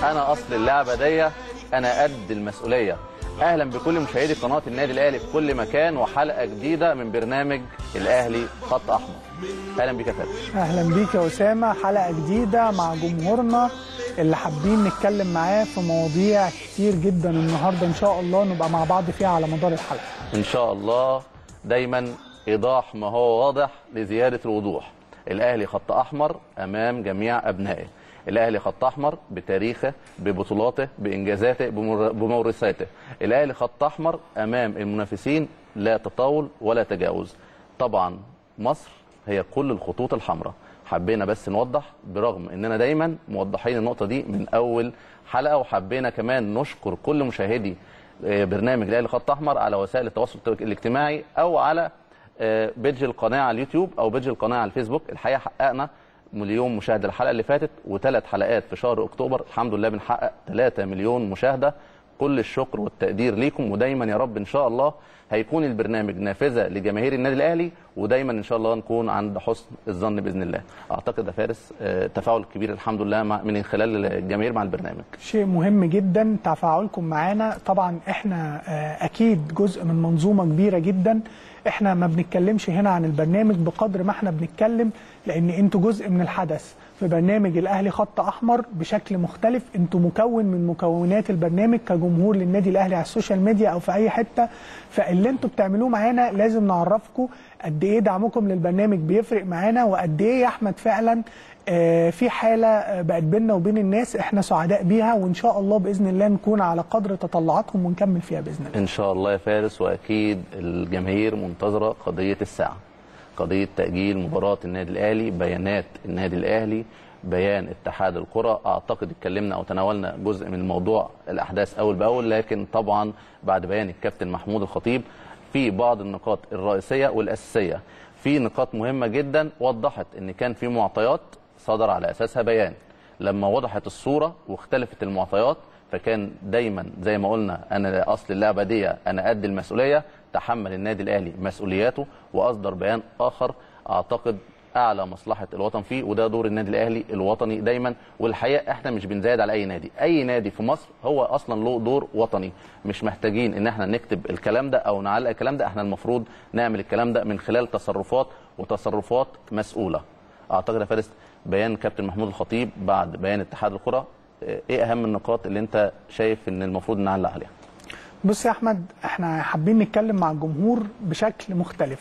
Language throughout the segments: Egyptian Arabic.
انا اصل اللعبه دي انا قد المسؤوليه اهلا بكل مشاهدي قناه النادي الاهلي في كل مكان وحلقه جديده من برنامج الاهلي خط احمر اهلا بك يا فارس اهلا بيك يا اسامه حلقه جديده مع جمهورنا اللي حابين نتكلم معاه في مواضيع كتير جدا النهارده ان شاء الله نبقى مع بعض فيها على مدار الحلقه ان شاء الله دايما ايضاح ما هو واضح لزياده الوضوح الاهلي خط احمر امام جميع ابنائه الاهلي خط احمر بتاريخه ببطولاته بانجازاته بمر- بمورثاته الاهلي خط احمر امام المنافسين لا تطاول ولا تجاوز طبعا مصر هي كل الخطوط الحمراء حبينا بس نوضح برغم اننا دايما موضحين النقطه دي من اول حلقه وحبينا كمان نشكر كل مشاهدي آه، برنامج الاهلي خط احمر على وسائل التواصل الاجتماعي او على آه، بيدج القناه على اليوتيوب او بيدج القناه على الفيسبوك الحقيقه حققنا مليون مشاهده الحلقه اللي فاتت وثلاث حلقات في شهر اكتوبر الحمد لله بنحقق 3 مليون مشاهده كل الشكر والتقدير ليكم ودايما يا رب ان شاء الله هيكون البرنامج نافذه لجماهير النادي الاهلي ودايما ان شاء الله نكون عند حسن الظن باذن الله اعتقد يا فارس آه، تفاعل كبير الحمد لله مع من خلال الجماهير مع البرنامج شيء مهم جدا تفاعلكم معانا طبعا احنا آه، اكيد جزء من منظومه كبيره جدا احنا ما بنتكلمش هنا عن البرنامج بقدر ما احنا بنتكلم لان انتوا جزء من الحدث في برنامج الاهلي خط احمر بشكل مختلف انتوا مكون من مكونات البرنامج كجمهور للنادي الاهلي على السوشيال ميديا او في اي حته فاللي انتوا بتعملوه معانا لازم نعرفكم قد ايه دعمكم للبرنامج بيفرق معانا وقد ايه يا احمد فعلا آه، في حاله آه، بقت بيننا وبين الناس احنا سعداء بيها وان شاء الله باذن الله نكون على قدر تطلعاتهم ونكمل فيها باذن الله ان شاء الله يا فارس واكيد الجماهير منتظره قضيه الساعه قضيه تاجيل مباراه النادي الاهلي بيانات النادي الاهلي بيان اتحاد الكره اعتقد اتكلمنا او تناولنا جزء من موضوع الاحداث اول باول لكن طبعا بعد بيان الكابتن محمود الخطيب في بعض النقاط الرئيسيه والاساسيه في نقاط مهمه جدا وضحت ان كان في معطيات صدر على اساسها بيان لما وضحت الصوره واختلفت المعطيات فكان دايما زي ما قلنا انا اصل اللعبه دي انا قد المسؤوليه تحمل النادي الاهلي مسؤولياته واصدر بيان اخر اعتقد اعلى مصلحه الوطن فيه وده دور النادي الاهلي الوطني دايما والحقيقه احنا مش بنزايد على اي نادي اي نادي في مصر هو اصلا له دور وطني مش محتاجين ان احنا نكتب الكلام ده او نعلق الكلام ده احنا المفروض نعمل الكلام ده من خلال تصرفات وتصرفات مسؤوله اعتقد يا فارس بيان كابتن محمود الخطيب بعد بيان اتحاد الكره ايه اهم النقاط اللي انت شايف ان المفروض نعلق عليها بص يا احمد احنا حابين نتكلم مع الجمهور بشكل مختلف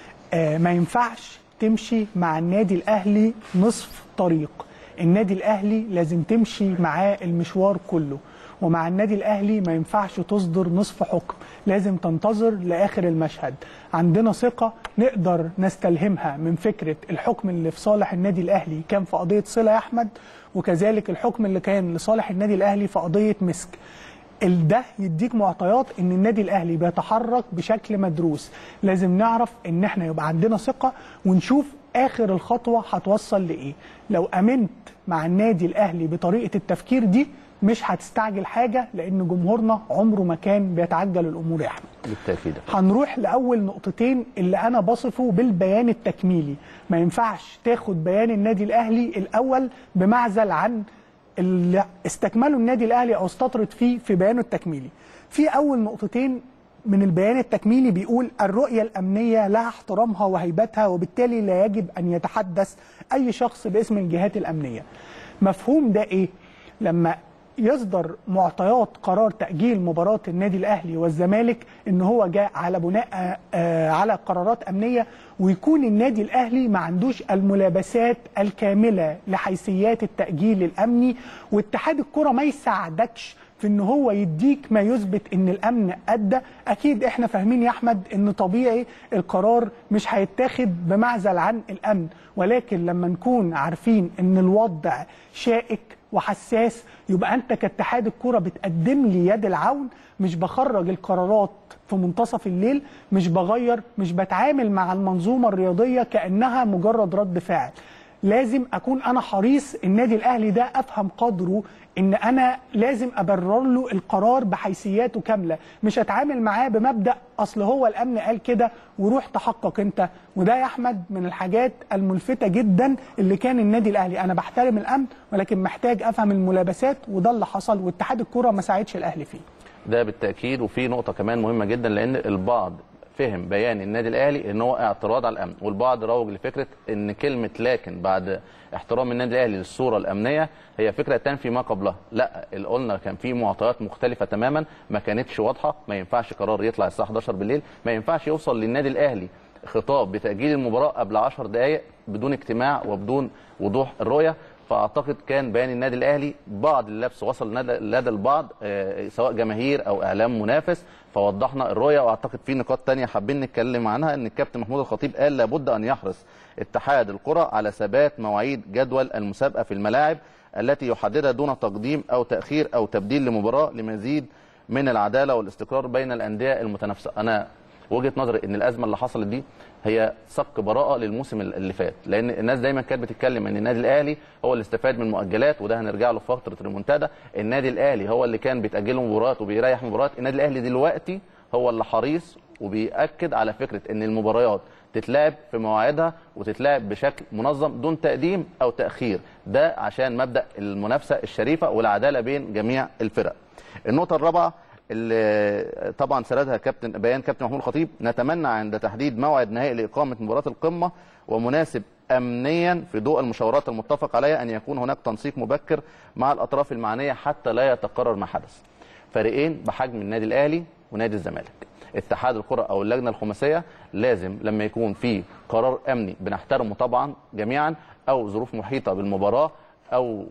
آه ما ينفعش تمشي مع النادي الاهلي نصف طريق النادي الاهلي لازم تمشي معاه المشوار كله ومع النادي الاهلي ما ينفعش تصدر نصف حكم لازم تنتظر لاخر المشهد عندنا ثقه نقدر نستلهمها من فكره الحكم اللي في صالح النادي الاهلي كان في قضيه صله يا احمد وكذلك الحكم اللي كان لصالح النادي الاهلي في قضيه مسك ال- ده يديك معطيات ان النادي الاهلي بيتحرك بشكل مدروس لازم نعرف ان احنا يبقى عندنا ثقه ونشوف اخر الخطوه هتوصل لايه لو امنت مع النادي الاهلي بطريقه التفكير دي مش هتستعجل حاجه لان جمهورنا عمره ما كان بيتعجل الامور يا احمد بالتاكيد هنروح لاول نقطتين اللي انا بصفه بالبيان التكميلي ما ينفعش تاخد بيان النادي الاهلي الاول بمعزل عن اللي استكمله النادي الاهلي او استطرد فيه في بيانه التكميلي في اول نقطتين من البيان التكميلي بيقول الرؤية الأمنية لها احترامها وهيبتها وبالتالي لا يجب أن يتحدث أي شخص باسم الجهات الأمنية مفهوم ده إيه؟ لما يصدر معطيات قرار تأجيل مباراة النادي الأهلي والزمالك إن هو جاء على بناء آه، على قرارات أمنية ويكون النادي الأهلي ما عندوش الملابسات الكاملة لحيثيات التأجيل الأمني واتحاد الكرة ما يساعدكش في ان هو يديك ما يثبت ان الامن ادى اكيد احنا فاهمين يا احمد ان طبيعي القرار مش هيتاخد بمعزل عن الامن ولكن لما نكون عارفين ان الوضع شائك وحساس يبقى انت كاتحاد الكوره بتقدم لي يد العون مش بخرج القرارات في منتصف الليل مش بغير مش بتعامل مع المنظومه الرياضيه كانها مجرد رد فعل لازم اكون انا حريص النادي الاهلي ده افهم قدره ان انا لازم ابرر له القرار بحيثياته كامله مش اتعامل معاه بمبدا اصل هو الامن قال كده وروح تحقق انت وده يا احمد من الحاجات الملفته جدا اللي كان النادي الاهلي انا بحترم الامن ولكن محتاج افهم الملابسات وده اللي حصل واتحاد الكره ما ساعدش الاهلي فيه ده بالتاكيد وفي نقطه كمان مهمه جدا لان البعض فهم بيان النادي الاهلي ان هو اعتراض على الامن والبعض روج لفكره ان كلمه لكن بعد احترام النادي الاهلي للصوره الامنيه هي فكره تنفي ما قبلها لا اللي قلنا كان في معطيات مختلفه تماما ما كانتش واضحه ما ينفعش قرار يطلع الساعه 11 بالليل ما ينفعش يوصل للنادي الاهلي خطاب بتاجيل المباراه قبل 10 دقائق بدون اجتماع وبدون وضوح الرؤيه فاعتقد كان بيان النادي الاهلي بعض اللبس وصل لدى لدى البعض آه، سواء جماهير او اعلام منافس فوضحنا الرؤيه واعتقد في نقاط تانية حابين نتكلم عنها ان الكابتن محمود الخطيب قال لابد ان يحرص اتحاد الكره على ثبات مواعيد جدول المسابقه في الملاعب التي يحددها دون تقديم او تاخير او تبديل لمباراه لمزيد من العداله والاستقرار بين الانديه المتنافسه انا وجهه نظري ان الازمه اللي حصلت دي هي صك براءه للموسم اللي فات لان الناس دايما كانت بتتكلم ان النادي الاهلي هو اللي استفاد من المؤجلات وده هنرجع له في فتره المنتدى النادي الاهلي هو اللي كان بيتاجل له مباريات وبيريح مباريات النادي الاهلي دلوقتي هو اللي حريص وبيأكد على فكره ان المباريات تتلعب في مواعيدها وتتلعب بشكل منظم دون تقديم او تاخير ده عشان مبدا المنافسه الشريفه والعداله بين جميع الفرق النقطه الرابعه اللي طبعا سردها كابتن بيان كابتن محمود الخطيب نتمنى عند تحديد موعد نهائي لاقامه مباراه القمه ومناسب امنيا في ضوء المشاورات المتفق عليها ان يكون هناك تنسيق مبكر مع الاطراف المعنيه حتى لا يتكرر ما حدث. فريقين بحجم النادي الاهلي ونادي الزمالك. اتحاد الكره او اللجنه الخماسيه لازم لما يكون في قرار امني بنحترمه طبعا جميعا او ظروف محيطه بالمباراه او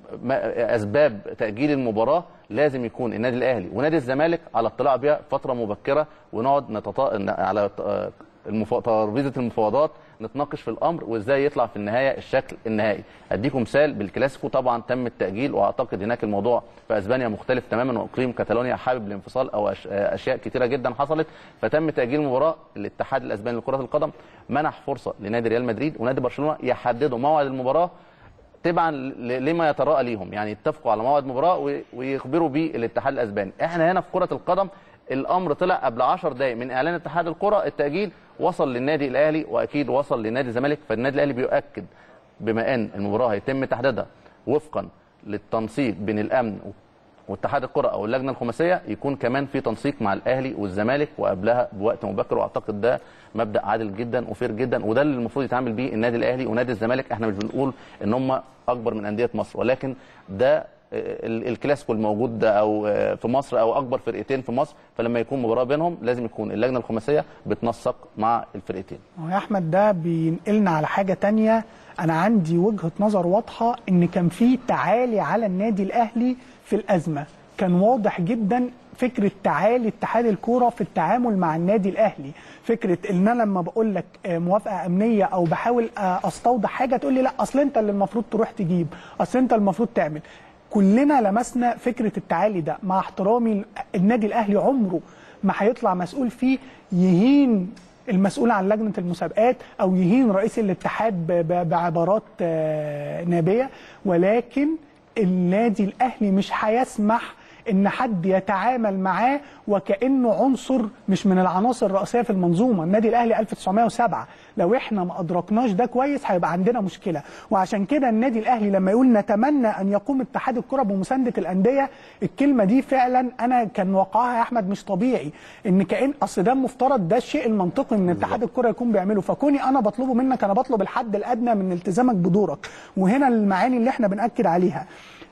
ما- اسباب تاجيل المباراه لازم يكون النادي الاهلي ونادي الزمالك على اطلاع بها فتره مبكره ونقعد نتطا... على ط- المف... ترابيزه المفاوضات نتناقش في الامر وازاي يطلع في النهايه الشكل النهائي اديكم مثال بالكلاسيكو طبعا تم التاجيل واعتقد هناك الموضوع في اسبانيا مختلف تماما واقليم كاتالونيا حابب الانفصال او أش... اشياء كثيره جدا حصلت فتم تاجيل المباراه الاتحاد الاسباني لكره القدم منح فرصه لنادي ريال مدريد ونادي برشلونه يحددوا موعد المباراه تبعا ل- لما يتراءى ليهم يعني يتفقوا على موعد مباراه وي- ويخبروا بيه الاتحاد الاسباني احنا هنا في كره القدم الامر طلع قبل 10 دقائق من اعلان اتحاد الكره التاجيل وصل للنادي الاهلي واكيد وصل لنادي الزمالك فالنادي الاهلي بيؤكد بما ان المباراه هيتم تحديدها وفقا للتنسيق بين الامن واتحاد الكره او اللجنه الخماسيه يكون كمان في تنسيق مع الاهلي والزمالك وقبلها بوقت مبكر واعتقد ده مبدا عادل جدا وفير جدا وده اللي المفروض يتعامل بيه النادي الاهلي ونادي الزمالك احنا مش بنقول ان هم اكبر من انديه مصر ولكن ده آه، ال- الكلاسيكو الموجود ده او آه، في مصر او اكبر فرقتين في مصر فلما يكون مباراه بينهم لازم يكون اللجنه الخماسيه بتنسق مع الفرقتين هو يا احمد ده بينقلنا على حاجه تانية انا عندي وجهه نظر واضحه ان كان في تعالي على النادي الاهلي في الازمه كان واضح جدا فكره تعالي اتحاد الكوره في التعامل مع النادي الاهلي فكره ان انا لما بقول لك آه، موافقه امنيه او بحاول آه، استوضح حاجه تقول لي لا اصل انت اللي المفروض تروح تجيب اصل انت المفروض تعمل كلنا لمسنا فكره التعالي ده مع احترامي النادي الاهلي عمره ما هيطلع مسؤول فيه يهين المسؤول عن لجنه المسابقات او يهين رئيس الاتحاد ب- ب- بعبارات آه، نابيه ولكن النادي الاهلي مش هيسمح ان حد يتعامل معاه وكانه عنصر مش من العناصر الرئيسيه في المنظومه النادي الاهلي 1907 لو احنا ما ادركناش ده كويس هيبقى عندنا مشكله وعشان كده النادي الاهلي لما يقول نتمنى ان يقوم اتحاد الكره بمسانده الانديه الكلمه دي فعلا انا كان وقعها يا احمد مش طبيعي ان كان اصل ده المفترض ده الشيء المنطقي ان اتحاد الكره يكون بيعمله فكوني انا بطلبه منك انا بطلب الحد الادنى من التزامك بدورك وهنا المعاني اللي احنا بناكد عليها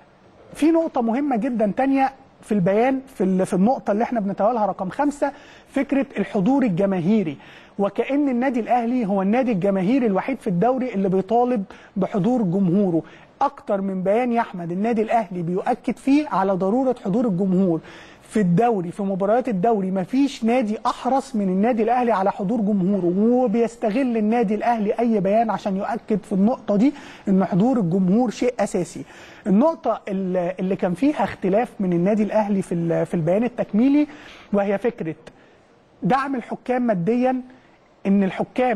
في نقطة مهمة جدا تانية في البيان في ال- في النقطة اللي احنا بنتناولها رقم خمسة فكرة الحضور الجماهيري وكأن النادي الأهلي هو النادي الجماهيري الوحيد في الدوري اللي بيطالب بحضور جمهوره أكتر من بيان يا أحمد النادي الأهلي بيؤكد فيه على ضرورة حضور الجمهور في الدوري في مباريات الدوري مفيش نادي احرص من النادي الاهلي على حضور جمهوره وبيستغل النادي الاهلي اي بيان عشان يؤكد في النقطه دي ان حضور الجمهور شيء اساسي النقطه اللي اللي كان فيها اختلاف من النادي الاهلي في ال- في البيان التكميلي وهي فكره دعم الحكام ماديا ان الحكام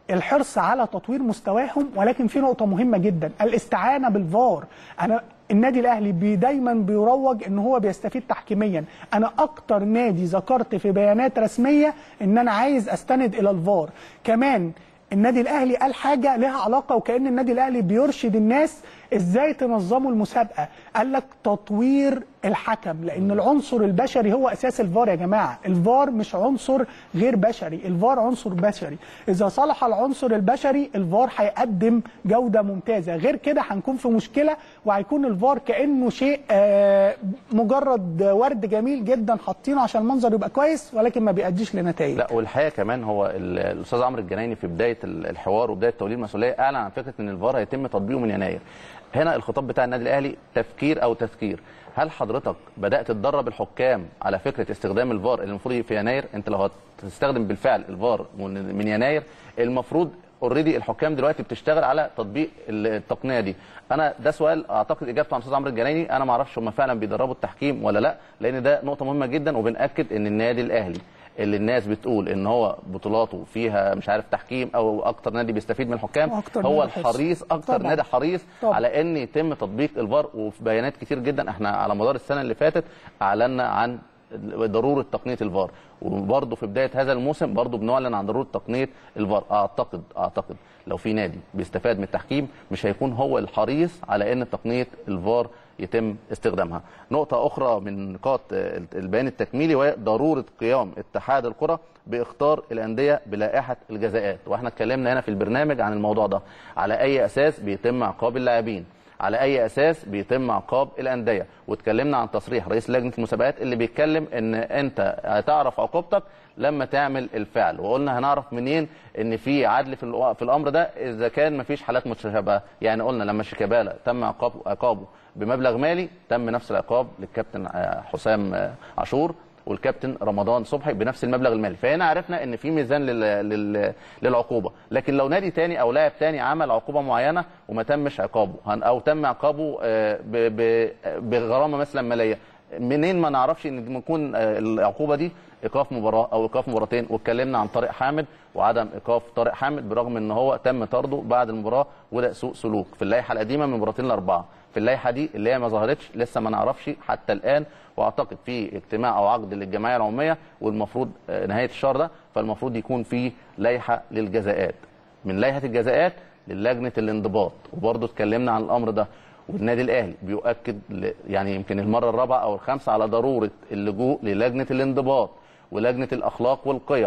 الحرص على تطوير مستواهم ولكن في نقطه مهمه جدا الاستعانه بالفار انا النادي الاهلي بي دايما بيروج ان هو بيستفيد تحكيميا انا اكتر نادي ذكرت في بيانات رسميه ان انا عايز استند الى الفار كمان النادي الاهلي قال حاجه لها علاقه وكان النادي الاهلي بيرشد الناس ازاي تنظموا المسابقه قال لك تطوير الحكم لان العنصر البشري هو اساس الفار يا جماعه الفار مش عنصر غير بشري الفار عنصر بشري اذا صلح العنصر البشري الفار هيقدم جوده ممتازه غير كده هنكون في مشكله وهيكون الفار كانه شيء آه، مجرد ورد جميل جدا حاطينه عشان المنظر يبقى كويس ولكن ما بيأديش لنتائج لا والحقيقه كمان هو ال- الاستاذ عمرو الجنايني في بدايه ال- الحوار وبدايه توليد المسؤوليه اعلن عن فكره ان الفار هيتم تطبيقه من يناير. هنا الخطاب بتاع النادي الاهلي تفكير او تذكير. هل حضرتك بدات تدرب الحكام على فكره استخدام الفار اللي المفروض في يناير؟ انت لو هتستخدم بالفعل الفار من من يناير المفروض اوريدي الحكام دلوقتي بتشتغل على تطبيق التقنيه دي انا ده سؤال اعتقد اجابته عن الاستاذ عمرو الجنايني انا ما اعرفش هم فعلا بيدربوا التحكيم ولا لا لان ده نقطه مهمه جدا وبناكد ان النادي الاهلي اللي الناس بتقول ان هو بطولاته فيها مش عارف تحكيم او اكتر نادي بيستفيد من الحكام وأكتر هو نادي حرص. الحريص اكتر طبعاً. نادي حريص طبعاً. على ان يتم تطبيق الفار وفي بيانات كتير جدا احنا على مدار السنه اللي فاتت اعلنا عن ضروره تقنيه الفار وبرضه في بدايه هذا الموسم برضه بنعلن عن ضروره تقنيه الفار اعتقد اعتقد لو في نادي بيستفاد من التحكيم مش هيكون هو الحريص على ان تقنيه الفار يتم استخدامها نقطة أخرى من نقاط البيان التكميلي وهي ضرورة قيام اتحاد الكرة باختار الأندية بلائحة الجزاءات واحنا اتكلمنا هنا في البرنامج عن الموضوع ده على أي أساس بيتم عقاب اللاعبين على اي اساس بيتم عقاب الانديه واتكلمنا عن تصريح رئيس لجنه المسابقات اللي بيتكلم ان انت هتعرف عقوبتك لما تعمل الفعل وقلنا هنعرف منين ان في عدل في الو- في الامر ده اذا كان مفيش حالات متشابهه يعني قلنا لما شيكابالا تم عقابه عقابه بمبلغ مالي تم نفس العقاب للكابتن آه، حسام آه، عاشور والكابتن رمضان صبحي بنفس المبلغ المالي فهنا عرفنا ان في ميزان لل... لل... للعقوبه لكن لو نادي تاني او لاعب تاني عمل عقوبه معينه وما تمش عقابه هن- او تم عقابه آه، ب... ب... بغرامه مثلا ماليه منين ما نعرفش ان دي ممكن آه، العقوبه دي ايقاف مباراه او ايقاف مباراتين واتكلمنا عن طارق حامد وعدم ايقاف طارق حامد برغم ان هو تم طرده بعد المباراه وده سوء سلوك في اللائحه القديمه من مباراتين لاربعه في اللائحه دي اللي هي ما ظهرتش لسه ما نعرفش حتى الان واعتقد في اجتماع او عقد للجمعيه العموميه والمفروض آه، نهايه الشهر ده فالمفروض يكون في لائحه للجزاءات من لائحه الجزاءات للجنه الانضباط وبرضه اتكلمنا عن الامر ده والنادي الاهلي بيؤكد ل- يعني يمكن المره الرابعه او الخامسه على ضروره اللجوء للجنه الانضباط ولجنه الاخلاق والقيم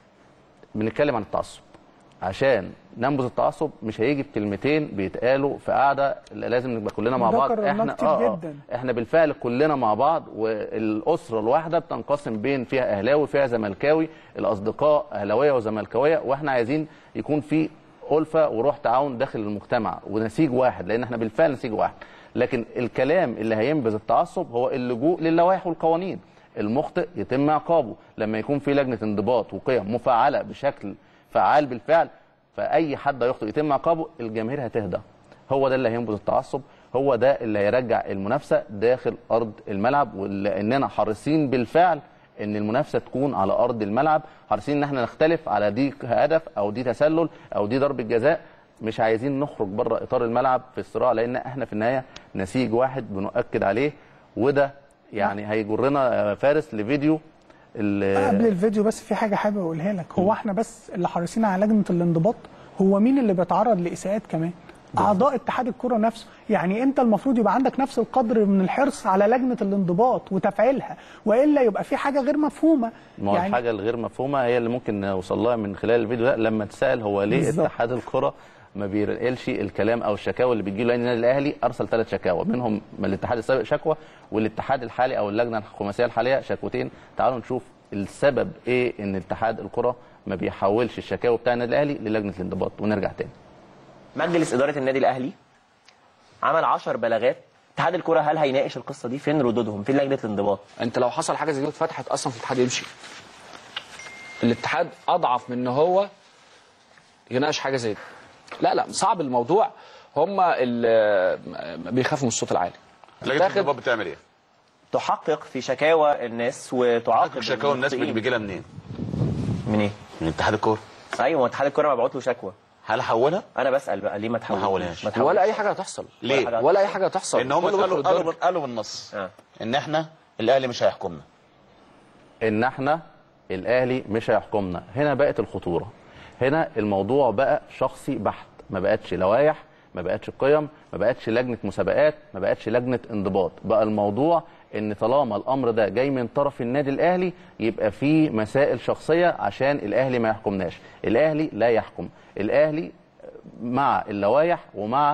بنتكلم عن التعصب عشان ننبذ التعصب مش هيجي بكلمتين بيتقالوا في قعده لازم نبقى كلنا مع وده بعض كررناه احنا كتير آه آه جداً. احنا بالفعل كلنا مع بعض والاسره الواحده بتنقسم بين فيها اهلاوي فيها زملكاوي الاصدقاء اهلاويه وزملكاويه واحنا عايزين يكون في ألفة وروح تعاون داخل المجتمع ونسيج واحد لأن احنا بالفعل نسيج واحد لكن الكلام اللي هينبذ التعصب هو اللجوء للوائح والقوانين المخطئ يتم عقابه لما يكون في لجنة انضباط وقيم مفعلة بشكل فعال بالفعل فأي حد يخطئ يتم عقابه الجماهير هتهدى هو ده اللي هينبذ التعصب هو ده اللي هيرجع المنافسة داخل أرض الملعب ولأننا حريصين بالفعل ان المنافسه تكون على ارض الملعب حريصين ان احنا نختلف على دي هدف او دي تسلل او دي ضربه جزاء مش عايزين نخرج بره اطار الملعب في الصراع لان احنا في النهايه نسيج واحد بنؤكد عليه وده يعني هيجرنا يا فارس لفيديو ال- قبل الفيديو بس في حاجه حابب اقولها لك هو احنا بس اللي حريصين على لجنه الانضباط هو مين اللي بيتعرض لاساءات كمان اعضاء اتحاد الكره نفسه يعني انت المفروض يبقى عندك نفس القدر من الحرص على لجنه الانضباط وتفعيلها والا يبقى في حاجه غير مفهومه ما هو يعني الحاجه الغير مفهومه هي اللي ممكن نوصل لها من خلال الفيديو ده لما تسال هو ليه بالظبط. اتحاد الكره ما بينقلش الكلام او الشكاوى اللي بتجي له لان النادي الاهلي ارسل ثلاث شكاوى منهم من الاتحاد السابق شكوى والاتحاد الحالي او اللجنه الخماسيه الحاليه شكوتين تعالوا نشوف السبب ايه ان اتحاد الكره ما بيحولش الشكاوى بتاع النادي الاهلي للجنه الانضباط ونرجع تاني مجلس اداره النادي الاهلي عمل 10 بلاغات اتحاد الكره هل هيناقش القصه دي فين ردودهم فين لجنه الانضباط انت لو حصل حاجه زي دي واتفتحت اصلا في الاتحاد يمشي الاتحاد اضعف من ان هو يناقش حاجه زي دي لا لا صعب الموضوع هم اللي بيخافوا من الصوت العالي لجنه تاخد- الانضباط بتعمل ايه؟ تحقق في شكاوى الناس وتعاقب شكاوى الناس المخطئين. بتجي لها منين؟ من ايه من اتحاد الكوره ايوه اتحاد الكوره مبعوت له شكوى هل حولها؟ انا بسال بقى ليه ما تحولش حولهاش. ما تحولش. ولا اي حاجه هتحصل ليه؟ حاجة ولا اي حاجه هتحصل لان هم كله قالوا بيخرج قالوا الدرج. قالوا بالنص آه. ان احنا الاهلي مش هيحكمنا ان احنا الاهلي مش هيحكمنا هنا بقت الخطوره هنا الموضوع بقى شخصي بحت ما بقتش لوائح ما بقتش قيم ما بقتش لجنه مسابقات ما بقتش لجنه انضباط بقى الموضوع ان طالما الامر ده جاي من طرف النادي الاهلي يبقى فيه مسائل شخصيه عشان الاهلي ما يحكمناش الاهلي لا يحكم الاهلي مع اللوائح ومع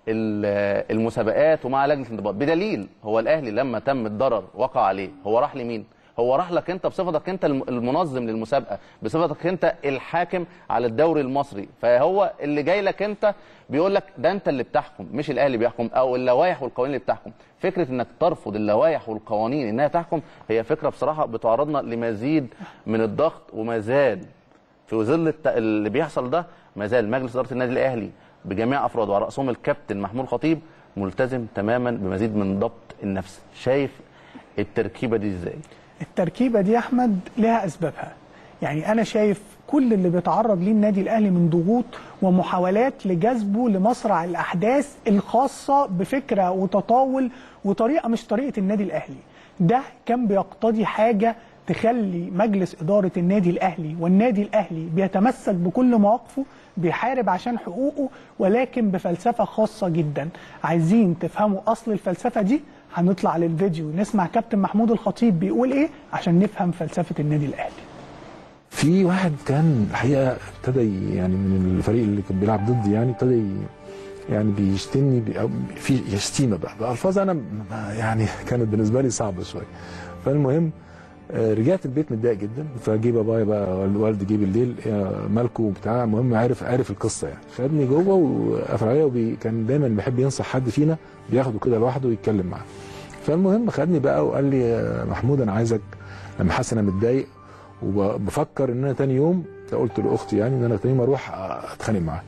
ال- المسابقات ومع لجنه الانضباط بدليل هو الاهلي لما تم الضرر وقع عليه هو راح لمين هو راح لك انت بصفتك انت الم- المنظم للمسابقه بصفتك انت الحاكم على الدوري المصري فهو اللي جاي لك انت بيقول لك ده انت اللي بتحكم مش الاهلي بيحكم او اللوائح والقوانين اللي بتحكم فكره انك ترفض اللوائح والقوانين انها تحكم هي فكره بصراحه بتعرضنا لمزيد من الضغط وما زال في ظل الت- اللي بيحصل ده ما زال مجلس اداره النادي الاهلي بجميع افراده وعلى راسهم الكابتن محمود خطيب ملتزم تماما بمزيد من ضبط النفس شايف التركيبه دي ازاي التركيبه دي يا احمد لها اسبابها يعني انا شايف كل اللي بيتعرض ليه النادي الاهلي من ضغوط ومحاولات لجذبه لمسرع الاحداث الخاصه بفكره وتطاول وطريقه مش طريقه النادي الاهلي ده كان بيقتضي حاجه تخلي مجلس اداره النادي الاهلي والنادي الاهلي بيتمسك بكل مواقفه بيحارب عشان حقوقه ولكن بفلسفه خاصه جدا عايزين تفهموا اصل الفلسفه دي هنطلع للفيديو نسمع كابتن محمود الخطيب بيقول ايه عشان نفهم فلسفه النادي الاهلي في واحد كان الحقيقه ابتدى ي- يعني من الفريق اللي كان بيلعب ضدي يعني ابتدى ي- يعني بيشتمني بي- أو في شتيمه بقى بألفاظ انا ما- يعني كانت بالنسبه لي صعبه شويه فالمهم آه، رجعت البيت متضايق جدا فجه بابايا بقى والدي جه بالليل يا مالكو وبتاع المهم عارف عارف القصه يعني خدني جوه وقفل عليا وكان دايما بيحب ينصح حد فينا بياخده كده لوحده ويتكلم معاه فالمهم خدني بقى وقال لي يا محمود انا عايزك لما حاسس ان انا متضايق وبفكر ان انا تاني يوم قلت لاختي يعني ان انا تاني يوم اروح اتخانق معاه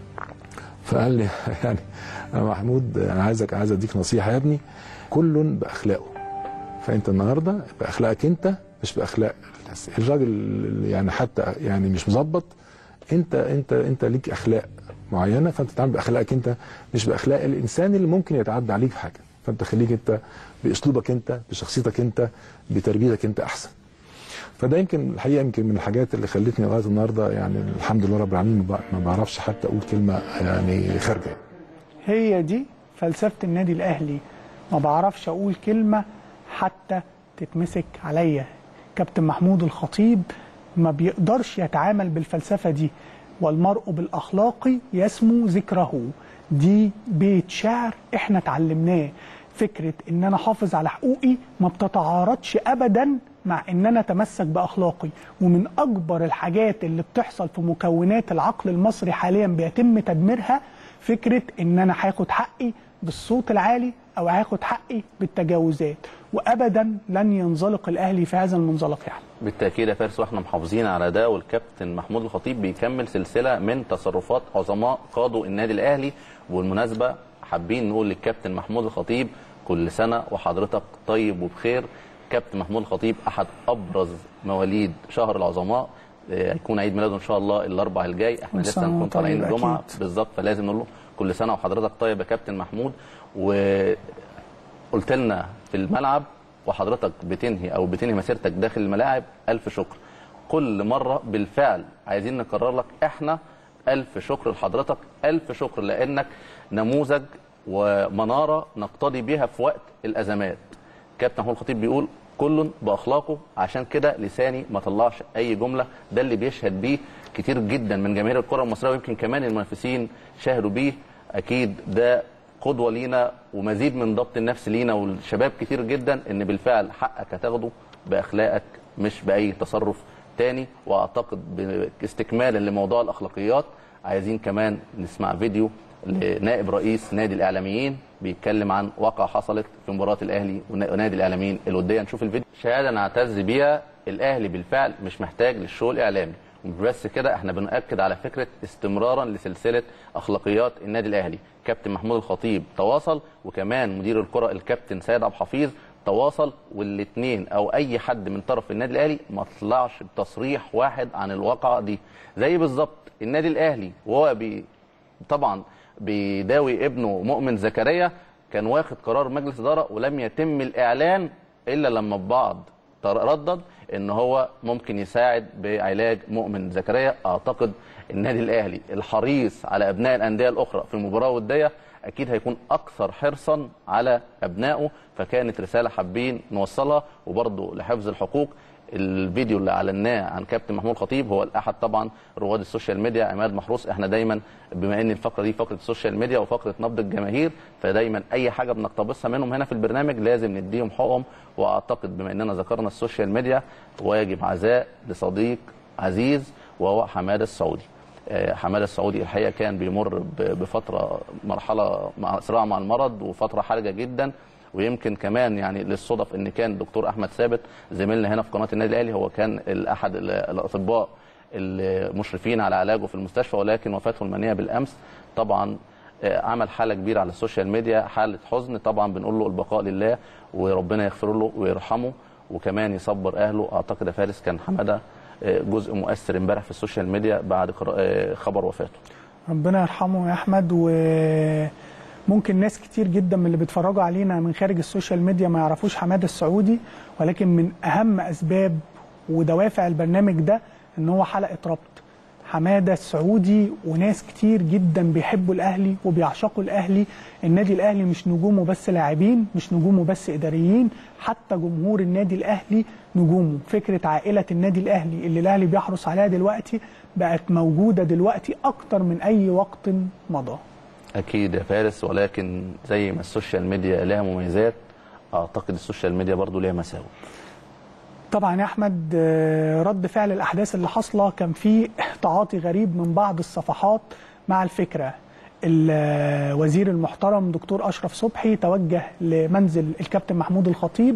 فقال لي يعني يا محمود انا عايزك عايز اديك نصيحه يا ابني كل باخلاقه فانت النهارده باخلاقك انت مش باخلاق الناس الراجل اللي يعني حتى يعني مش مظبط انت انت انت ليك اخلاق معينه فانت تتعامل باخلاقك انت مش باخلاق الانسان اللي ممكن يتعدى عليك في حاجه فانت خليك انت باسلوبك انت بشخصيتك انت بتربيتك انت احسن فده يمكن الحقيقه يمكن من الحاجات اللي خلتني لغايه النهارده يعني الحمد لله رب العالمين ما ب- ما بعرفش حتى اقول كلمه يعني خارجه هي دي فلسفه النادي الاهلي ما بعرفش اقول كلمه حتى تتمسك عليا كابتن محمود الخطيب ما بيقدرش يتعامل بالفلسفه دي والمرء بالاخلاق يسمو ذكره دي بيت شعر احنا اتعلمناه فكره ان انا احافظ على حقوقي ما بتتعارضش ابدا مع ان انا اتمسك باخلاقي ومن اكبر الحاجات اللي بتحصل في مكونات العقل المصري حاليا بيتم تدميرها فكره ان انا هاخد حقي بالصوت العالي او هاخد حقي بالتجاوزات وابدا لن ينزلق الاهلي في هذا المنزلق يعني بالتاكيد يا فارس واحنا محافظين على ده والكابتن محمود الخطيب بيكمل سلسله من تصرفات عظماء قادوا النادي الاهلي والمناسبه حابين نقول للكابتن محمود الخطيب كل سنه وحضرتك طيب وبخير كابتن محمود الخطيب احد ابرز مواليد شهر العظماء آه، هيكون عيد ميلاده ان شاء الله الاربعاء الجاي احنا كل لسه سنة هنكون وأنت طالعين طيب الجمعه أكيد. بالظبط فلازم نقول له كل سنه وحضرتك طيب يا كابتن محمود وقلت لنا في الملعب وحضرتك بتنهي او بتنهي مسيرتك داخل الملاعب الف شكر كل مره بالفعل عايزين نكرر لك احنا الف شكر لحضرتك الف شكر لانك نموذج ومناره نقتدي بيها في وقت الازمات كابتن محمود الخطيب بيقول كل باخلاقه عشان كده لساني ما طلعش اي جمله ده اللي بيشهد بيه كتير جدا من جماهير الكره المصريه ويمكن كمان المنافسين شاهدوا بيه اكيد ده قدوه لينا ومزيد من ضبط النفس لينا والشباب كتير جدا ان بالفعل حقك هتاخده باخلاقك مش باي تصرف تاني واعتقد باستكمالا لموضوع الاخلاقيات عايزين كمان نسمع فيديو لنائب رئيس نادي الاعلاميين بيتكلم عن واقعه حصلت في مباراه الاهلي ونادي الاعلاميين الوديه نشوف الفيديو شهاده نعتز بيها الاهلي بالفعل مش محتاج للشو الاعلامي ومش بس كده احنا بنأكد على فكره استمرارا لسلسله اخلاقيات النادي الاهلي كابتن محمود الخطيب تواصل وكمان مدير الكره الكابتن سيد عبد الحفيظ تواصل والاثنين او اي حد من طرف النادي الاهلي ما طلعش بتصريح واحد عن الواقعه دي زي بالظبط النادي الاهلي وهو بي طبعا بيداوي ابنه مؤمن زكريا كان واخد قرار مجلس اداره ولم يتم الاعلان الا لما البعض تردد ان هو ممكن يساعد بعلاج مؤمن زكريا اعتقد النادي الاهلي الحريص على ابناء الانديه الاخرى في المباراه وديه اكيد هيكون اكثر حرصا على ابنائه فكانت رساله حابين نوصلها وبرضه لحفظ الحقوق الفيديو اللي اعلناه عن كابتن محمود خطيب هو الاحد طبعا رواد السوشيال ميديا عماد محروس احنا دايما بما ان الفقره دي فقره السوشيال ميديا وفقره نبض الجماهير فدايما اي حاجه بنقتبسها منهم هنا في البرنامج لازم نديهم حقهم واعتقد بما اننا ذكرنا السوشيال ميديا واجب عزاء لصديق عزيز وهو حماده السعودي آه، حماده السعودي الحقيقه كان بيمر ب- بفتره مرحله مع صراع مع المرض وفتره حرجه جدا ويمكن كمان يعني للصدف ان كان الدكتور احمد ثابت زميلنا هنا في قناه النادي الاهلي هو كان ال- احد ال- الاطباء المشرفين على علاجه في المستشفى ولكن وفاته المنيه بالامس طبعا آه، عمل حاله كبيره على السوشيال ميديا حاله حزن طبعا بنقول له البقاء لله وربنا يغفر له ويرحمه وكمان يصبر اهله اعتقد يا فارس كان حماده آه، جزء مؤثر امبارح في السوشيال ميديا بعد قرا- آه، خبر وفاته ربنا يرحمه يا احمد وممكن ناس كتير جدا من اللي بيتفرجوا علينا من خارج السوشيال ميديا ما يعرفوش حماده السعودي ولكن من اهم اسباب ودوافع البرنامج ده ان هو حلقه ربط حماده السعودي وناس كتير جدا بيحبوا الاهلي وبيعشقوا الاهلي النادي الاهلي مش نجومه بس لاعبين مش نجومه بس اداريين حتى جمهور النادي الاهلي نجومه فكره عائله النادي الاهلي اللي الاهلي بيحرص عليها دلوقتي بقت موجوده دلوقتي اكتر من اي وقت مضى اكيد يا فارس ولكن زي ما السوشيال ميديا لها مميزات اعتقد السوشيال ميديا برضو ليها مساوئ طبعا يا احمد آه، رد فعل الاحداث اللي حاصله كان في تعاطي غريب من بعض الصفحات مع الفكره الوزير المحترم دكتور اشرف صبحي توجه لمنزل الكابتن محمود الخطيب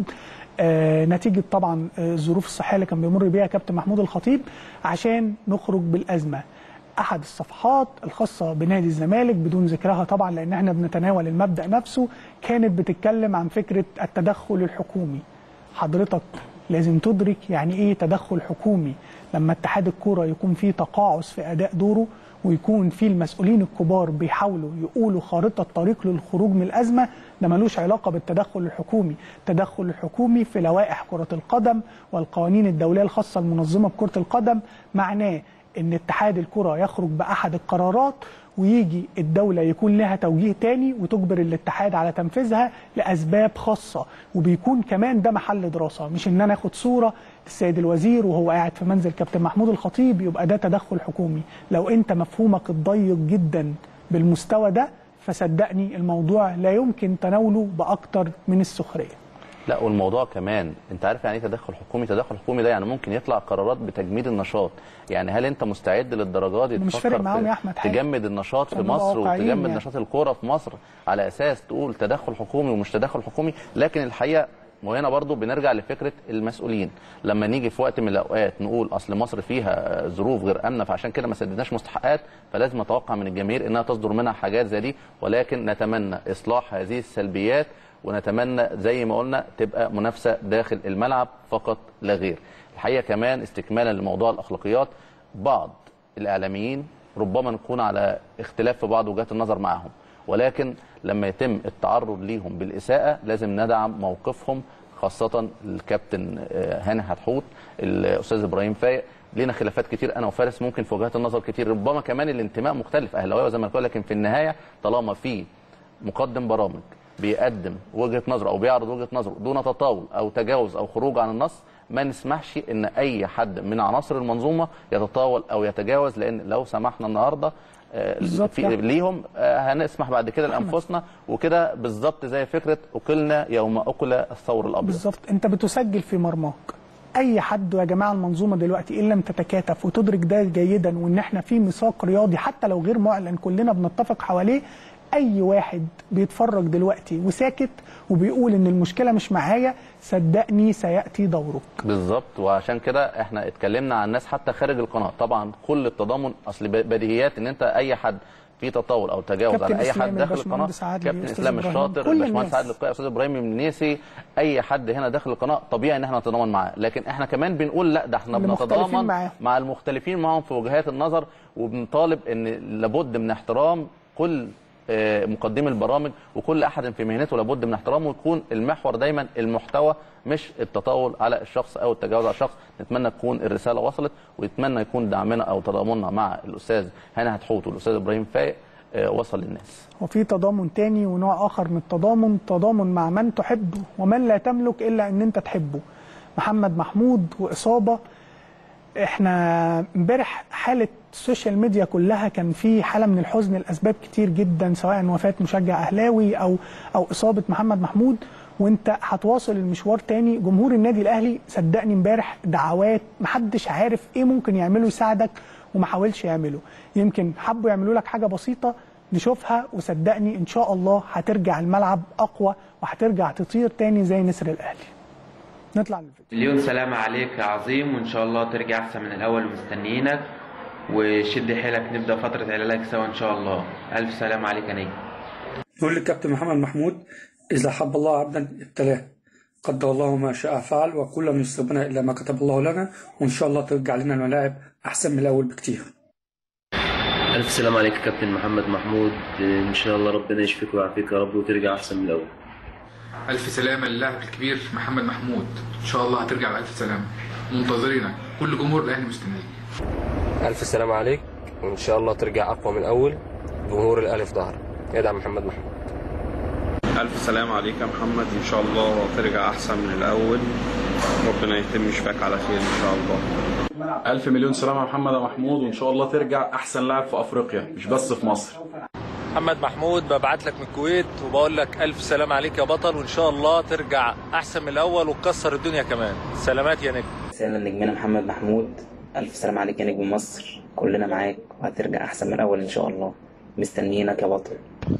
آه، نتيجه طبعا آه، الظروف الصحيه اللي كان بيمر بيها كابتن محمود الخطيب عشان نخرج بالازمه احد الصفحات الخاصه بنادي الزمالك بدون ذكرها طبعا لان احنا بنتناول المبدا نفسه كانت بتتكلم عن فكره التدخل الحكومي حضرتك لازم تدرك يعني ايه تدخل حكومي لما اتحاد الكوره يكون فيه تقاعس في اداء دوره ويكون فيه المسؤولين الكبار بيحاولوا يقولوا خارطه طريق للخروج من الازمه ده ملوش علاقه بالتدخل الحكومي، التدخل الحكومي في لوائح كره القدم والقوانين الدوليه الخاصه المنظمه بكره القدم معناه ان اتحاد الكره يخرج باحد القرارات ويجي الدوله يكون لها توجيه تاني وتجبر الاتحاد على تنفيذها لاسباب خاصه وبيكون كمان ده محل دراسه مش ان انا اخد صوره السيد الوزير وهو قاعد في منزل كابتن محمود الخطيب يبقى ده تدخل حكومي لو انت مفهومك الضيق جدا بالمستوى ده فصدقني الموضوع لا يمكن تناوله باكتر من السخريه لا والموضوع كمان انت عارف يعني ايه تدخل حكومي تدخل حكومي ده يعني ممكن يطلع قرارات بتجميد النشاط يعني هل انت مستعد للدرجه دي مش تفكر فارق معاهم في يا أحمد حاجة. تجمد النشاط في خلينا مصر واقعيين وتجمد يعني. نشاط الكوره في مصر على اساس تقول تدخل حكومي ومش تدخل حكومي لكن الحقيقه وهنا برضو بنرجع لفكره المسؤولين لما نيجي في وقت من الاوقات نقول اصل مصر فيها ظروف غير امنه فعشان كده ما سددناش مستحقات فلازم نتوقع من الجماهير انها تصدر منها حاجات زي دي ولكن نتمنى اصلاح هذه السلبيات ونتمنى زي ما قلنا تبقى منافسه داخل الملعب فقط لا غير. الحقيقه كمان استكمالا لموضوع الاخلاقيات بعض الاعلاميين ربما نكون على اختلاف في بعض وجهات النظر معهم ولكن لما يتم التعرض ليهم بالاساءه لازم ندعم موقفهم خاصه الكابتن آه، هاني حتحوت الاستاذ ابراهيم فايق لينا خلافات كتير انا وفارس ممكن في وجهات النظر كتير ربما كمان الانتماء مختلف اهلاويه وزملكاويه لكن في النهايه طالما في مقدم برامج بيقدم وجهه نظره او بيعرض وجهه نظره دون تطاول او تجاوز او خروج عن النص ما نسمحش ان اي حد من عناصر المنظومه يتطاول او يتجاوز لان لو سمحنا النهارده آه، بالظبط في كده. ليهم آه، هنسمح بعد كده لانفسنا وكده بالظبط زي فكره اكلنا يوم اكل الثور الابيض بالظبط انت بتسجل في مرماك اي حد يا جماعه المنظومه دلوقتي ان لم تتكاتف وتدرك ده جيدا وان احنا في ميثاق رياضي حتى لو غير معلن كلنا بنتفق حواليه اي واحد بيتفرج دلوقتي وساكت وبيقول ان المشكله مش معايا صدقني سياتي دورك بالظبط وعشان كده احنا اتكلمنا عن ناس حتى خارج القناه طبعا كل التضامن اصل ب- بديهيات ان انت اي حد في تطاول او تجاوز كابتن على اي إسلام، حد داخل القناه الباشمهندس عادل، كابتن أستاذ اسلام إبراهيم، الشاطر كل الباشمهندس الناس. عادل القيعي استاذ ابراهيم المنيسي اي حد هنا داخل القناه طبيعي ان احنا نتضامن معاه لكن احنا كمان بنقول لا ده احنا اللي مختلفين بنتضامن معاه. مع المختلفين معهم في وجهات النظر وبنطالب ان لابد من احترام كل آه، مقدمي البرامج وكل احد في مهنته لابد من احترامه ويكون المحور دايما المحتوى مش التطاول على الشخص او التجاوز على الشخص نتمنى تكون الرساله وصلت ونتمنى يكون دعمنا او تضامننا مع الاستاذ هاني هتحوت والاستاذ ابراهيم فايق آه، وصل للناس وفي تضامن تاني ونوع اخر من التضامن تضامن مع من تحبه ومن لا تملك الا ان انت تحبه محمد محمود واصابه احنا امبارح حاله السوشيال ميديا كلها كان في حاله من الحزن لاسباب كتير جدا سواء وفاه مشجع اهلاوي او او اصابه محمد محمود وانت هتواصل المشوار تاني جمهور النادي الاهلي صدقني امبارح دعوات محدش عارف ايه ممكن يعمله يساعدك وما حاولش يعمله يمكن حبوا يعملوا لك حاجه بسيطه نشوفها وصدقني ان شاء الله هترجع الملعب اقوى وهترجع تطير تاني زي نسر الاهلي نطلع للفيديو مليون سلامة عليك يا عظيم وإن شاء الله ترجع أحسن من الأول ومستنيينك وشد حيلك نبدأ فترة علاجك سوا إن شاء الله ألف سلامة عليك يا نجم نقول للكابتن محمد محمود إذا حب الله عبدا ابتلاه قدر الله ما شاء فعل وكل من يصيبنا إلا ما كتب الله لنا وإن شاء الله ترجع لنا الملاعب أحسن من الأول بكتير ألف سلام عليك يا كابتن محمد محمود إن شاء الله ربنا يشفيك ويعافيك يا رب وترجع أحسن من الأول ألف سلامة للاعب الكبير محمد محمود إن شاء الله هترجع بألف سلامة منتظرينك كل جمهور الأهلي مستنيك ألف سلام عليك وإن شاء الله ترجع أقوى من الأول جمهور الأهلي في ظهرك ادعم محمد محمود ألف سلام عليك يا محمد إن شاء الله ترجع أحسن من الأول ربنا يتم شفاك على خير إن شاء الله ألف مليون سلامة يا محمد يا محمود وإن شاء الله ترجع أحسن لاعب في أفريقيا مش بس في مصر محمد محمود ببعت لك من الكويت وبقول لك ألف سلام عليك يا بطل وإن شاء الله ترجع أحسن من الأول وتكسر الدنيا كمان سلامات يا نجم سلام نجمنا محمد محمود ألف سلام عليك يا نجم مصر كلنا معاك وهترجع أحسن من الأول إن شاء الله مستنيينك يا بطل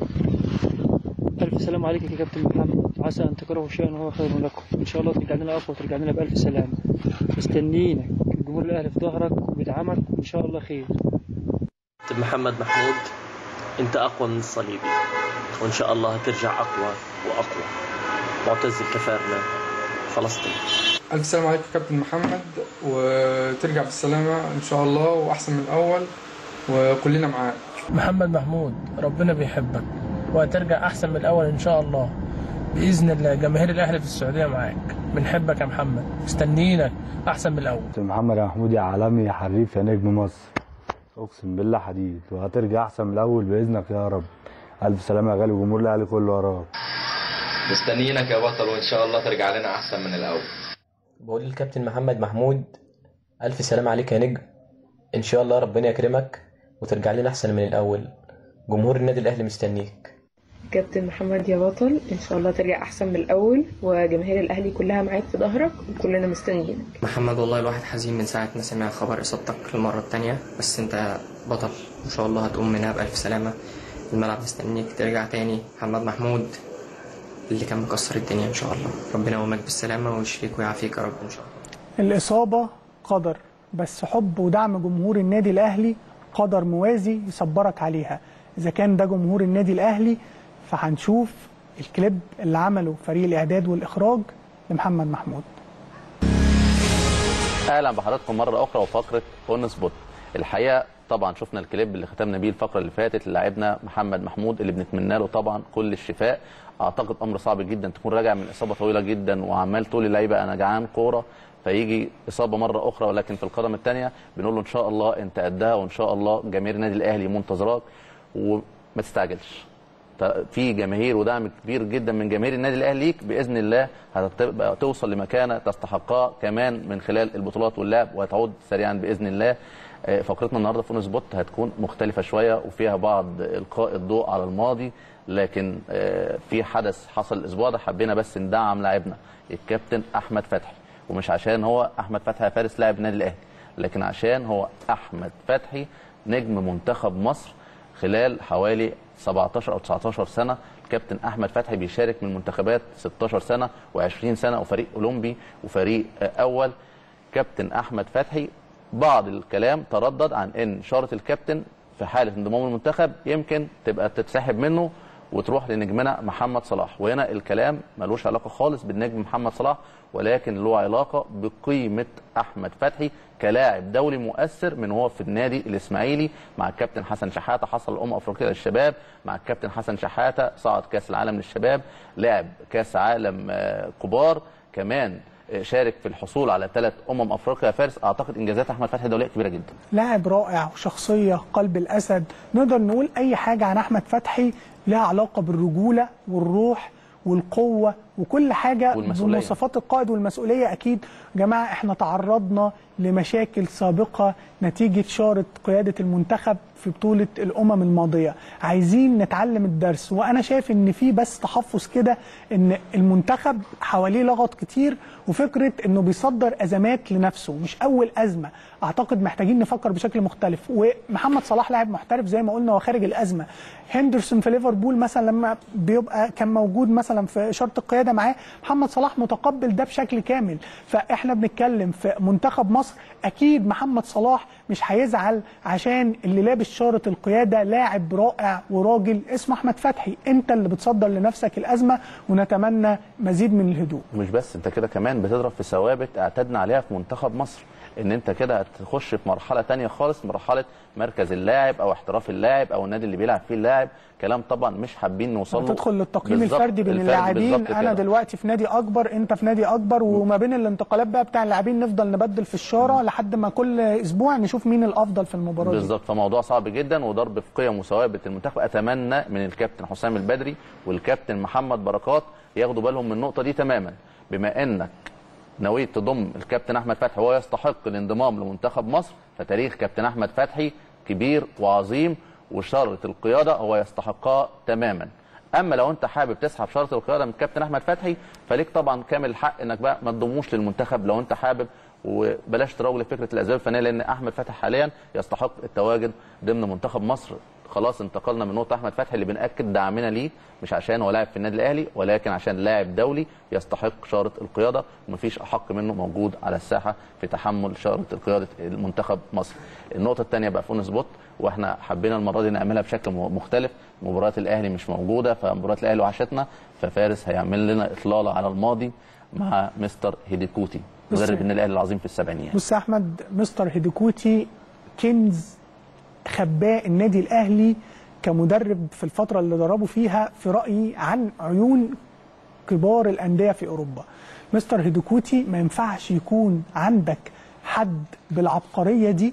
ألف سلام عليك يا كابتن محمد عسى أن تكرهوا شيئا وهو خير لكم إن شاء الله ترجع لنا أقوى وترجع لنا بألف سلامة مستنيينك الجمهور الأهلي في ظهرك وبيدعمك وإن شاء الله خير كابتن محمد محمود انت اقوى من الصليبي وان شاء الله هترجع اقوى واقوى معتز الكفارنة فلسطين ألف سلام عليك يا كابتن محمد وترجع بالسلامة إن شاء الله وأحسن من الأول وكلنا معاك محمد محمود ربنا بيحبك وهترجع احسن من الاول ان شاء الله باذن الله جماهير الاهلي في السعوديه معاك بنحبك يا محمد مستنيينك احسن من الاول محمد يا محمود يا عالمي يا حريف يا نجم مصر اقسم بالله حديد وهترجع احسن من الاول باذنك يا رب الف سلامه يا غالي وجمهور الاهلي كله وراك مستنيينك يا بطل وان شاء الله ترجع لنا احسن من الاول بقول للكابتن محمد محمود ألف سلام عليك يا نجم إن شاء الله ربنا يكرمك وترجع لنا أحسن من الأول جمهور النادي الأهلي مستنيك كابتن محمد يا بطل ان شاء الله ترجع احسن من الاول وجماهير الاهلي كلها معاك في ظهرك وكلنا مستنيينك محمد والله الواحد حزين من ساعة ما سمع خبر إصابتك المرة التانية بس أنت بطل إن شاء الله هتقوم منها بألف سلامة الملعب مستنيك ترجع تاني محمد محمود اللي كان مكسر الدنيا إن شاء الله ربنا يقومك بالسلامة ويشفيك ويعافيك يا رب إن شاء الله الإصابة قدر بس حب ودعم جمهور النادي الأهلي قدر موازي يصبرك عليها إذا كان ده جمهور النادي الأهلي فهنشوف الكليب اللي عمله فريق الإعداد والإخراج لمحمد محمود اهلا بحضراتكم مره اخرى وفقره اون سبوت الحقيقه طبعا شفنا الكليب اللي ختمنا بيه الفقره اللي فاتت للاعبنا محمد محمود اللي بنتمنى له طبعا كل الشفاء اعتقد امر صعب جدا تكون راجع من اصابه طويله جدا وعمال تقول للعيبه انا جعان كوره فيجي اصابه مره اخرى ولكن في القدم الثانيه بنقول له ان شاء الله انت قدها وان شاء الله جماهير النادي الاهلي منتظراك وما تستعجلش في جماهير ودعم كبير جدا من جماهير النادي الاهلي ليك باذن الله هتبقى توصل لمكانه تستحقها كمان من خلال البطولات واللعب وهتعود سريعا باذن الله فقرتنا النهارده في سبوت هتكون مختلفه شويه وفيها بعض القاء الضوء على الماضي لكن في حدث حصل الاسبوع ده حبينا بس ندعم لاعبنا الكابتن احمد فتحي ومش عشان هو احمد فتحي فارس لاعب النادي الاهلي لكن عشان هو احمد فتحي نجم منتخب مصر خلال حوالي 17 او 19 سنه الكابتن احمد فتحي بيشارك من منتخبات 16 سنه و20 سنه وفريق اولمبي وفريق اول كابتن احمد فتحي بعض الكلام تردد عن ان شاره الكابتن في حاله انضمام المنتخب يمكن تبقى تتسحب منه وتروح لنجمنا محمد صلاح وهنا الكلام ملوش علاقه خالص بالنجم محمد صلاح ولكن له علاقه بقيمه احمد فتحي كلاعب دولي مؤثر من هو في النادي الاسماعيلي مع الكابتن حسن شحاته حصل امم افريقيا للشباب مع الكابتن حسن شحاته صعد كاس العالم للشباب لعب كاس عالم آه، كبار كمان آه، شارك في الحصول على ثلاث امم افريقيا فارس اعتقد انجازات احمد فتحي دوليه كبيره جدا لاعب رائع وشخصية قلب الأسد نقدر نقول أي حاجة عن أحمد فتحي لها علاقة بالرجولة والروح والقوة وكل حاجة والمسؤولية. بمواصفات القائد والمسؤولية أكيد جماعة احنا تعرضنا لمشاكل سابقة نتيجة شارة قيادة المنتخب في بطولة الأمم الماضية عايزين نتعلم الدرس وأنا شايف إن في بس تحفظ كده إن المنتخب حواليه لغط كتير وفكرة إنه بيصدر أزمات لنفسه مش أول أزمة أعتقد محتاجين نفكر بشكل مختلف ومحمد صلاح لاعب محترف زي ما قلنا وخارج الأزمة هندرسون في ليفربول مثلا لما بيبقى كان موجود مثلا في شرط القيادة معاه محمد صلاح متقبل ده بشكل كامل فإحنا بنتكلم في منتخب مصر أكيد محمد صلاح مش هيزعل عشان اللي لابس شارة القيادة لاعب رائع وراجل اسمه أحمد فتحي أنت اللي بتصدر لنفسك الأزمة ونتمنى مزيد من الهدوء مش بس انت كده كمان بتضرب في ثوابت اعتدنا عليها في منتخب مصر ان انت كده هتخش في مرحله تانية خالص مرحله مركز اللاعب او احتراف اللاعب او النادي اللي بيلعب فيه اللاعب كلام طبعا مش حابين نوصل له تدخل للتقييم بالظبط، الفردي بين الفردي اللاعبين بالظبط انا كده. دلوقتي في نادي اكبر انت في نادي اكبر وما بين الانتقالات بقى بتاع اللاعبين نفضل نبدل في الشاره لحد ما كل اسبوع نشوف مين الافضل في المباراه دي بالظبط فموضوع صعب جدا وضرب في قيم وثوابت المنتخب اتمنى من الكابتن حسام البدري والكابتن محمد بركات ياخدوا بالهم من النقطه دي تماما بما انك نويت تضم الكابتن احمد فتحي وهو يستحق الانضمام لمنتخب مصر فتاريخ كابتن احمد فتحي كبير وعظيم وشاره القياده هو يستحقها تماما اما لو انت حابب تسحب شرط القياده من الكابتن احمد فتحي فليك طبعا كامل الحق انك بقى ما تضموش للمنتخب لو انت حابب وبلاش تروج لفكره الاسباب الفنيه لان احمد فتحي حاليا يستحق التواجد ضمن منتخب مصر خلاص انتقلنا من نقطه احمد فتحي اللي بناكد دعمنا ليه مش عشان هو لاعب في النادي الاهلي ولكن عشان لاعب دولي يستحق شاره القياده ومفيش احق منه موجود على الساحه في تحمل شاره قياده المنتخب مصر. النقطه الثانيه بقى فون سبوت واحنا حبينا المره دي نعملها بشكل م- مختلف مباريات الاهلي مش موجوده فمباريات الاهلي وحشتنا ففارس هيعمل لنا اطلاله على الماضي مع مستر هيديكوتي بص- مدرب النادي الاهلي العظيم في السبعينيات. بص يا احمد مستر هيديكوتي كنز خباه النادي الاهلي كمدرب في الفتره اللي دربه فيها في رايي عن عيون كبار الانديه في اوروبا مستر هيديكوتي ما ينفعش يكون عندك حد بالعبقريه دي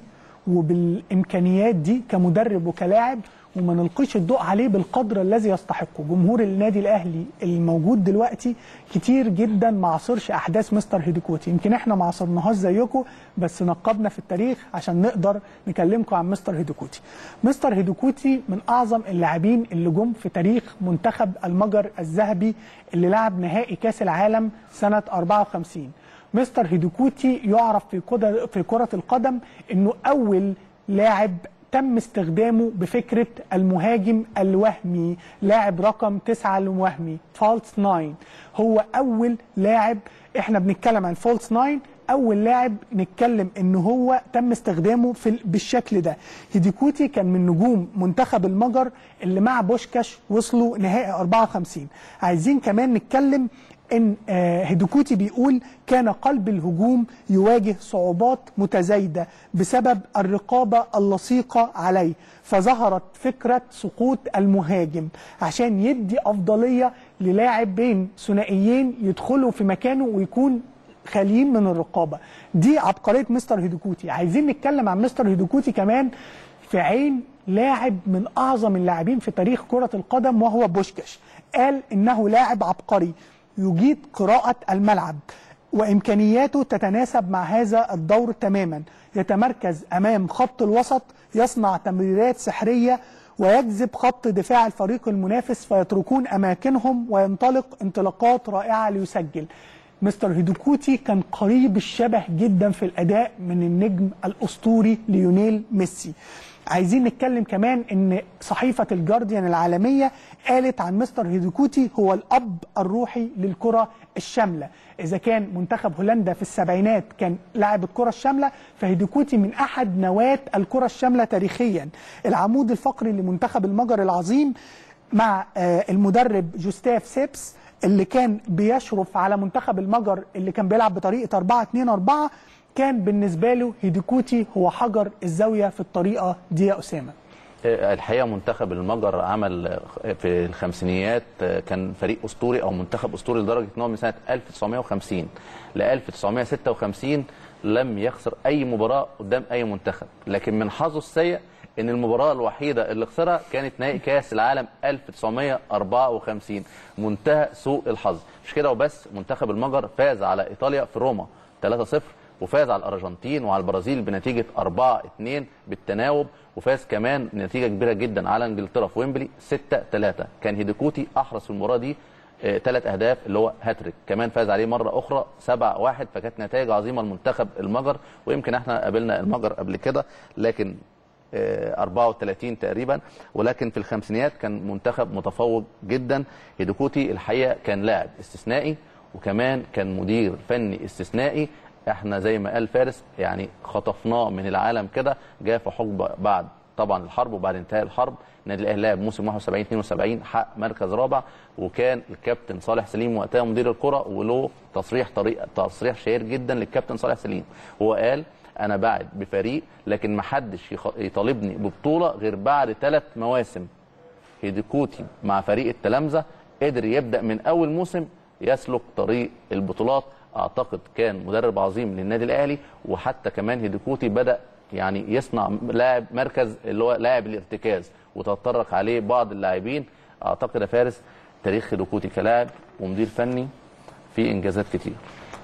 وبالامكانيات دي كمدرب وكلاعب وما نلقيش الضوء عليه بالقدر الذي يستحقه جمهور النادي الاهلي الموجود دلوقتي كتير جدا ما عاصرش احداث مستر هيديكوتي يمكن احنا ما عاصرناهاش زيكم بس نقبنا في التاريخ عشان نقدر نكلمكم عن مستر هيديكوتي مستر هيديكوتي من اعظم اللاعبين اللي جم في تاريخ منتخب المجر الذهبي اللي لعب نهائي كاس العالم سنه 54 مستر هيديكوتي يعرف في كرة في كرة القدم انه اول لاعب تم استخدامه بفكرة المهاجم الوهمي لاعب رقم تسعة الوهمي فالس ناين هو أول لاعب احنا بنتكلم عن فالس ناين أول لاعب نتكلم إن هو تم استخدامه في ال- بالشكل ده هيديكوتي كان من نجوم منتخب المجر اللي مع بوشكاش وصلوا نهائي 54 عايزين كمان نتكلم ان آه، هيدوكوتي بيقول كان قلب الهجوم يواجه صعوبات متزايده بسبب الرقابه اللصيقه عليه فظهرت فكره سقوط المهاجم عشان يدي افضليه للاعبين ثنائيين يدخلوا في مكانه ويكون خاليين من الرقابه دي عبقريه مستر هيدوكوتي عايزين نتكلم عن مستر هيدوكوتي كمان في عين لاعب من اعظم اللاعبين في تاريخ كره القدم وهو بوشكاش قال انه لاعب عبقري يجيد قراءه الملعب وامكانياته تتناسب مع هذا الدور تماما يتمركز امام خط الوسط يصنع تمريرات سحريه ويجذب خط دفاع الفريق المنافس فيتركون اماكنهم وينطلق انطلاقات رائعه ليسجل مستر هيدوكوتي كان قريب الشبه جدا في الاداء من النجم الاسطوري ليونيل ميسي عايزين نتكلم كمان ان صحيفه الجارديان العالميه قالت عن مستر هيدوكوتي هو الاب الروحي للكره الشامله اذا كان منتخب هولندا في السبعينات كان لاعب الكره الشامله فهيدوكوتي من احد نواه الكره الشامله تاريخيا العمود الفقري لمنتخب المجر العظيم مع آه، المدرب جوستاف سيبس اللي كان بيشرف على منتخب المجر اللي كان بيلعب بطريقه 4 2 4 كان بالنسبه له هيدوكوتي هو حجر الزاويه في الطريقه دي يا اسامه الحقيقه منتخب المجر عمل في الخمسينيات كان فريق اسطوري او منتخب اسطوري لدرجه ان هو من سنه 1950 ل 1956 لم يخسر اي مباراه قدام اي منتخب لكن من حظه السيء ان المباراه الوحيده اللي خسرها كانت نهائي كاس العالم 1954 منتهى سوء الحظ مش كده وبس منتخب المجر فاز على ايطاليا في روما 3-0 وفاز على الارجنتين وعلى البرازيل بنتيجه 4 2 بالتناوب وفاز كمان نتيجه كبيره جدا على انجلترا في ويمبلي 6 3 كان هيديكوتي احرز في المباراه دي ثلاث اهداف اللي هو هاتريك كمان فاز عليه مره اخرى 7 1 فكانت نتائج عظيمه لمنتخب المجر ويمكن احنا قابلنا المجر قبل كده لكن آه، 34 تقريبا ولكن في الخمسينيات كان منتخب متفوق جدا هيدوكوتي الحقيقه كان لاعب استثنائي وكمان كان مدير فني استثنائي احنا زي ما قال فارس يعني خطفناه من العالم كده جاء في حقبه بعد طبعا الحرب وبعد انتهاء الحرب النادي الاهلي لعب موسم 71 72 حقق مركز رابع وكان الكابتن صالح سليم وقتها مدير الكره وله تصريح طريق تصريح شهير جدا للكابتن صالح سليم هو قال انا بعد بفريق لكن ما حدش يخ- يطالبني ببطوله غير بعد ثلاث مواسم هيديكوتي مع فريق التلامذه قدر يبدا من اول موسم يسلك طريق البطولات اعتقد كان مدرب عظيم للنادي الاهلي وحتى كمان هيديكوتي بدا يعني يصنع لاعب مركز اللي هو لاعب الارتكاز وتطرق عليه بعض اللاعبين اعتقد يا فارس تاريخ هيديكوتي كلاعب ومدير فني في انجازات كتير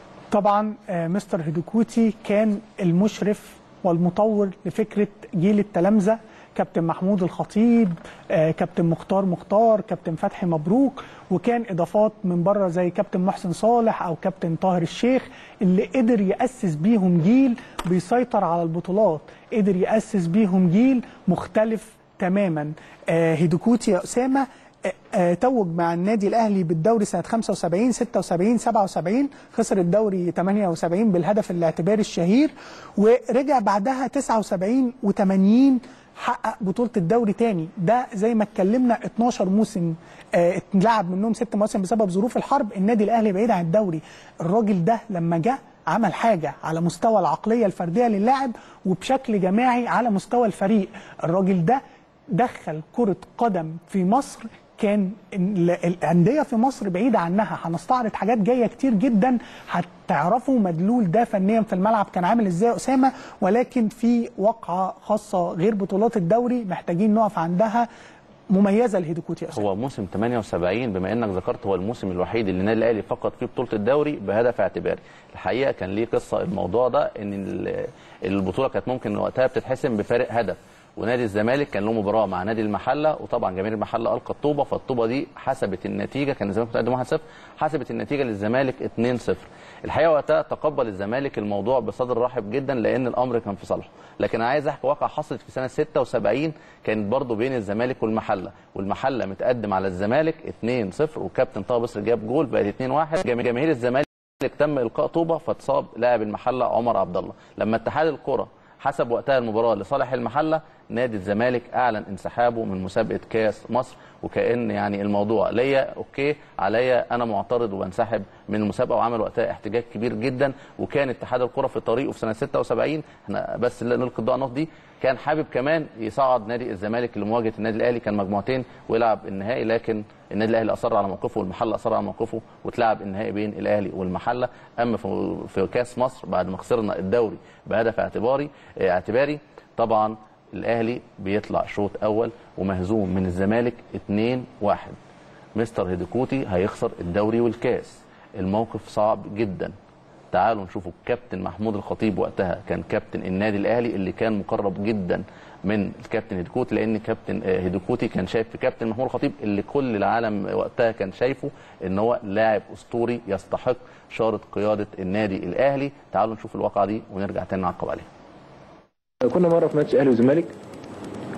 طبعا آه، مستر هيدوكوتي كان المشرف والمطور لفكره جيل التلامذه كابتن محمود الخطيب آه، كابتن مختار مختار كابتن فتحي مبروك وكان اضافات من بره زي كابتن محسن صالح او كابتن طاهر الشيخ اللي قدر ياسس بيهم جيل بيسيطر على البطولات قدر ياسس بيهم جيل مختلف تماما آه، هيدوكوتي يا اسامه آه، آه، توج مع النادي الاهلي بالدوري سنه 75 76 77 خسر الدوري 78 بالهدف الاعتباري الشهير ورجع بعدها 79 و80 حقق بطوله الدوري تاني ده زي ما اتكلمنا 12 موسم آه، اتلعب منهم ست مواسم بسبب ظروف الحرب النادي الاهلي بعيد عن الدوري الراجل ده لما جه عمل حاجه على مستوى العقليه الفرديه للاعب وبشكل جماعي على مستوى الفريق الراجل ده دخل كرة قدم في مصر كان ال- الأندية في مصر بعيدة عنها هنستعرض حاجات جاية كتير جدا هتعرفوا مدلول ده فنيا في الملعب كان عامل ازاي يا أسامة ولكن في واقعة خاصة غير بطولات الدوري محتاجين نقف عندها مميزة لهيدوكوتي يا أسامة هو موسم 78 بما انك ذكرت هو الموسم الوحيد اللي النادي الاهلي فقط فيه بطوله الدوري بهدف اعتباري الحقيقه كان ليه قصه الموضوع ده ان ال- البطوله كانت ممكن وقتها بتتحسم بفارق هدف ونادي الزمالك كان له مباراه مع نادي المحله وطبعا جماهير المحله القى الطوبه فالطوبه دي حسبت النتيجه كان الزمالك متقدم 1-0 حسبت النتيجه للزمالك 2-0 الحقيقه وقتها تقبل الزمالك الموضوع بصدر رحب جدا لان الامر كان في صالحه لكن انا عايز احكي واقع حصلت في سنه 76 كانت برضو بين الزمالك والمحله والمحله متقدم على الزمالك 2-0 وكابتن طه بصر جاب جول بقت 2-1 جماهير جماهير الزمالك تم القاء طوبه فاتصاب لاعب المحله عمر عبد الله لما اتحاد الكره حسب وقتها المباراه لصالح المحله نادي الزمالك اعلن انسحابه من مسابقه كاس مصر وكان يعني الموضوع ليا اوكي عليا انا معترض وبنسحب من المسابقه وعمل وقتها احتجاج كبير جدا وكان اتحاد الكره في طريقه في سنه 76 احنا بس اللي نلقي الضوء على النقط دي كان حابب كمان يصعد نادي الزمالك لمواجهه النادي الاهلي كان مجموعتين ويلعب النهائي لكن النادي الاهلي اصر على موقفه والمحله اصر على موقفه واتلعب النهائي بين الاهلي والمحله اما في في كاس مصر بعد ما خسرنا الدوري بهدف اعتباري اه، اعتباري طبعا الاهلي بيطلع شوط اول ومهزوم من الزمالك 2-1 مستر هيديكوتي هيخسر الدوري والكاس الموقف صعب جدا تعالوا نشوفوا الكابتن محمود الخطيب وقتها كان كابتن النادي الاهلي اللي كان مقرب جدا من الكابتن هيديكوتي لان كابتن آه، هيديكوتي كان شايف في كابتن محمود الخطيب اللي كل العالم وقتها كان شايفه ان هو لاعب اسطوري يستحق شاره قياده النادي الاهلي تعالوا نشوف الواقعه دي ونرجع تاني نعقب عليها كنا مره في ماتش اهلي وزمالك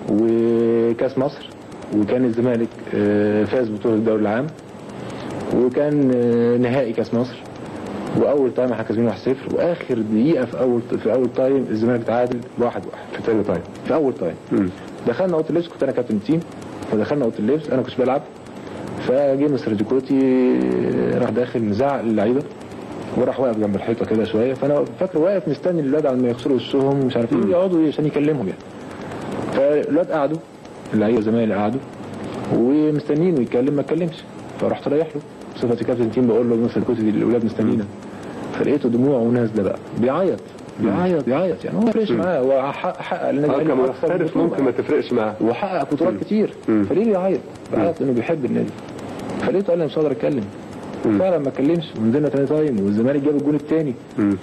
وكاس مصر وكان الزمالك آه، فاز بطولة الدوري العام وكان آه، نهائي كاس مصر واول تايم احنا كاسبين 1-0 واخر دقيقه في اول في اول تايم الزمالك تعادل 1-1 في تاني تايم في اول تايم دخلنا اوضه اللبس كنت انا كابتن التيم فدخلنا اوضه اللبس انا كنتش بلعب فجه مستر ديكوتي راح داخل مزعق للعيبه وراح واقف جنب الحيطه كده شويه فانا فاكر واقف مستني الولاد على ما يغسلوا وشهم ومش عارف ايه يقعدوا عشان يكلمهم يعني فالولاد قعدوا اللعيبه زمايلي قعدوا ومستنيين ويتكلم ما اتكلمش فرحت رايح له بصفتي كابتن التيم بقول له مستر ديكوتي الاولاد مستنينا فلقيته دموعه نازله بقى بيعيط بيعيط بيعيط يعني هو ما فرقش معاه هو حقق حقق للنادي اه الأهلي كان أكتر محترف بطولة. ممكن ما تفرقش معاه وحقق بطولات كتير فليه بيعيط؟ بيعيط لانه بيحب النادي فلقيته قال لي مش هقدر اتكلم فعلا ما اتكلمش ونزلنا تاني تايم والزمالك جاب الجون التاني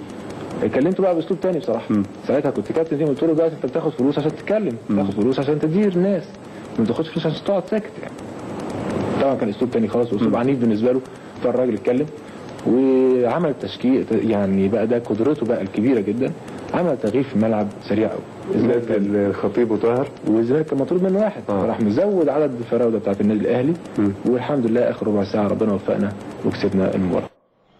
كلمته بقى باسلوب تاني بصراحه ساعتها كنت كابتن تيم قلت له دلوقتي انت بتاخد فلوس عشان تتكلم بتاخد فلوس عشان تدير الناس ما بتاخدش فلوس عشان تقعد ساكت يعني طبعا كان اسلوب تاني خالص واسلوب عنيف بالنسبه له فالراجل اتكلم وعمل تشكيل يعني بقى ده قدرته بقى الكبيره جدا عمل تغيير في الملعب سريع قوي نزل الخطيب وطاهر والزمالك كان مطلوب منه واحد فراح مزود عدد الفراوده بتاعت النادي الاهلي والحمد لله اخر ربع ساعه ربنا وفقنا وكسبنا المباراه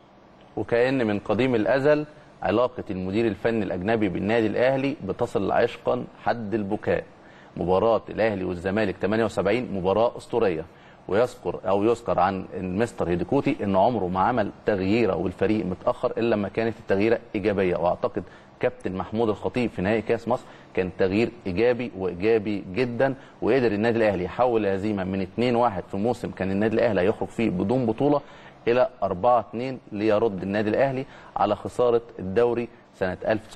وكأن من قديم الأزل علاقة المدير الفني الأجنبي بالنادي الأهلي بتصل عشقا حد البكاء مباراة الأهلي والزمالك 78 مباراة أسطورية ويذكر أو يذكر عن مستر هيديكوتي إن عمره ما عمل تغييرة والفريق متأخر إلا لما كانت التغييرة إيجابية وأعتقد كابتن محمود الخطيب في نهائي كاس مصر كان تغيير ايجابي وايجابي جدا وقدر النادي الاهلي يحول الهزيمه من 2-1 في موسم كان النادي الاهلي هيخرج فيه بدون بطوله الى 4-2 ليرد النادي الاهلي على خساره الدوري سنه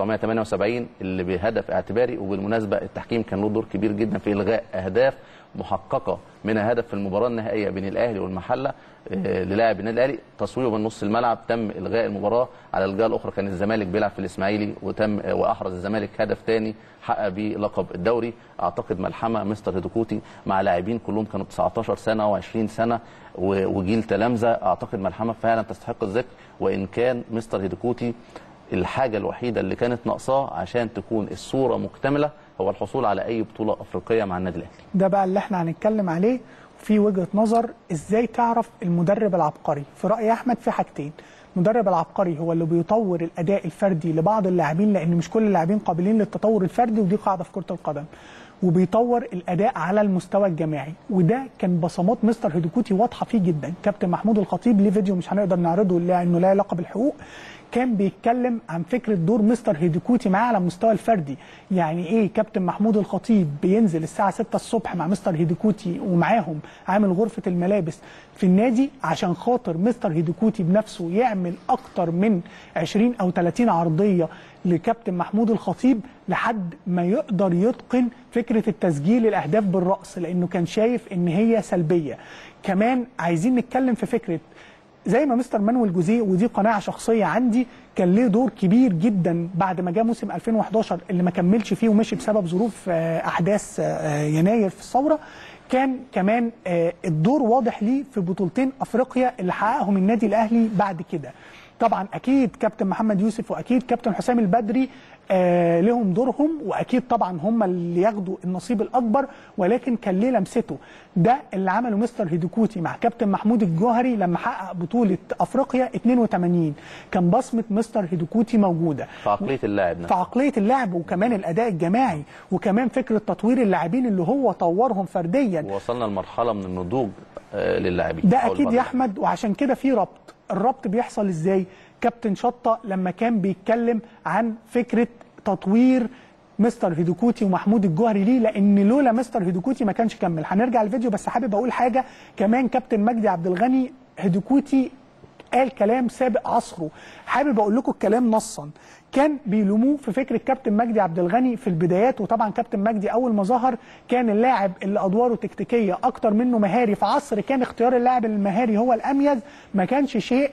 1978 اللي بهدف اعتباري وبالمناسبه التحكيم كان له دور كبير جدا في الغاء اهداف محققه منها هدف في المباراه النهائيه بين الاهلي والمحله آه، للاعب النادي الاهلي تصويبه من نص الملعب تم الغاء المباراه على الجهه الاخرى كان الزمالك بيلعب في الاسماعيلي وتم آه، واحرز الزمالك هدف ثاني حقق بيه لقب الدوري اعتقد ملحمه مستر هيدوكوتي مع لاعبين كلهم كانوا 19 سنه و20 سنه و- وجيل تلامذه اعتقد ملحمه فعلا تستحق الذكر وان كان مستر هيدوكوتي الحاجه الوحيده اللي كانت ناقصاه عشان تكون الصوره مكتمله هو الحصول على اي بطوله افريقيه مع النادي الاهلي ده بقى اللي احنا هنتكلم عليه في وجهة نظر ازاي تعرف المدرب العبقري في رأي احمد في حاجتين المدرب العبقري هو اللي بيطور الاداء الفردي لبعض اللاعبين لان مش كل اللاعبين قابلين للتطور الفردي ودي قاعده في كره القدم وبيطور الاداء على المستوى الجماعي وده كان بصمات مستر هيدوكوتي واضحه فيه جدا كابتن محمود الخطيب ليه فيديو مش هنقدر نعرضه لانه لا علاقه بالحقوق كان بيتكلم عن فكره دور مستر هيدوكوتي معاه على المستوى الفردي يعني ايه كابتن محمود الخطيب بينزل الساعه 6 الصبح مع مستر هيدوكوتي ومعاهم عامل غرفه الملابس في النادي عشان خاطر مستر هيدوكوتي بنفسه يعمل اكتر من 20 او 30 عرضيه لكابتن محمود الخطيب لحد ما يقدر يتقن فكره التسجيل الاهداف بالراس لانه كان شايف ان هي سلبيه كمان عايزين نتكلم في فكره زي ما مستر مانويل جوزيه ودي قناعه شخصيه عندي كان ليه دور كبير جدا بعد ما جاء موسم 2011 اللي ما كملش فيه ومشي بسبب ظروف آه، احداث آه، يناير في الثوره كان كمان آه، الدور واضح ليه في بطولتين افريقيا اللي حققهم النادي الاهلي بعد كده طبعا اكيد كابتن محمد يوسف واكيد كابتن حسام البدري آه لهم دورهم واكيد طبعا هم اللي ياخدوا النصيب الاكبر ولكن كان ليه لمسته ده اللي عمله مستر هيدوكوتي مع كابتن محمود الجوهري لما حقق بطوله افريقيا 82 كان بصمه مستر هيدوكوتي موجوده في عقليه اللاعب في نفسه عقليه اللاعب وكمان الاداء الجماعي وكمان فكره تطوير اللاعبين اللي هو طورهم فرديا وصلنا لمرحله من النضوج آه، للاعبين ده أو اكيد يا البطل. احمد وعشان كده في ربط الربط بيحصل ازاي كابتن شطه لما كان بيتكلم عن فكره تطوير مستر هيدوكوتي ومحمود الجوهري ليه لان لولا مستر هيدوكوتي ما كانش كمل هنرجع الفيديو بس حابب اقول حاجه كمان كابتن مجدي عبد الغني هيدوكوتي قال كلام سابق عصره حابب اقول لكم الكلام نصا كان بيلوموه في فكره كابتن مجدي عبد الغني في البدايات وطبعا كابتن مجدي اول ما ظهر كان اللاعب اللي ادواره تكتيكيه اكتر منه مهاري في عصر كان اختيار اللاعب المهاري هو الاميز ما كانش شيء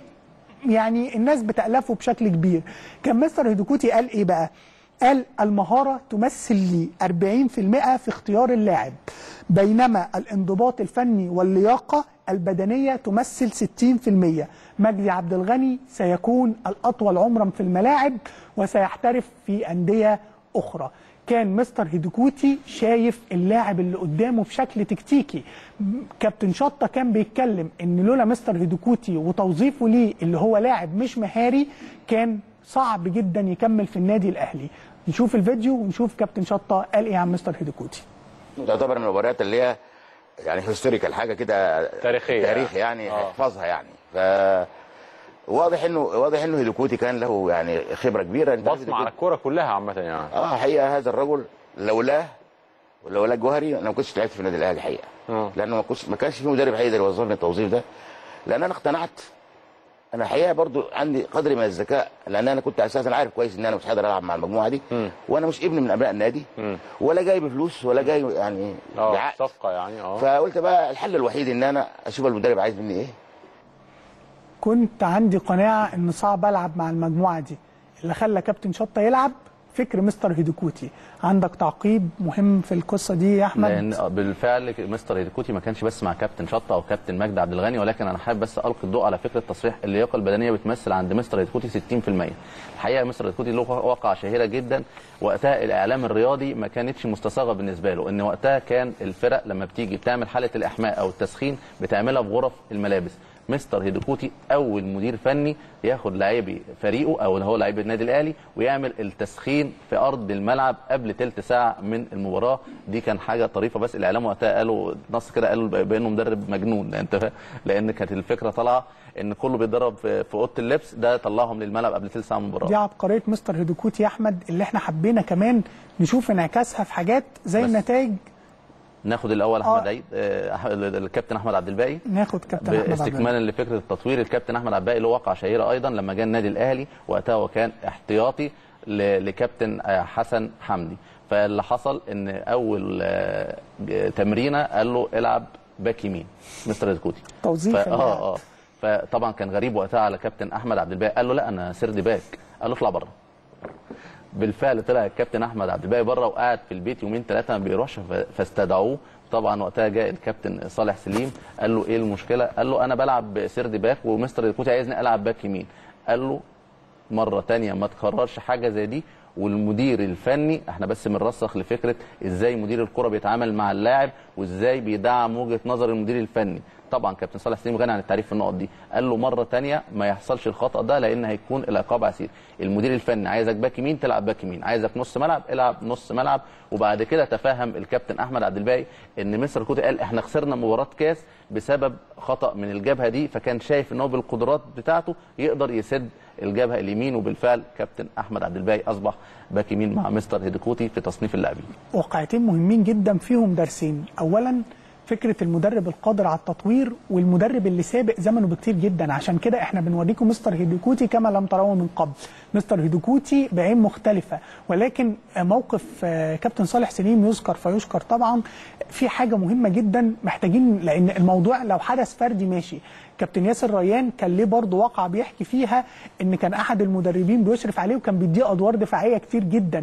يعني الناس بتألفه بشكل كبير كان مستر هيدوكوتي قال ايه بقى قال المهارة تمثل لي 40% في اختيار اللاعب بينما الانضباط الفني واللياقة البدنية تمثل 60% مجدي عبد الغني سيكون الأطول عمرا في الملاعب وسيحترف في أندية أخرى كان مستر هيدوكوتي شايف اللاعب اللي قدامه بشكل تكتيكي م- كابتن شطه كان بيتكلم ان لولا مستر هيدوكوتي وتوظيفه ليه اللي هو لاعب مش مهاري كان صعب جدا يكمل في النادي الاهلي نشوف الفيديو ونشوف كابتن شطه قال ايه عن مستر هيدوكوتي تعتبر من المباريات اللي هي يعني هيستوريكال حاجه كده تاريخية. تاريخ يعني احفظها يعني ف واضح انه واضح انه هيدوكوتي كان له يعني خبره كبيره انت عارف بصمه على هيدوكوتي- الكوره كلها عامه يعني اه حقيقه هذا الرجل لولاه ولولا الجوهري انا ما كنتش لعبت في النادي الاهلي حقيقه لانه ما كنتش ما كانش في مدرب هيقدر يوظفني التوظيف ده لان انا اقتنعت انا الحقيقه برضو عندي قدر من الذكاء لان انا كنت اساسا عارف كويس ان انا مش هقدر العب مع المجموعه دي وانا مش ابن من ابناء النادي ولا جاي بفلوس ولا جاي يعني اه بعقد صفقه يعني اه فقلت بقى الحل الوحيد ان انا اشوف المدرب عايز مني ايه كنت عندي قناعه ان صعب العب مع المجموعه دي اللي خلى كابتن شطه يلعب فكر مستر هيدوكوتي عندك تعقيب مهم في القصه دي يا احمد لان بالفعل مستر هيديكوتي ما كانش بس مع كابتن شطه او كابتن مجدي عبد الغني ولكن انا حابب بس القي الضوء على فكره تصريح اللياقه البدنيه بتمثل عند مستر هيديكوتي 60% الحقيقه مستر هيديكوتي له واقعه شهيره جدا وقتها الاعلام الرياضي ما كانتش مستصاغه بالنسبه له ان وقتها كان الفرق لما بتيجي بتعمل حاله الاحماء او التسخين بتعملها في غرف الملابس مستر هيدوكوتي اول مدير فني ياخد لاعبي فريقه او اللي هو لاعبي النادي الاهلي ويعمل التسخين في ارض الملعب قبل تلت ساعه من المباراه دي كان حاجه طريفه بس الاعلام وقتها قالوا نص كده قالوا بانه مدرب مجنون انت فاهم لان كانت الفكره طالعه ان كله بيتدرب في في اوضه اللبس ده طلعهم للملعب قبل تلت ساعه من دي المباراه عبقريه مستر هيدوكوتي يا احمد اللي احنا حبينا كمان نشوف انعكاسها في حاجات زي بس. النتائج ناخد الاول آه. احمد عيد آه، أح- الكابتن احمد عبد الباقي ناخد كابتن احمد عبد الباقي. باستكمالا لفكره التطوير الكابتن احمد عبد الباقي له واقعه شهيره ايضا لما جه النادي الاهلي وقتها هو كان احتياطي ل- لكابتن آه، حسن حمدي فاللي حصل ان اول آه، ج- تمرينه قال له العب باك يمين مستر الكوتي توظيف ف- اللاعب. اه اه فطبعا كان غريب وقتها على كابتن احمد عبد الباقي قال له لا انا سرد باك قال له اطلع بره بالفعل طلع الكابتن احمد عبد الباقي بره وقعد في البيت يومين ثلاثه ما بيروحش ف- فاستدعوه طبعا وقتها جاء الكابتن صالح سليم قال له ايه المشكله قال له انا بلعب سرد باك ومستر الكوتي عايزني العب باك يمين قال له مره تانية ما تكررش حاجه زي دي والمدير الفني احنا بس بنرسخ لفكره ازاي مدير الكره بيتعامل مع اللاعب وازاي بيدعم وجهه نظر المدير الفني طبعا كابتن صالح سليم غني عن التعريف في النقط دي قال له مره تانية ما يحصلش الخطا ده لان هيكون العقاب عسير المدير الفني عايزك باك يمين تلعب باك يمين عايزك نص ملعب العب نص ملعب وبعد كده تفهم الكابتن احمد عبد الباقي ان مستر كوتي قال احنا خسرنا مباراه كاس بسبب خطا من الجبهه دي فكان شايف ان هو بالقدرات بتاعته يقدر يسد الجبهه اليمين وبالفعل كابتن احمد عبد الباقي اصبح باك يمين مع مستر هيديكوتي في تصنيف اللاعبين واقعتين مهمين جدا فيهم درسين اولا فكره المدرب القادر على التطوير والمدرب اللي سابق زمنه بكتير جدا عشان كده احنا بنوريكم مستر هيدوكوتي كما لم تروه من قبل مستر هيدوكوتي بعين مختلفه ولكن موقف آه، كابتن صالح سليم يذكر فيشكر طبعا في حاجه مهمه جدا محتاجين لان الموضوع لو حدث فردي ماشي كابتن ياسر ريان كان ليه برضه واقعه بيحكي فيها ان كان احد المدربين بيشرف عليه وكان بيديه ادوار دفاعيه كتير جدا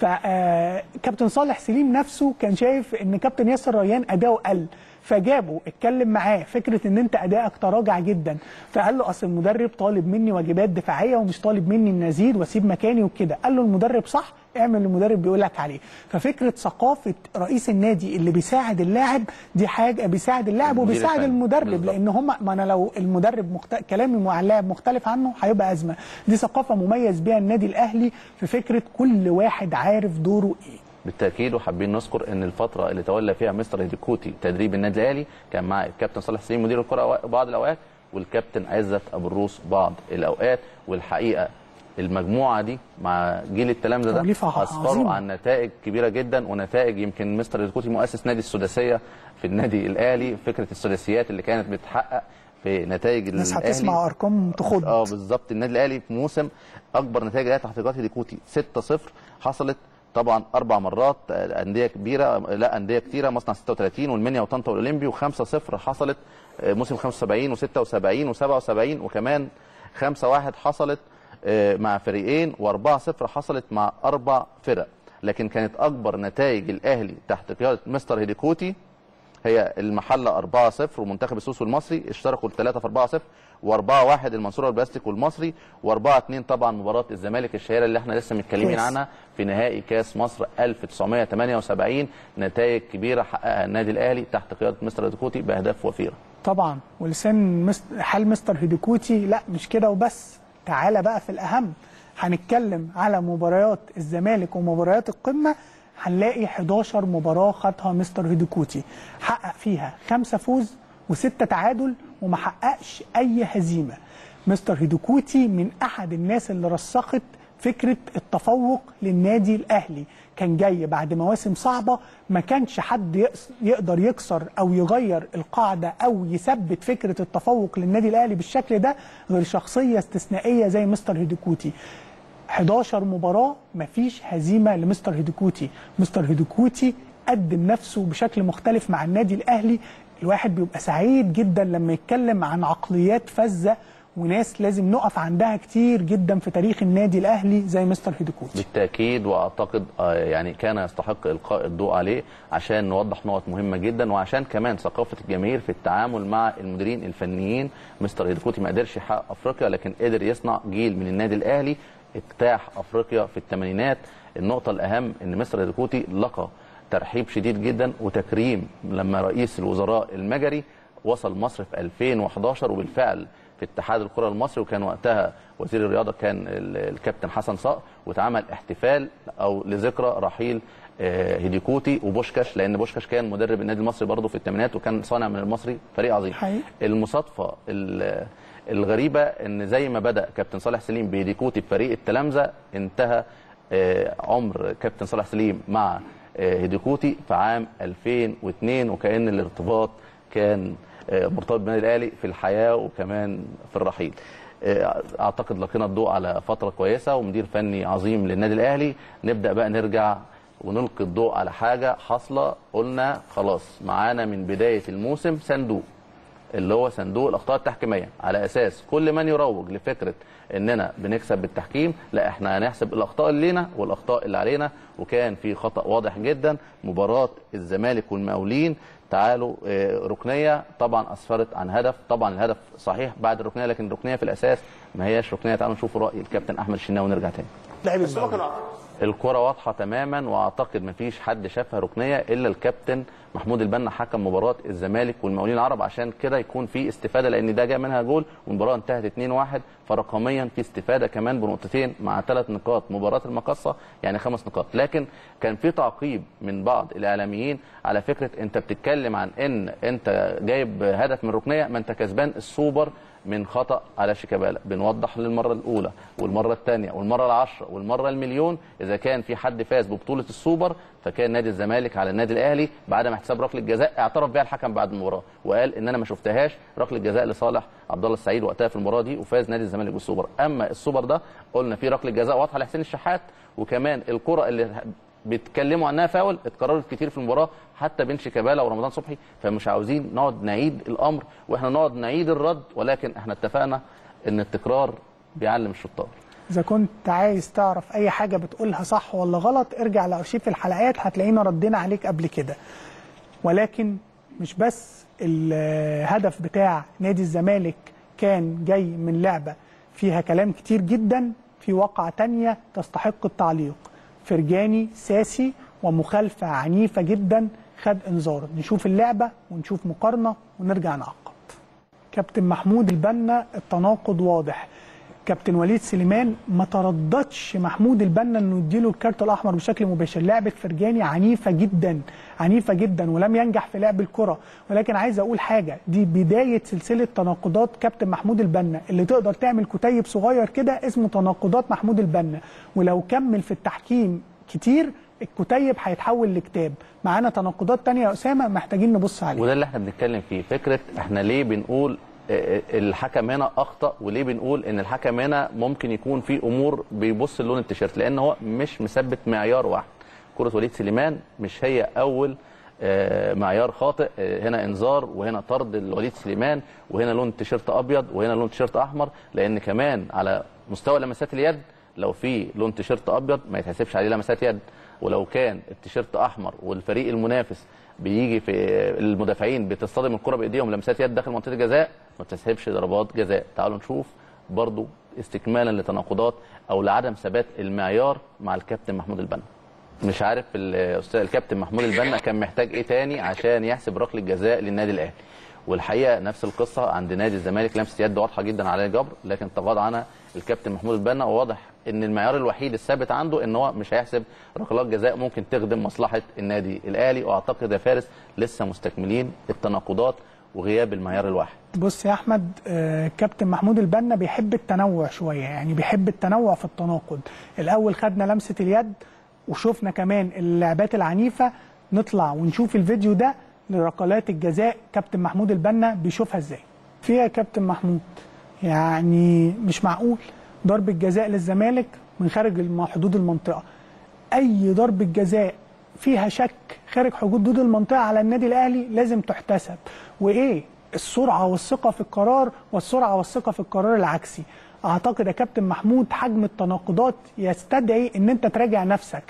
فكابتن صالح سليم نفسه كان شايف ان كابتن ياسر ريان اداؤه قل فجابه اتكلم معاه فكره ان انت ادائك تراجع جدا فقال له اصل المدرب طالب مني واجبات دفاعيه ومش طالب مني ان ازيد واسيب مكاني وكده قال له المدرب صح اعمل اللي المدرب بيقول لك عليه ففكره ثقافه رئيس النادي اللي بيساعد اللاعب دي حاجه بيساعد اللاعب المدير وبيساعد الفني. المدرب بالظبط. لان هم ما انا لو المدرب مخت... كلامي مع اللاعب مختلف عنه هيبقى ازمه دي ثقافه مميز بيها النادي الاهلي في فكره كل واحد عارف دوره ايه بالتاكيد وحابين نذكر ان الفتره اللي تولى فيها مستر هيديكوتي تدريب النادي الاهلي كان مع الكابتن صالح سليم مدير الكره أوا- بعض الاوقات والكابتن عزت ابو الروس بعض الاوقات والحقيقه المجموعه دي مع جيل التلامذه ده توليفة اسفروا عظيمة. عن نتائج كبيره جدا ونتائج يمكن مستر هيديكوتي مؤسس نادي السداسيه في النادي الاهلي فكره السداسيات اللي كانت بتحقق في نتائج الناس الاهلي هتسمع ارقام تخض اه بالظبط النادي الاهلي في موسم اكبر نتائج لها تحت قياده هيديكوتي 6-0 حصلت طبعا اربع مرات آه، انديه كبيره لا انديه كتيره مصنع 36 والمنيا وطنطا والاولمبي و5-0 حصلت آه، موسم 75 و76 و77 وكمان 5-1 حصلت آه، مع فريقين و4-0 حصلت مع اربع فرق لكن كانت اكبر نتائج الاهلي تحت قياده مستر هيديكوتي هي المحله 4-0 ومنتخب السويس والمصري اشتركوا الثلاثه في 4-0 و4-1 المنصوره والبلاستيك والمصري و4-2 طبعا مباراه الزمالك الشهيره اللي احنا لسه متكلمين كاس. عنها في نهائي كاس مصر 1978 نتائج كبيره حققها النادي الاهلي تحت قياده مستر هيديكوتي باهداف وفيره طبعا ولسان مست... حال مستر هيديكوتي لا مش كده وبس تعالى بقى في الاهم هنتكلم على مباريات الزمالك ومباريات القمه هنلاقي 11 مباراه خدها مستر هيديكوتي حقق فيها خمسه فوز وسته تعادل وما حققش اي هزيمه مستر هيديكوتي من احد الناس اللي رسخت فكره التفوق للنادي الاهلي كان جاي بعد مواسم صعبه ما كانش حد يقص- يقدر يكسر او يغير القاعده او يثبت فكره التفوق للنادي الاهلي بالشكل ده غير شخصيه استثنائيه زي مستر هيديكوتي 11 مباراه مفيش هزيمه لمستر هيديكوتي مستر هيديكوتي قدم نفسه بشكل مختلف مع النادي الاهلي الواحد بيبقى سعيد جدا لما يتكلم عن عقليات فذه وناس لازم نقف عندها كتير جدا في تاريخ النادي الاهلي زي مستر هيديكوتي بالتاكيد واعتقد آه، يعني كان يستحق القاء الضوء عليه عشان نوضح نقط مهمه جدا وعشان كمان ثقافه الجماهير في التعامل مع المديرين الفنيين مستر هيديكوتي ما قدرش يحقق افريقيا لكن قدر يصنع جيل من النادي الاهلي اجتاح افريقيا في الثمانينات النقطه الاهم ان مستر هيديكوتي لقى ترحيب شديد جدا وتكريم لما رئيس الوزراء المجري وصل مصر في 2011 وبالفعل في اتحاد الكره المصري وكان وقتها وزير الرياضه كان ال- الكابتن حسن صقر واتعمل احتفال او لذكرى رحيل آه، هيديكوتي وبوشكاش لان بوشكاش كان مدرب النادي المصري برضه في الثمانينات وكان صانع من المصري فريق عظيم حقيقي. المصادفه ال- الغريبه ان زي ما بدا كابتن صالح سليم بهيديكوتي بفريق التلامذه انتهى آه، عمر كابتن صالح سليم مع آه، هيديكوتي في عام 2002 وكان الارتباط كان آه، مرتبط بالنادي الاهلي في الحياه وكمان في الرحيل آه، اعتقد لقينا الضوء على فتره كويسه ومدير فني عظيم للنادي الاهلي نبدا بقى نرجع ونلقي الضوء على حاجه حاصله قلنا خلاص معانا من بدايه الموسم صندوق اللي هو صندوق الاخطاء التحكيميه على اساس كل من يروج لفكره اننا بنكسب بالتحكيم لا احنا هنحسب الاخطاء اللي لينا والاخطاء اللي علينا وكان في خطا واضح جدا مباراه الزمالك والمقاولين تعالوا آه، ركنيه طبعا اسفرت عن هدف طبعا الهدف صحيح بعد الركنيه لكن الركنيه في الاساس ما هياش ركنيه تعالوا نشوف راي الكابتن احمد الشناوي ونرجع تاني لعب المقاولين الكرة واضحة تماما واعتقد مفيش حد شافها ركنية الا الكابتن محمود البنا حكم مباراة الزمالك والمقاولين العرب عشان كده يكون في استفادة لان ده جاء منها جول والمباراة انتهت 2-1 فرقميا في استفادة كمان بنقطتين مع ثلاث نقاط مباراة المقصة يعني خمس نقاط لكن كان في تعقيب من بعض الاعلاميين على فكرة انت بتتكلم عن ان انت جايب هدف من ركنية ما انت كسبان السوبر من خطا على شيكابالا بنوضح للمره الاولى والمره الثانيه والمره العشرة والمره المليون اذا كان في حد فاز ببطوله السوبر فكان نادي الزمالك على النادي الاهلي بعد ما احتساب ركله جزاء اعترف بها الحكم بعد المباراه وقال ان انا ما شفتهاش ركله جزاء لصالح عبد الله السعيد وقتها في المباراه دي وفاز نادي الزمالك بالسوبر اما السوبر ده قلنا في ركله جزاء واضحه لحسين الشحات وكمان الكره اللي بيتكلموا عنها فاول اتكررت كتير في المباراه حتى بين شيكابالا ورمضان صبحي فمش عاوزين نقعد نعيد الامر واحنا نقعد نعيد الرد ولكن احنا اتفقنا ان التكرار بيعلم الشطار اذا كنت عايز تعرف اي حاجه بتقولها صح ولا غلط ارجع لارشيف الحلقات هتلاقينا ردينا عليك قبل كده ولكن مش بس الهدف بتاع نادي الزمالك كان جاي من لعبه فيها كلام كتير جدا في واقعه تانية تستحق التعليق فرجاني ساسي ومخالفه عنيفه جدا خد انذار نشوف اللعبه ونشوف مقارنه ونرجع نعقب كابتن محمود البنا التناقض واضح كابتن وليد سليمان ما ترددش محمود البنا انه يديله الكارت الاحمر بشكل مباشر لعبه فرجاني عنيفه جدا عنيفه جدا ولم ينجح في لعب الكره ولكن عايز اقول حاجه دي بدايه سلسله تناقضات كابتن محمود البنا اللي تقدر تعمل كتيب صغير كده اسمه تناقضات محمود البنا ولو كمل في التحكيم كتير الكتيب هيتحول لكتاب معانا تناقضات تانية يا اسامه محتاجين نبص عليها وده اللي احنا بنتكلم فيه فكره احنا ليه بنقول آه، الحكم هنا اخطا وليه بنقول ان الحكم هنا ممكن يكون في امور بيبص لون التيشيرت لان هو مش مثبت معيار واحد كره وليد سليمان مش هي اول آه، معيار خاطئ آه، هنا انذار وهنا طرد لوليد سليمان وهنا لون التيشيرت ابيض وهنا لون التيشيرت احمر لان كمان على مستوى لمسات اليد لو في لون تيشيرت ابيض ما يتحسبش عليه لمسات يد ولو كان التيشيرت احمر والفريق المنافس بيجي في المدافعين بتصطدم الكره بايديهم لمسات يد داخل منطقه الجزاء ما بتسحبش ضربات جزاء تعالوا نشوف برضو استكمالا لتناقضات او لعدم ثبات المعيار مع الكابتن محمود البنا مش عارف الاستاذ الكابتن محمود البنا كان محتاج ايه تاني عشان يحسب ركله جزاء للنادي الاهلي والحقيقه نفس القصه عند نادي الزمالك لمسه يد واضحه جدا على جبر لكن تغاضى عنها الكابتن محمود البنا وواضح ان المعيار الوحيد الثابت عنده ان هو مش هيحسب ركلات جزاء ممكن تخدم مصلحه النادي الاهلي واعتقد يا فارس لسه مستكملين التناقضات وغياب المعيار الواحد بص يا احمد آه، كابتن محمود البنا بيحب التنوع شويه يعني بيحب التنوع في التناقض الاول خدنا لمسه اليد وشفنا كمان اللعبات العنيفه نطلع ونشوف الفيديو ده لركلات الجزاء كابتن محمود البنا بيشوفها ازاي فيها يا كابتن محمود يعني مش معقول ضربه جزاء للزمالك من خارج الم- حدود المنطقه اي ضربه جزاء فيها شك خارج حدود المنطقه على النادي الاهلي لازم تحتسب وايه السرعه والثقه في القرار والسرعه والثقه في القرار العكسي اعتقد يا كابتن محمود حجم التناقضات يستدعي ان انت تراجع نفسك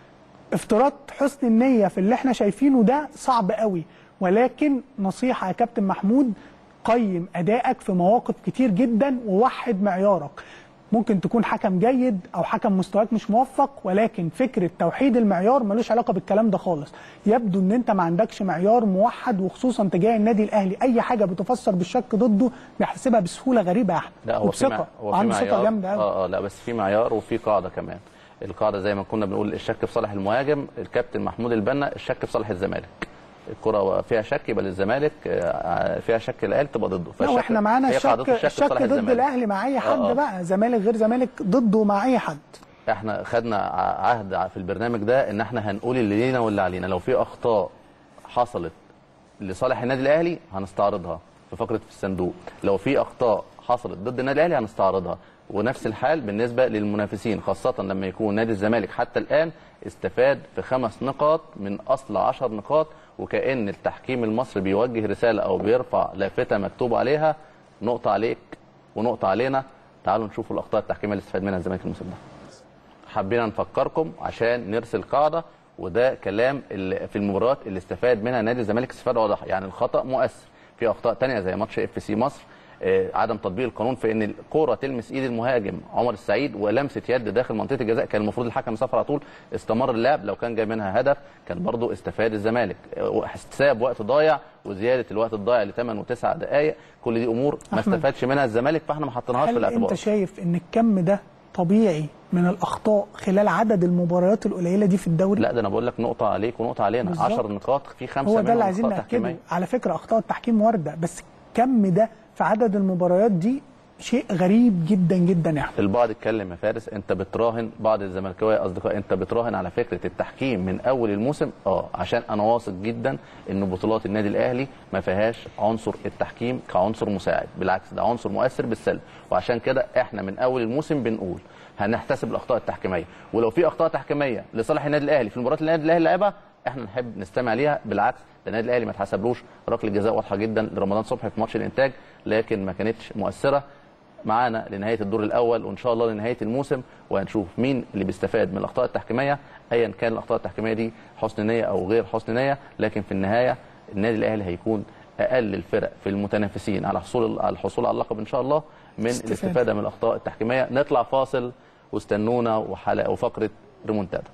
افتراض حسن النيه في اللي احنا شايفينه ده صعب قوي ولكن نصيحه يا كابتن محمود قيم ادائك في مواقف كتير جدا ووحد معيارك ممكن تكون حكم جيد او حكم مستواك مش موفق ولكن فكره توحيد المعيار ملوش علاقه بالكلام ده خالص يبدو ان انت ما عندكش معيار موحد وخصوصا تجاه النادي الاهلي اي حاجه بتفسر بالشك ضده بيحسبها بسهوله غريبه يا احمد لا هو في مع... وبثقه هو في عنده ثقه معيار جامده قوي اه اه لا بس في معيار وفي قاعده كمان القاعده زي ما كنا بنقول الشك في صالح المهاجم الكابتن محمود البنا الشك في صالح الزمالك الكره فيها شك يبقى للزمالك آه، فيها شك الاهلي تبقى ضده لا فالشك- واحنا معانا هي الشك قاعدته في الشك صالح ضد الزمالك. الاهلي مع اي حد آه، آه. بقى زمالك غير زمالك ضده مع اي حد احنا خدنا ع- عهد في البرنامج ده ان احنا هنقول اللي لينا واللي علينا لو في اخطاء حصلت لصالح النادي الاهلي هنستعرضها في فقره في الصندوق لو في اخطاء حصلت ضد النادي الاهلي هنستعرضها ونفس الحال بالنسبه للمنافسين خاصه لما يكون نادي الزمالك حتى الان استفاد في خمس نقاط من اصل عشر نقاط وكأن التحكيم المصري بيوجه رساله او بيرفع لافته مكتوب عليها نقطه عليك ونقطه علينا تعالوا نشوفوا الاخطاء التحكيميه اللي استفاد منها الزمالك الموسم ده حبينا نفكركم عشان نرسل قاعده وده كلام اللي في المباريات اللي استفاد منها نادي الزمالك استفاده واضحه يعني الخطا مؤثر في اخطاء تانية زي ماتش اف سي مصر آه، عدم تطبيق القانون في ان الكوره تلمس ايد المهاجم عمر السعيد ولمسه يد داخل منطقه الجزاء كان المفروض الحكم يصفر على طول استمر اللعب لو كان جاي منها هدف كان برضو استفاد الزمالك آه، احتساب وقت ضايع وزياده الوقت الضايع ل 8 و9 دقائق كل دي امور ما أحمد، استفادش منها الزمالك فاحنا ما حطيناهاش في هل الاعتبار انت شايف ان الكم ده طبيعي من الاخطاء خلال عدد المباريات القليله دي في الدوري لا ده انا بقول لك نقطه عليك ونقطه علينا بالظبط. 10 نقاط في خمسه هو ده منهم اللي عايزين أخطاء ناكده تحكيمية. على فكره اخطاء التحكيم وارده بس الكم ده في عدد المباريات دي شيء غريب جدا جدا يا احمد البعض اتكلم يا فارس انت بتراهن بعض الزملكاويه اصدقاء انت بتراهن على فكره التحكيم من اول الموسم اه عشان انا واثق جدا ان بطولات النادي الاهلي ما فيهاش عنصر التحكيم كعنصر مساعد بالعكس ده عنصر مؤثر بالسلب وعشان كده احنا من اول الموسم بنقول هنحتسب الاخطاء التحكيميه ولو في اخطاء تحكيميه لصالح النادي الاهلي في المباريات اللي النادي الاهلي لعبها احنا نحب نستمع ليها بالعكس ده النادي الاهلي ما اتحسبلوش ركله جزاء واضحه جدا لرمضان صبحي في ماتش الانتاج لكن ما كانتش مؤثره معانا لنهايه الدور الاول وان شاء الله لنهايه الموسم وهنشوف مين اللي بيستفاد من الاخطاء التحكيميه ايا كان الاخطاء التحكيميه دي حسن نيه او غير حسن نيه لكن في النهايه النادي الاهلي هيكون اقل الفرق في المتنافسين على حصول على الحصول على اللقب ان شاء الله من استفادة. الاستفاده من الاخطاء التحكيميه نطلع فاصل واستنونا وحلقه وفقره ريمونتادا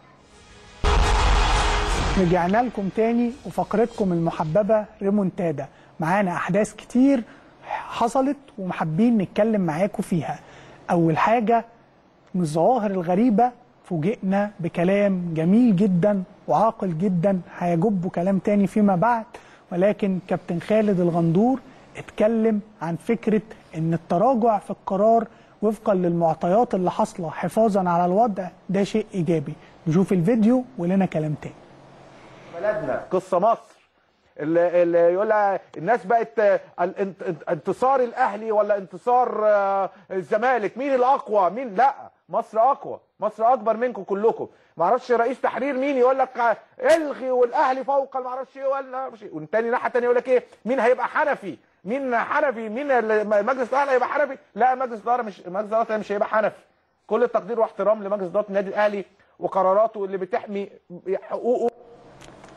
رجعنا لكم تاني وفقرتكم المحببه ريمونتادا معانا احداث كتير حصلت ومحبين نتكلم معاكم فيها اول حاجه من الظواهر الغريبه فوجئنا بكلام جميل جدا وعاقل جدا هيجب كلام تاني فيما بعد ولكن كابتن خالد الغندور اتكلم عن فكره ان التراجع في القرار وفقا للمعطيات اللي حاصله حفاظا على الوضع ده شيء ايجابي نشوف الفيديو ولنا كلام تاني بلدنا قصه مصر اللي, اللي يقول لها الناس بقت آه، الانت- انت- انتصار الاهلي ولا انتصار آه، الزمالك مين الاقوى مين لا مصر اقوى مصر اكبر منكم كلكم ما اعرفش رئيس تحرير مين يقول لك آه، الغي والاهلي فوق ما اعرفش ايه ولا معرفش إيه. والتاني ناحيه تانية يقول لك ايه مين هيبقى حنفي مين حنفي مين اللي- مجلس الاداره هيبقى حنفي لا مجلس الاداره مش مجلس الاداره مش هيبقى حنفي كل التقدير واحترام لمجلس اداره النادي الاهلي وقراراته اللي بتحمي حقوقه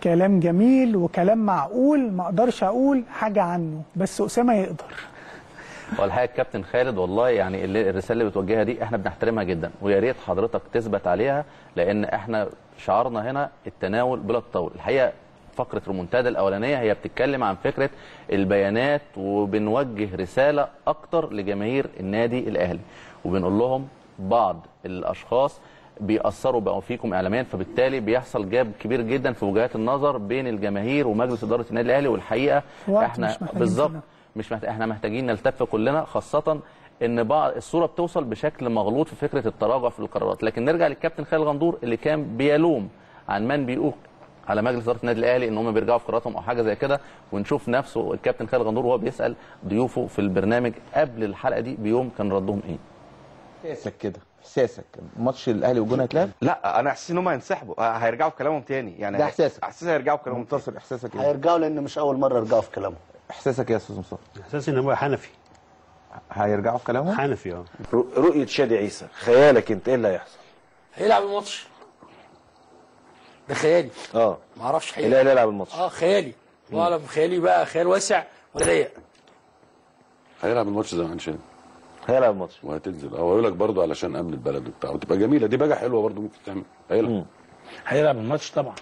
كلام جميل وكلام معقول ما اقدرش اقول حاجه عنه بس اسامه يقدر والحقيقه الكابتن خالد والله يعني اللي الرساله اللي بتوجهها دي احنا بنحترمها جدا ويا ريت حضرتك تثبت عليها لان احنا شعارنا هنا التناول بلا تطاول الحقيقه فقره المنتدى الاولانيه هي بتتكلم عن فكره البيانات وبنوجه رساله اكتر لجماهير النادي الاهلي وبنقول لهم بعض الاشخاص بيأثروا بقوا فيكم اعلاميا فبالتالي بيحصل جاب كبير جدا في وجهات النظر بين الجماهير ومجلس اداره النادي الاهلي والحقيقه وقت احنا مش محتاجين بالظبط كده. مش محتاج احنا محتاجين نلتف كلنا خاصه ان بعض الصوره بتوصل بشكل مغلوط في فكره التراجع في القرارات لكن نرجع للكابتن خالد غندور اللي كان بيلوم عن من بيقول على مجلس اداره النادي الاهلي ان هم بيرجعوا في قراراتهم او حاجه زي كده ونشوف نفسه الكابتن خالد غندور وهو بيسال ضيوفه في البرنامج قبل الحلقه دي بيوم كان ردهم ايه احساسك كده احساسك ماتش الاهلي والجونه هيتلعب لا انا حاسس ان هم هينسحبوا ه- هيرجعوا في كلامهم تاني يعني ده إحساسك. احساس هيرجعوا في كلامهم منتصر احساسك ايه هيرجعوا لان مش اول مره يرجعوا في كلامهم احساسك ايه يا استاذ مصطفى احساسي ان هو حنفي هيرجعوا في كلامهم حنفي اه رؤيه شادي عيسى خيالك انت ايه اللي هيحصل هيلعب الماتش ده خيالي اه ما اعرفش الاهلي هيلعب الماتش اه خيالي الله اعلم خيالي بقى خيال واسع ولا ضيق هيلعب الماتش زي ما هنشين هيلعب الماتش وهتنزل او يقول لك برضه علشان امن البلد وبتاع وتبقى جميله دي بقى حلوه برضه ممكن تعمل هيلعب هيلعب الماتش طبعا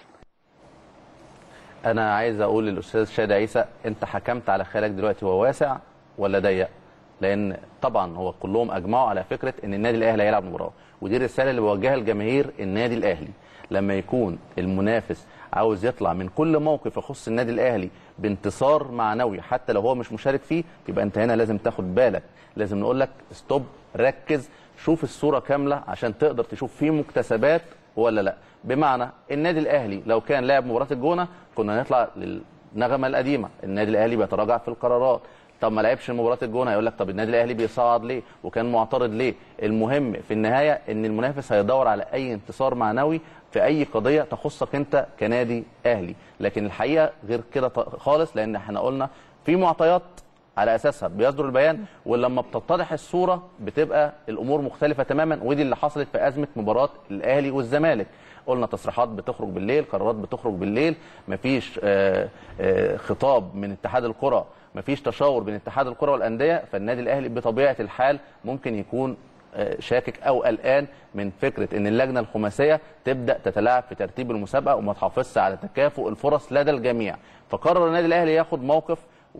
انا عايز اقول للاستاذ شادي عيسى انت حكمت على خيالك دلوقتي هو واسع ولا ضيق لان طبعا هو كلهم اجمعوا على فكره ان النادي الاهلي هيلعب مباراه ودي الرساله اللي بوجهها لجماهير النادي الاهلي لما يكون المنافس عاوز يطلع من كل موقف يخص النادي الاهلي بانتصار معنوي حتى لو هو مش مشارك فيه يبقى انت هنا لازم تاخد بالك لازم نقول لك ستوب ركز شوف الصوره كامله عشان تقدر تشوف فيه مكتسبات ولا لا بمعنى النادي الاهلي لو كان لاعب مباراه الجونه كنا نطلع للنغمه القديمه النادي الاهلي بيتراجع في القرارات طب ما لعبش مباراه الجونه هيقول لك طب النادي الاهلي بيصعد ليه وكان معترض ليه المهم في النهايه ان المنافس هيدور على اي انتصار معنوي في اي قضيه تخصك انت كنادي اهلي لكن الحقيقه غير كده ط- خالص لان احنا قلنا في معطيات على اساسها بيصدر البيان ولما بتتضح الصوره بتبقى الامور مختلفه تماما ودي اللي حصلت في ازمه مباراه الاهلي والزمالك قلنا تصريحات بتخرج بالليل قرارات بتخرج بالليل مفيش آه، آه، خطاب من اتحاد الكره مفيش تشاور بين اتحاد الكره والانديه فالنادي الاهلي بطبيعه الحال ممكن يكون آه، شاكك او قلقان من فكره ان اللجنه الخماسيه تبدا تتلاعب في ترتيب المسابقه وما تحافظش على تكافؤ الفرص لدى الجميع فقرر النادي الاهلي ياخد موقف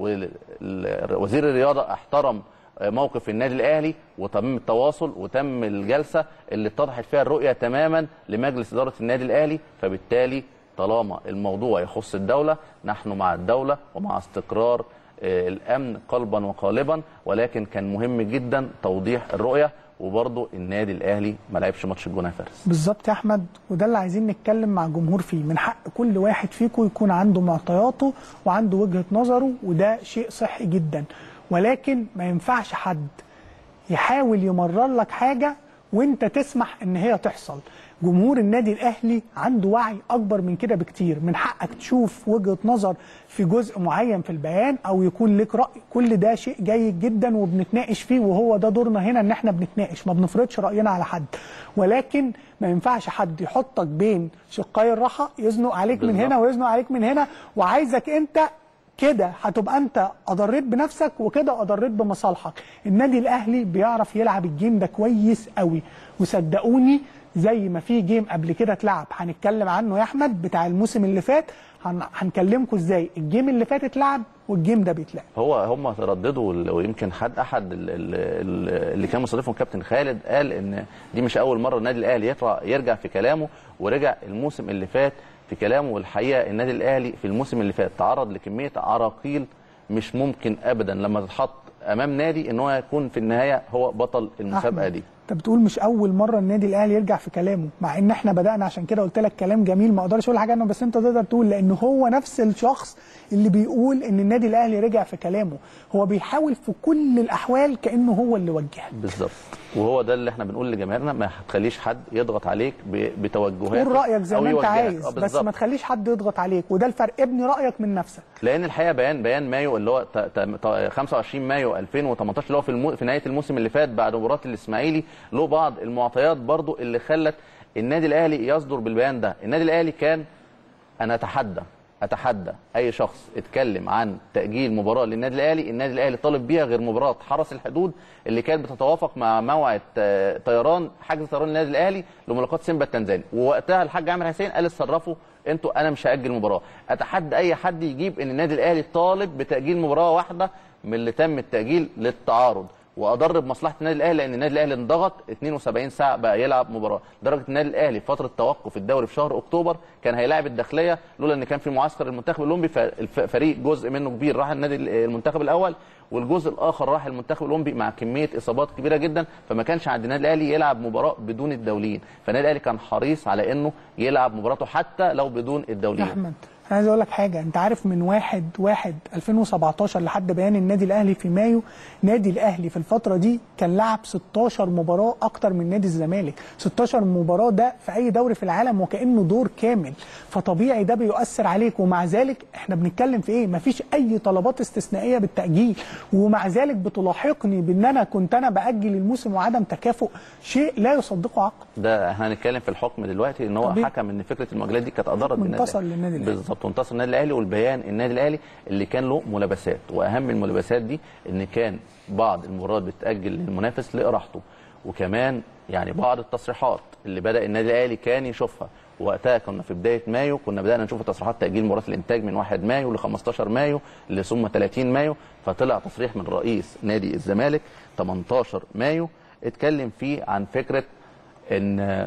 ووزير الرياضه احترم موقف النادي الاهلي وتم التواصل وتم الجلسه اللي اتضحت فيها الرؤيه تماما لمجلس اداره النادي الاهلي فبالتالي طالما الموضوع يخص الدوله نحن مع الدوله ومع استقرار آه، الامن قلبا وقالبا ولكن كان مهم جدا توضيح الرؤيه وبرضه النادي الاهلي ما لعبش ماتش الجونه يا فارس بالظبط يا احمد وده اللي عايزين نتكلم مع الجمهور فيه من حق كل واحد فيكم يكون عنده معطياته وعنده وجهة نظره وده شيء صحي جدا ولكن ما ينفعش حد يحاول يمرر لك حاجة وانت تسمح ان هي تحصل جمهور النادي الاهلي عنده وعي اكبر من كده بكتير من حقك تشوف وجهة نظر في جزء معين في البيان او يكون لك رأي كل ده شيء جيد جدا وبنتناقش فيه وهو ده دورنا هنا ان احنا بنتناقش ما بنفرضش رأينا على حد ولكن ما ينفعش حد يحطك بين شقاي الراحة يزنق عليك من بالظبط. هنا ويزنق عليك من هنا وعايزك انت كده هتبقى انت اضريت بنفسك وكده اضريت بمصالحك النادي الاهلي بيعرف يلعب الجيم ده كويس قوي وصدقوني زي ما في جيم قبل كده اتلعب هنتكلم عنه يا احمد بتاع الموسم اللي فات هن- هنكلمكم ازاي الجيم اللي فات اتلعب والجيم ده بيتلعب هو هم ترددوا ال- ويمكن حد احد ال- ال- ال- اللي كان مستضيفهم كابتن خالد قال ان دي مش اول مره النادي الاهلي يطلع يرجع في كلامه ورجع الموسم اللي فات في كلامه والحقيقه النادي الاهلي في الموسم اللي فات تعرض لكميه عراقيل مش ممكن ابدا لما تتحط امام نادي ان هو يكون في النهايه هو بطل المسابقه أحمد، دي انت بتقول مش اول مره النادي الاهلي يرجع في كلامه مع ان احنا بدانا عشان كده قلت لك كلام جميل ما اقدرش اقول حاجه عنه بس انت تقدر تقول لان هو نفس الشخص اللي بيقول ان النادي الاهلي رجع في كلامه هو بيحاول في كل الاحوال كانه هو اللي وجه بالظبط وهو ده اللي احنا بنقول لجماهيرنا ما تخليش حد يضغط عليك ب- بتوجهات قول رايك زي أو ما انت يوجهك. عايز آه، بس بالظبط. ما تخليش حد يضغط عليك وده الفرق ابني رايك من نفسك لان الحقيقه بيان بيان مايو اللي هو ت- ت- ت- 25 مايو 2018 اللي هو في المو في نهايه الموسم اللي فات بعد مباراه الاسماعيلي له بعض المعطيات برضو اللي خلت النادي الاهلي يصدر بالبيان ده النادي الاهلي كان انا اتحدى اتحدى اي شخص اتكلم عن تاجيل مباراه للنادي الاهلي النادي الاهلي طالب بيها غير مباراه حرس الحدود اللي كانت بتتوافق مع موعد آه، طيران حجز طيران النادي الاهلي لملاقاه سيمبا التنزاني ووقتها الحاج عامر حسين قال اتصرفوا انتوا انا مش هاجل المباراه اتحدى اي حد يجيب ان النادي الاهلي طالب بتاجيل مباراه واحده من اللي تم التاجيل للتعارض واضر بمصلحه النادي الاهلي لان النادي الاهلي انضغط 72 ساعه بقى يلعب مباراه لدرجه النادي الاهلي في فتره توقف الدوري في شهر اكتوبر كان هيلاعب الداخليه لولا ان كان في معسكر المنتخب الاولمبي فالفريق جزء منه كبير راح النادي المنتخب الاول والجزء الاخر راح المنتخب الاولمبي مع كميه اصابات كبيره جدا فما كانش عند النادي الاهلي يلعب مباراه بدون الدوليين فالنادي الاهلي كان حريص على انه يلعب مباراته حتى لو بدون يا الدوليين احمد انا عايز اقول لك حاجه انت عارف من 1 1 2017 لحد بيان النادي الاهلي في مايو نادي الاهلي في الفتره دي كان لعب 16 مباراه اكتر من نادي الزمالك 16 مباراه ده في اي دوري في العالم وكانه دور كامل فطبيعي ده بيؤثر عليك ومع ذلك احنا بنتكلم في ايه مفيش اي طلبات استثنائيه بالتاجيل ومع ذلك بتلاحقني بان انا كنت انا باجل الموسم وعدم تكافؤ شيء لا يصدقه عقل ده احنا هنتكلم في الحكم دلوقتي ان هو طبيعي. حكم ان فكره المؤجلات دي كانت اضرت بالنادي منتصر الأهلي. للنادي الأهلي. بالظبط وانتصر النادي الاهلي والبيان النادي الاهلي اللي كان له ملابسات واهم الملابسات دي ان كان بعض المباريات بتاجل للمنافس لاراحته وكمان يعني بعض التصريحات اللي بدا النادي الاهلي كان يشوفها وقتها كنا في بدايه مايو كنا بدانا نشوف تصريحات تاجيل مباراه الانتاج من 1 مايو ل 15 مايو ثم 30 مايو فطلع تصريح من رئيس نادي الزمالك 18 مايو اتكلم فيه عن فكره ان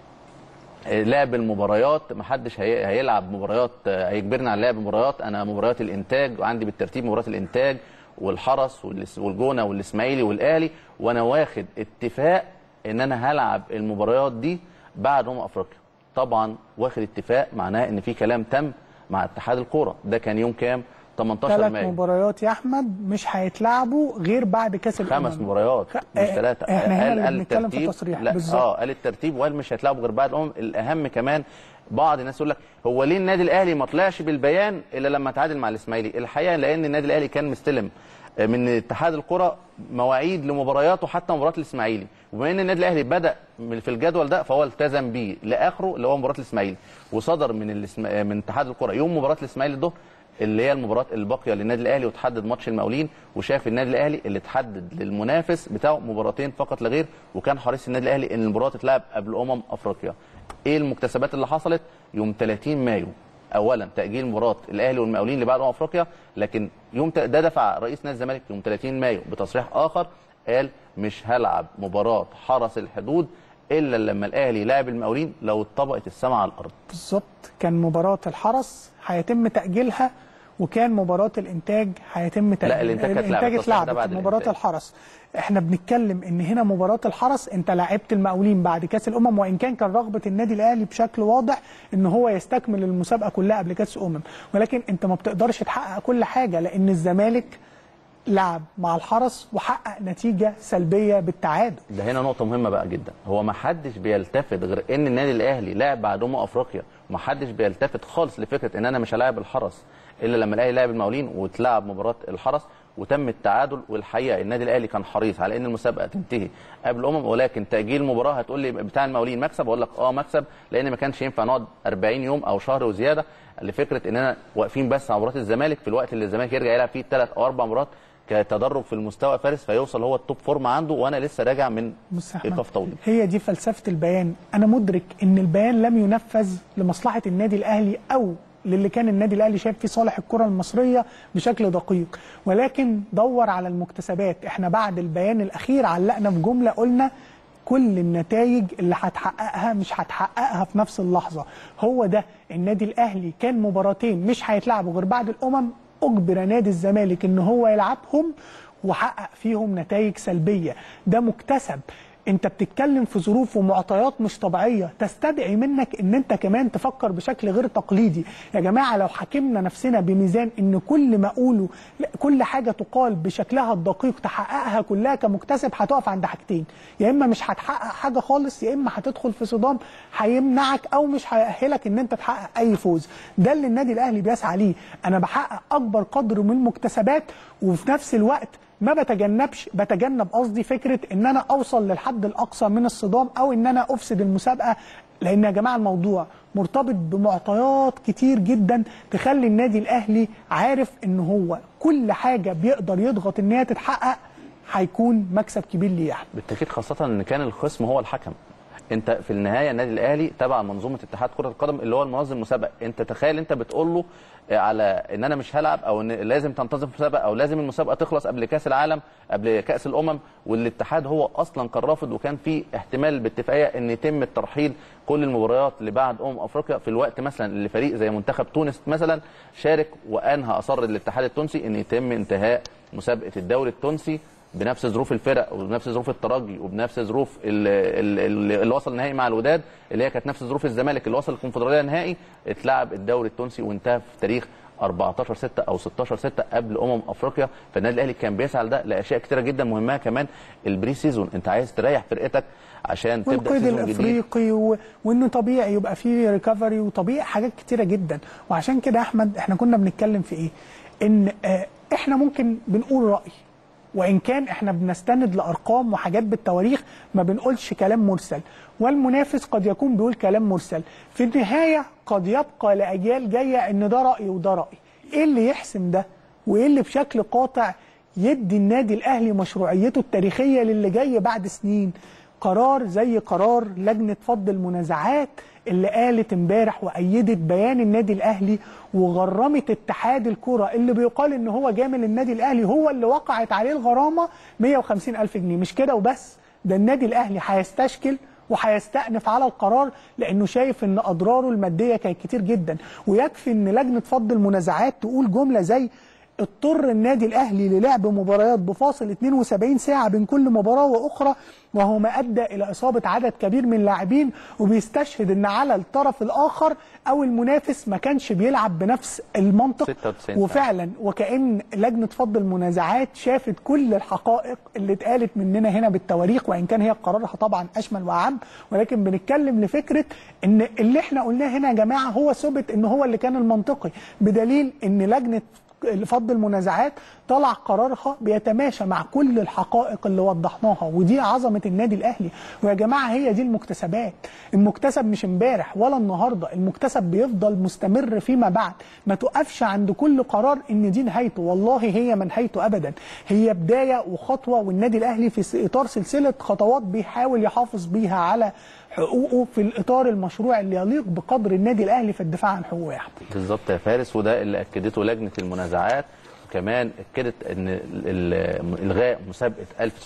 لعب المباريات محدش هي- هيلعب مباريات هيجبرنا على لعب مباريات انا مباريات الانتاج وعندي بالترتيب مباريات الانتاج والحرس والإس- والجونه والاسماعيلي والاهلي وانا واخد اتفاق ان انا هلعب المباريات دي بعد امم افريقيا طبعا واخد اتفاق معناه ان في كلام تم مع اتحاد الكوره ده كان يوم كام 18 ثلاث مايو مباريات يا احمد مش هيتلعبوا غير بعد كاس الامم خمس مباريات مش آه، ثلاثة احنا هنا قال- اللي قال بنتكلم في الترتيب- التصريح لا بالظبط. اه قال الترتيب وقال مش هيتلعبوا غير بعد الامم الاهم كمان بعض الناس يقول لك هو ليه النادي الاهلي ما طلعش بالبيان الا لما تعادل مع الاسماعيلي الحقيقه لان النادي الاهلي كان مستلم آه، من اتحاد الكره مواعيد لمبارياته حتى مباراه الاسماعيلي وبما ان النادي الاهلي بدا من- في الجدول ده فهو التزم بيه لاخره اللي هو مباراه الاسماعيلي وصدر من الاسم... آه، من اتحاد الكره يوم مباراه الاسماعيلي الظهر اللي هي المباراه الباقيه للنادي الاهلي وتحدد ماتش المقاولين وشاف النادي الاهلي اللي تحدد للمنافس بتاعه مباراتين فقط لا غير وكان حريص النادي الاهلي ان المباراه تتلعب قبل امم افريقيا. ايه المكتسبات اللي حصلت؟ يوم 30 مايو اولا تاجيل مباراه الاهلي والمقاولين لبعد امم افريقيا لكن يوم ت- ده دفع رئيس نادي الزمالك يوم 30 مايو بتصريح اخر قال مش هلعب مباراه حرس الحدود الا لما الاهلي يلاعب المقاولين لو اتطبقت السماء على الارض. بالظبط كان مباراة الحرس هيتم تأجيلها وكان مباراة الإنتاج هيتم تأجيلها الإنتاج كانت الإنتاج لعبت، التصريح ده اتلعبت بعد مباراة الإنتاج. الحرس احنا بنتكلم ان هنا مباراة الحرس انت لعبت المقاولين بعد كاس الامم وان كان كان رغبة النادي الاهلي بشكل واضح ان هو يستكمل المسابقة كلها قبل كاس الامم ولكن انت ما بتقدرش تحقق كل حاجة لان الزمالك لعب مع الحرس وحقق نتيجة سلبية بالتعادل ده هنا نقطة مهمة بقى جدا هو ما حدش بيلتفت غير ان النادي الاهلي لعب بعد امم افريقيا وما حدش بيلتفت خالص لفكرة ان انا مش هلاعب الحرس الا لما الاهلي لعب المقاولين وتلعب مباراة الحرس وتم التعادل والحقيقة النادي الاهلي كان حريص على ان المسابقة تنتهي قبل الامم ولكن تأجيل المباراة هتقول لي بتاع المقاولين مكسب اقول لك اه مكسب لان ما كانش ينفع نقعد 40 يوم او شهر وزيادة لفكرة اننا واقفين بس على مباراة الزمالك في الوقت اللي الزمالك يرجع يلعب فيه ثلاث او اربع مباريات كتدرج في المستوى فارس فيوصل هو التوب فورم عنده وانا لسه راجع من بص يا أحمد، ايقاف طويل هي دي فلسفه البيان انا مدرك ان البيان لم ينفذ لمصلحه النادي الاهلي او للي كان النادي الاهلي شايف في صالح الكره المصريه بشكل دقيق ولكن دور على المكتسبات احنا بعد البيان الاخير علقنا في جمله قلنا كل النتائج اللي هتحققها مش هتحققها في نفس اللحظه هو ده النادي الاهلي كان مباراتين مش هيتلعبوا غير بعد الامم اجبر نادي الزمالك ان هو يلعبهم وحقق فيهم نتائج سلبيه ده مكتسب انت بتتكلم في ظروف ومعطيات مش طبيعيه تستدعي منك ان انت كمان تفكر بشكل غير تقليدي يا جماعه لو حكمنا نفسنا بميزان ان كل ما اقوله لا، كل حاجه تقال بشكلها الدقيق تحققها كلها كمكتسب هتقف عند حاجتين يا اما مش هتحقق حاجه خالص يا اما هتدخل في صدام هيمنعك او مش هيأهلك ان انت تحقق اي فوز ده اللي النادي الاهلي بيسعى ليه انا بحقق اكبر قدر من المكتسبات وفي نفس الوقت ما بتجنبش بتجنب قصدي فكره ان انا اوصل للحد الاقصى من الصدام او ان انا افسد المسابقه لان يا جماعه الموضوع مرتبط بمعطيات كتير جدا تخلي النادي الاهلي عارف ان هو كل حاجه بيقدر يضغط ان هي تتحقق هيكون مكسب كبير ليه يا احمد بالتاكيد خاصه ان كان الخصم هو الحكم انت في النهايه النادي الاهلي تبع منظومه اتحاد كره القدم اللي هو المنظم المسابقه انت تخيل انت بتقول له على ان انا مش هلعب او ان لازم تنتظم في المسابقه او لازم المسابقه تخلص قبل كاس العالم قبل كاس الامم والاتحاد هو اصلا كان رافض وكان في احتمال باتفاقيه ان يتم الترحيل كل المباريات اللي بعد امم افريقيا في الوقت مثلا اللي فريق زي منتخب تونس مثلا شارك وانهى اصر الاتحاد التونسي ان يتم انتهاء مسابقه الدوري التونسي بنفس ظروف الفرق وبنفس ظروف الترجي وبنفس ظروف ال- ال- اللي وصل نهائي مع الوداد اللي هي كانت نفس ظروف الزمالك اللي وصل الكونفدراليه نهائي اتلعب الدوري التونسي وانتهى في تاريخ 14 6 او 16 6 قبل امم افريقيا فالنادي الاهلي كان بيسعى لده لاشياء كتيره جدا مهمها كمان البري سيزون انت عايز تريح فرقتك عشان تبدا والقيد سيزون جديد الافريقي و... وانه طبيعي يبقى فيه ريكفري وطبيعي حاجات كتيره جدا وعشان كده يا احمد احنا كنا بنتكلم في ايه ان آه احنا ممكن بنقول راي وان كان احنا بنستند لارقام وحاجات بالتواريخ ما بنقولش كلام مرسل والمنافس قد يكون بيقول كلام مرسل في النهايه قد يبقى لاجيال جايه ان ده راي وده راي ايه اللي يحسم ده وايه اللي بشكل قاطع يدي النادي الاهلي مشروعيته التاريخيه للي جاي بعد سنين قرار زي قرار لجنه فض المنازعات اللي قالت امبارح وايدت بيان النادي الاهلي وغرمت اتحاد الكره اللي بيقال ان هو جامل النادي الاهلي هو اللي وقعت عليه الغرامه 150 الف جنيه مش كده وبس ده النادي الاهلي هيستشكل وهيستأنف على القرار لانه شايف ان اضراره الماديه كانت كتير جدا ويكفي ان لجنه فض المنازعات تقول جمله زي اضطر النادي الاهلي للعب مباريات بفاصل 72 ساعه بين كل مباراه واخرى وهو ما ادى الى اصابه عدد كبير من اللاعبين وبيستشهد ان على الطرف الاخر او المنافس ما كانش بيلعب بنفس المنطق 96 ساعة. وفعلا وكأن لجنة فض المنازعات شافت كل الحقائق اللي اتقالت مننا هنا بالتواريخ وإن كان هي قرارها طبعا أشمل وأعم ولكن بنتكلم لفكرة إن اللي احنا قلناه هنا يا جماعة هو ثبت إن هو اللي كان المنطقي بدليل إن لجنة فض المنازعات طلع قرارها بيتماشى مع كل الحقائق اللي وضحناها ودي عظمه النادي الاهلي ويا جماعه هي دي المكتسبات المكتسب مش امبارح ولا النهارده المكتسب بيفضل مستمر فيما بعد ما تقفش عند كل قرار ان دي نهايته والله هي ما نهايته ابدا هي بدايه وخطوه والنادي الاهلي في اطار سلسله خطوات بيحاول يحافظ بيها على حقوقه في الاطار المشروع اللي يليق بقدر النادي الاهلي في الدفاع عن حقوقه يا احمد بالظبط يا فارس وده اللي اكدته لجنه المنازعات وكمان اكدت ان ال- ال- الغاء مسابقه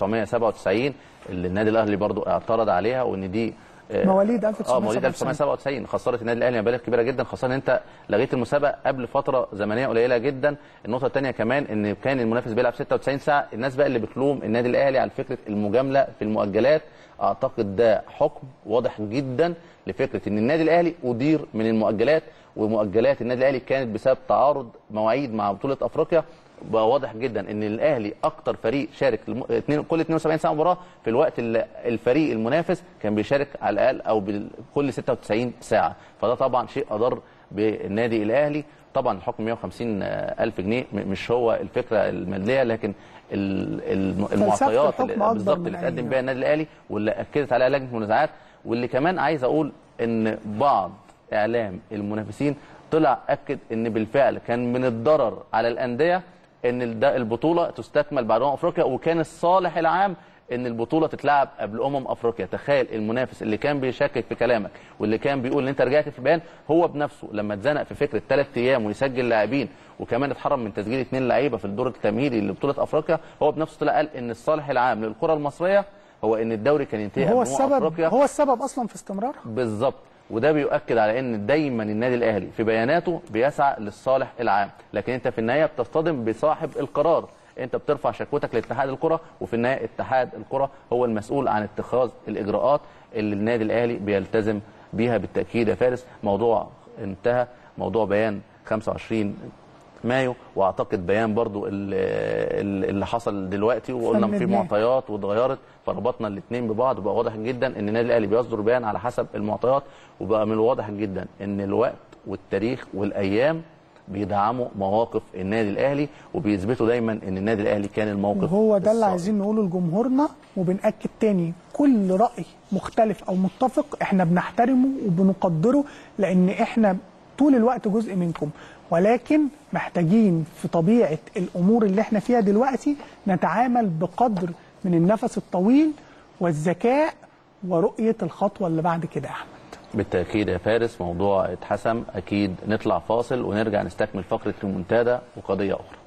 1997 اللي النادي الاهلي برضو اعترض عليها وان دي آه، مواليد اه 1997. مواليد 1997 خسرت النادي الاهلي مبالغ كبيره جدا خاصه ان انت لغيت المسابقه قبل فتره زمنيه قليله جدا النقطه الثانيه كمان ان كان المنافس بيلعب 96 ساعه الناس بقى اللي بتلوم النادي الاهلي على فكره المجامله في المؤجلات اعتقد ده حكم واضح جدا لفكره ان النادي الاهلي ادير من المؤجلات ومؤجلات النادي الاهلي كانت بسبب تعارض مواعيد مع بطوله افريقيا بقى واضح جدا ان الاهلي اكتر فريق شارك الم- اتنين- كل 72 ساعه مباراه في الوقت اللي الفريق المنافس كان بيشارك على الاقل او بال- كل 96 ساعه فده طبعا شيء اضر بالنادي الاهلي طبعا الحكم 150 الف جنيه م- مش هو الفكره الماديه لكن ال- الم- المعطيات الحكم اللي أكبر بالظبط من اللي أي تقدم نوع. بيها النادي الاهلي واللي اكدت عليها لجنه المنازعات واللي كمان عايز اقول ان بعض اعلام المنافسين طلع اكد ان بالفعل كان من الضرر على الانديه ان ال- ده البطوله تستكمل بعد امم افريقيا وكان الصالح العام ان البطوله تتلعب قبل امم افريقيا تخيل المنافس اللي كان بيشكك في كلامك واللي كان بيقول ان انت رجعت في البيان هو بنفسه لما اتزنق في فكره ثلاث ايام ويسجل لاعبين وكمان اتحرم من تسجيل اثنين لعيبه في الدور التمهيدي لبطوله افريقيا هو بنفسه طلع قال ان الصالح العام للكره المصريه هو ان الدوري كان ينتهي هو قبل أمم السبب افريقيا هو السبب اصلا في استمرارها بالظبط وده بيؤكد على ان دايما النادي الاهلي في بياناته بيسعى للصالح العام لكن انت في النهايه بتصطدم بصاحب القرار انت بترفع شكوتك لاتحاد الكره وفي النهايه اتحاد الكره هو المسؤول عن اتخاذ الاجراءات اللي النادي الاهلي بيلتزم بيها بالتاكيد يا فارس موضوع انتهى موضوع بيان 25 مايو واعتقد بيان برضو ال- ال- اللي حصل دلوقتي وقلنا في فنبناه. معطيات واتغيرت فربطنا الاثنين ببعض وبقى واضح جدا ان النادي الاهلي بيصدر بيان على حسب المعطيات وبقى من الواضح جدا ان الوقت والتاريخ والايام بيدعموا مواقف النادي الاهلي وبيثبتوا دايما ان النادي الاهلي كان الموقف وهو ده اللي الصائب. عايزين نقوله لجمهورنا وبنأكد تاني كل راي مختلف او متفق احنا بنحترمه وبنقدره لان احنا طول الوقت جزء منكم ولكن محتاجين في طبيعه الامور اللي احنا فيها دلوقتي نتعامل بقدر من النفس الطويل والذكاء ورؤيه الخطوه اللي بعد كده يا احمد بالتأكيد يا فارس موضوع اتحسم أكيد نطلع فاصل ونرجع نستكمل فقرة ريمونتادا وقضية أخرى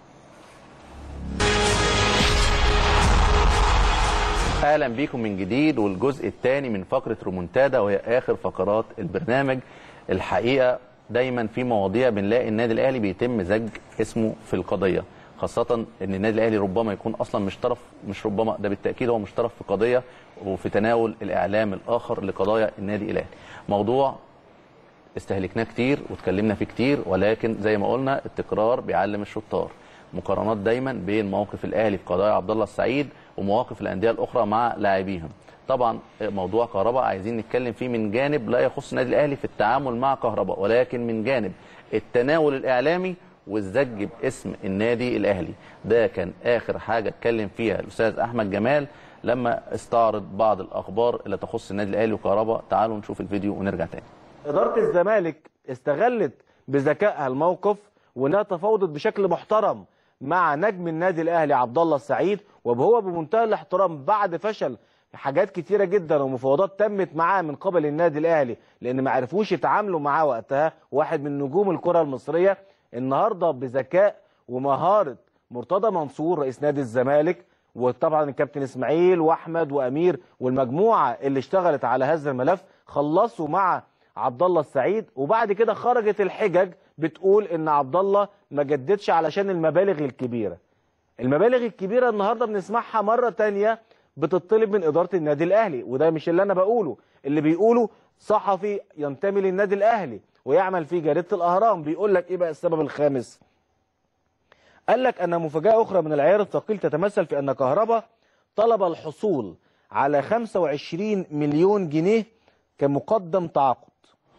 اهلا بيكم من جديد والجزء الثاني من فقره ريمونتادا وهي اخر فقرات البرنامج الحقيقه دايما في مواضيع بنلاقي النادي الاهلي بيتم زج اسمه في القضيه خاصة ان النادي الاهلي ربما يكون اصلا مش طرف مش ربما ده بالتاكيد هو مش طرف في قضيه وفي تناول الاعلام الاخر لقضايا النادي الاهلي. موضوع استهلكناه كتير واتكلمنا فيه كتير ولكن زي ما قلنا التكرار بيعلم الشطار. مقارنات دايما بين موقف الاهلي في قضايا عبد الله السعيد ومواقف الانديه الاخرى مع لاعبيهم. طبعا موضوع كهرباء عايزين نتكلم فيه من جانب لا يخص النادي الاهلي في التعامل مع كهرباء ولكن من جانب التناول الاعلامي والزج باسم النادي الاهلي ده كان اخر حاجه اتكلم فيها الاستاذ احمد جمال لما استعرض بعض الاخبار اللي تخص النادي الاهلي وكهرباء تعالوا نشوف الفيديو ونرجع تاني إدارة الزمالك استغلت بذكائها الموقف وإنها تفاوضت بشكل محترم مع نجم النادي الأهلي عبد الله السعيد وهو بمنتهى الاحترام بعد فشل حاجات كتيرة جدا ومفاوضات تمت معاه من قبل النادي الأهلي لأن ما عرفوش يتعاملوا معاه وقتها واحد من نجوم الكرة المصرية النهارده بذكاء ومهارة مرتضى منصور رئيس نادي الزمالك وطبعا الكابتن اسماعيل واحمد وامير والمجموعه اللي اشتغلت على هذا الملف خلصوا مع عبد الله السعيد وبعد كده خرجت الحجج بتقول ان عبد الله ما جددش علشان المبالغ الكبيره. المبالغ الكبيره النهارده بنسمعها مره تانية بتطلب من اداره النادي الاهلي وده مش اللي انا بقوله اللي بيقوله صحفي ينتمي للنادي الاهلي ويعمل في جريده الاهرام بيقول لك ايه بقى السبب الخامس؟ قال لك ان مفاجاه اخرى من العيار الثقيل تتمثل في ان كهربا طلب الحصول على 25 مليون جنيه كمقدم تعاقد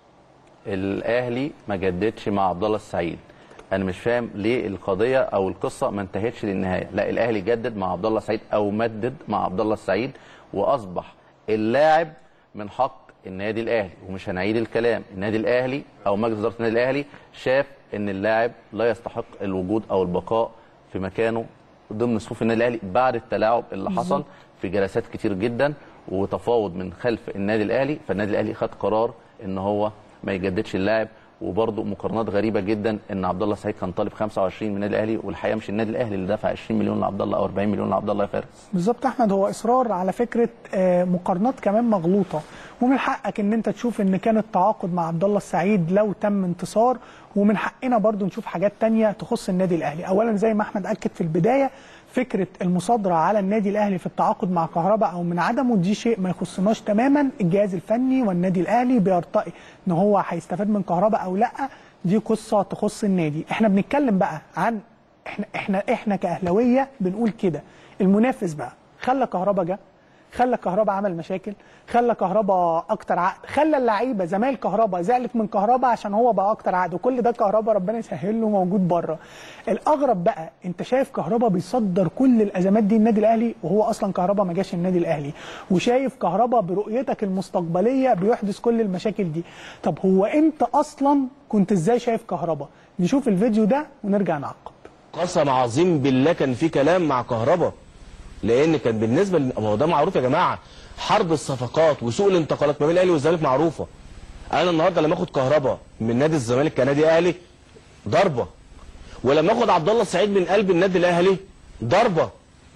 الاهلي ما جددش مع عبد الله السعيد انا مش فاهم ليه القضيه او القصه ما انتهتش للنهايه لا الاهلي جدد مع عبد الله السعيد او مدد مع عبد الله السعيد واصبح اللاعب من حق النادي الاهلي ومش هنعيد الكلام النادي الاهلي او مجلس اداره النادي الاهلي شاف ان اللاعب لا يستحق الوجود او البقاء في مكانه ضمن صفوف النادي الاهلي بعد التلاعب اللي حصل بالظبط. في جلسات كتير جدا وتفاوض من خلف النادي الاهلي فالنادي الاهلي خد قرار ان هو ما يجددش اللاعب وبرضه مقارنات غريبه جدا ان عبد الله السعيد كان طالب 25 من النادي الاهلي والحقيقه مش النادي الاهلي اللي دفع 20 مليون لعبد الله او 40 مليون لعبد الله يا فارس بالظبط يا احمد هو اصرار على فكره آه، مقارنات كمان مغلوطه ومن حقك ان انت تشوف ان كان التعاقد مع عبد الله السعيد لو تم انتصار ومن حقنا برضو نشوف حاجات تانية تخص النادي الاهلي اولا زي ما احمد اكد في البدايه فكره المصادره على النادي الاهلي في التعاقد مع كهرباء او من عدمه دي شيء ما يخصناش تماما الجهاز الفني والنادي الاهلي بيرتقي ان هو هيستفاد من كهرباء او لا دي قصه تخص النادي احنا بنتكلم بقى عن احنا احنا احنا كاهلاويه بنقول كده المنافس بقى خلى كهربا جه خلى كهربا عمل مشاكل خلى كهربا اكتر عقد خلى اللعيبه زمايل كهربا زعلت من كهربا عشان هو بقى اكتر عقد وكل ده كهربا ربنا يسهل له موجود بره الاغرب بقى انت شايف كهربا بيصدر كل الازمات دي النادي الاهلي وهو اصلا كهربا ما جاش النادي الاهلي وشايف كهربا برؤيتك المستقبليه بيحدث كل المشاكل دي طب هو انت اصلا كنت ازاي شايف كهربا نشوف الفيديو ده ونرجع نعقب قسم عظيم بالله كان في كلام مع كهربا لان كان بالنسبه ل- ما هو ده معروف يا جماعه حرب الصفقات وسوق الانتقالات ما بين الاهلي والزمالك معروفه انا النهارده لما اخد كهربا من نادي الزمالك كنادي اهلي ضربه ولما اخد عبد الله السعيد من قلب النادي الاهلي ضربه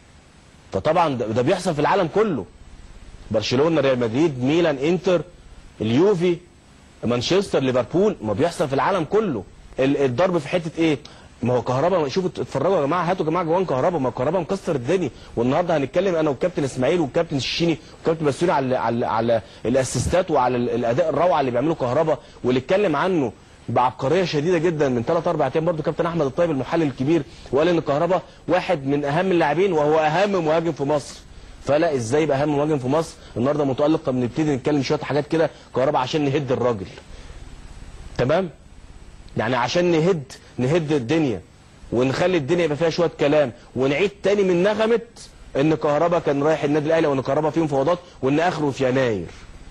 فطبعا ده, ده بيحصل في العالم كله برشلونه ريال مدريد ميلان انتر اليوفي مانشستر ليفربول ما بيحصل في العالم كله ال- الضرب في حته ايه ما هو كهربا شوفوا اتفرجوا يا جماعه هاتوا يا جماعه جوان كهربا ما كهربا مكسر الدنيا والنهارده هنتكلم انا والكابتن اسماعيل والكابتن الشيني والكابتن بسيوني على على على الاسيستات وعلى ال- الاداء الروعه اللي بيعمله كهربا واللي اتكلم عنه بعبقريه شديده جدا من ثلاث اربع ايام برضه كابتن احمد الطيب المحلل الكبير وقال ان كهربا واحد من اهم اللاعبين وهو اهم مهاجم في مصر فلا ازاي يبقى اهم مهاجم في مصر النهارده متالق طب نبتدي نتكلم شويه حاجات كده كهربا عشان نهد الراجل تمام يعني عشان نهد نهد الدنيا ونخلي الدنيا يبقى فيها شويه كلام ونعيد تاني من نغمه ان كهربا كان رايح النادي الاهلي وان كهربا فيه مفاوضات وان اخره في يناير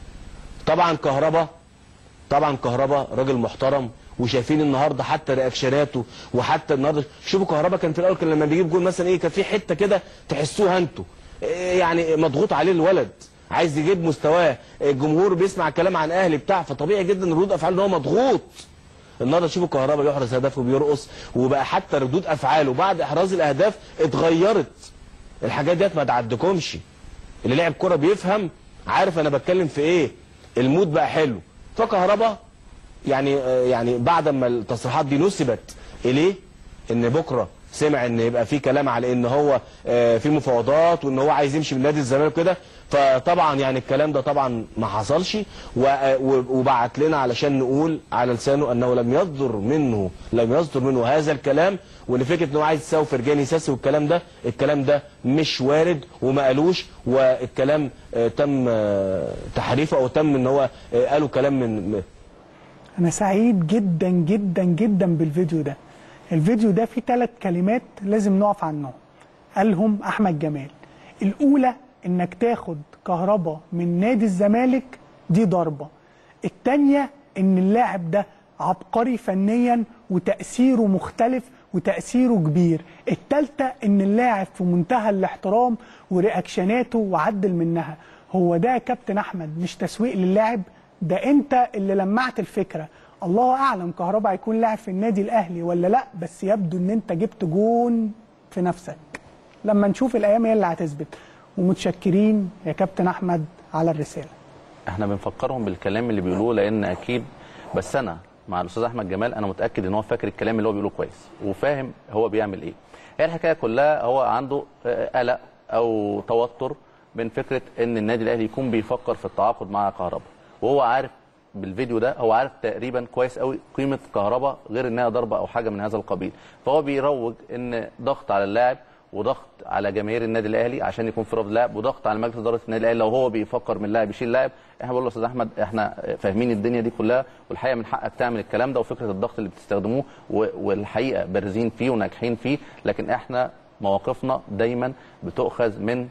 طبعا كهربا طبعا كهربا راجل محترم وشايفين النهارده حتى رياكشناته وحتى النهارده شوفوا كهربا كان في الاول كان لما بيجيب جول مثلا ايه كان في حته كده تحسوها انتوا إيه يعني مضغوط عليه الولد عايز يجيب مستواه الجمهور بيسمع كلام عن اهلي بتاع فطبيعي جدا ردود افعاله ان هو مضغوط النهارده شوفوا كهربا بيحرز هدف وبيرقص وبقى حتى ردود افعاله بعد احراز الاهداف اتغيرت الحاجات ديت ما تعدكمش اللي لعب كوره بيفهم عارف انا بتكلم في ايه المود بقى حلو فكهربا يعني آه، يعني بعد ما التصريحات دي نسبت اليه ان بكره سمع ان يبقى في كلام على ان هو آه، في مفاوضات وان هو عايز يمشي من نادي الزمالك كده فطبعا يعني الكلام ده طبعا ما حصلش و- آه، و- وبعت لنا علشان نقول على لسانه انه لم يصدر منه لم يصدر منه هذا الكلام وان فكره انه عايز يساوي فرجاني ساسي والكلام ده الكلام ده مش وارد وما قالوش والكلام آه، تم آه، تحريفه او تم ان هو آه، قالوا كلام من انا سعيد جدا جدا جدا بالفيديو ده الفيديو ده فيه ثلاث كلمات لازم نقف عنهم قالهم احمد جمال الاولى انك تاخد كهربا من نادي الزمالك دي ضربه الثانيه ان اللاعب ده عبقري فنيا وتاثيره مختلف وتاثيره كبير الثالثه ان اللاعب في منتهى الاحترام ورياكشناته وعدل منها هو ده يا كابتن احمد مش تسويق للاعب ده انت اللي لمعت الفكره الله اعلم كهربا هيكون لاعب في النادي الاهلي ولا لا بس يبدو ان انت جبت جون في نفسك لما نشوف الايام هي اللي هتثبت ومتشكرين يا كابتن احمد على الرساله احنا بنفكرهم بالكلام اللي بيقولوه لان اكيد بس انا مع الاستاذ احمد جمال انا متاكد ان هو فاكر الكلام اللي هو بيقوله كويس وفاهم هو بيعمل ايه هي الحكايه كلها هو عنده آه، قلق او توتر من فكره ان النادي الاهلي يكون بيفكر في التعاقد مع كهربا وهو عارف بالفيديو ده هو عارف تقريبا كويس قوي قيمه كهربا غير انها ضربه او حاجه من هذا القبيل فهو بيروج ان ضغط على اللاعب وضغط على جماهير النادي الاهلي عشان يكون في رفض لاعب وضغط على مجلس اداره النادي الاهلي لو هو بيفكر من لاعب يشيل لاعب احنا بنقول له يا استاذ احمد احنا فاهمين الدنيا دي كلها والحقيقه من حقك تعمل الكلام ده وفكره الضغط اللي بتستخدموه و- والحقيقه بارزين فيه وناجحين فيه لكن احنا مواقفنا دايما بتؤخذ من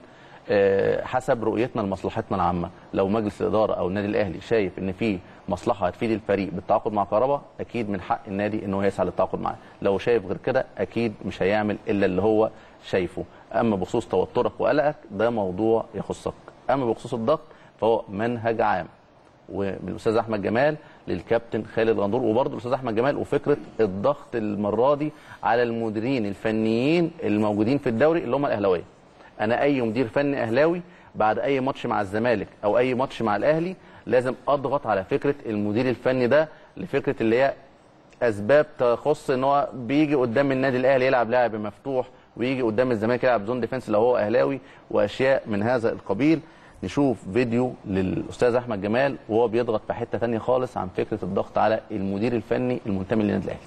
آه، حسب رؤيتنا لمصلحتنا العامه لو مجلس الاداره او النادي الاهلي شايف ان في مصلحه هتفيد الفريق بالتعاقد مع كهربا اكيد من حق النادي ان هو يسعى للتعاقد معاه لو شايف غير كده اكيد مش هيعمل الا اللي هو شايفه اما بخصوص توترك وقلقك ده موضوع يخصك اما بخصوص الضغط فهو منهج عام ومن الاستاذ احمد جمال للكابتن خالد غندور وبرضه الاستاذ احمد جمال وفكره الضغط المره دي على المديرين الفنيين الموجودين في الدوري اللي هم الاهلاويه انا اي مدير فني اهلاوي بعد اي ماتش مع الزمالك او اي ماتش مع الاهلي لازم اضغط على فكره المدير الفني ده لفكره اللي هي اسباب تخص ان هو بيجي قدام النادي الاهلي يلعب لعب مفتوح ويجي قدام الزمالك يلعب زون ديفense لو هو اهلاوي واشياء من هذا القبيل نشوف فيديو للاستاذ احمد جمال وهو بيضغط في حته ثانيه خالص عن فكره الضغط على المدير الفني المنتمي للنادي الاهلي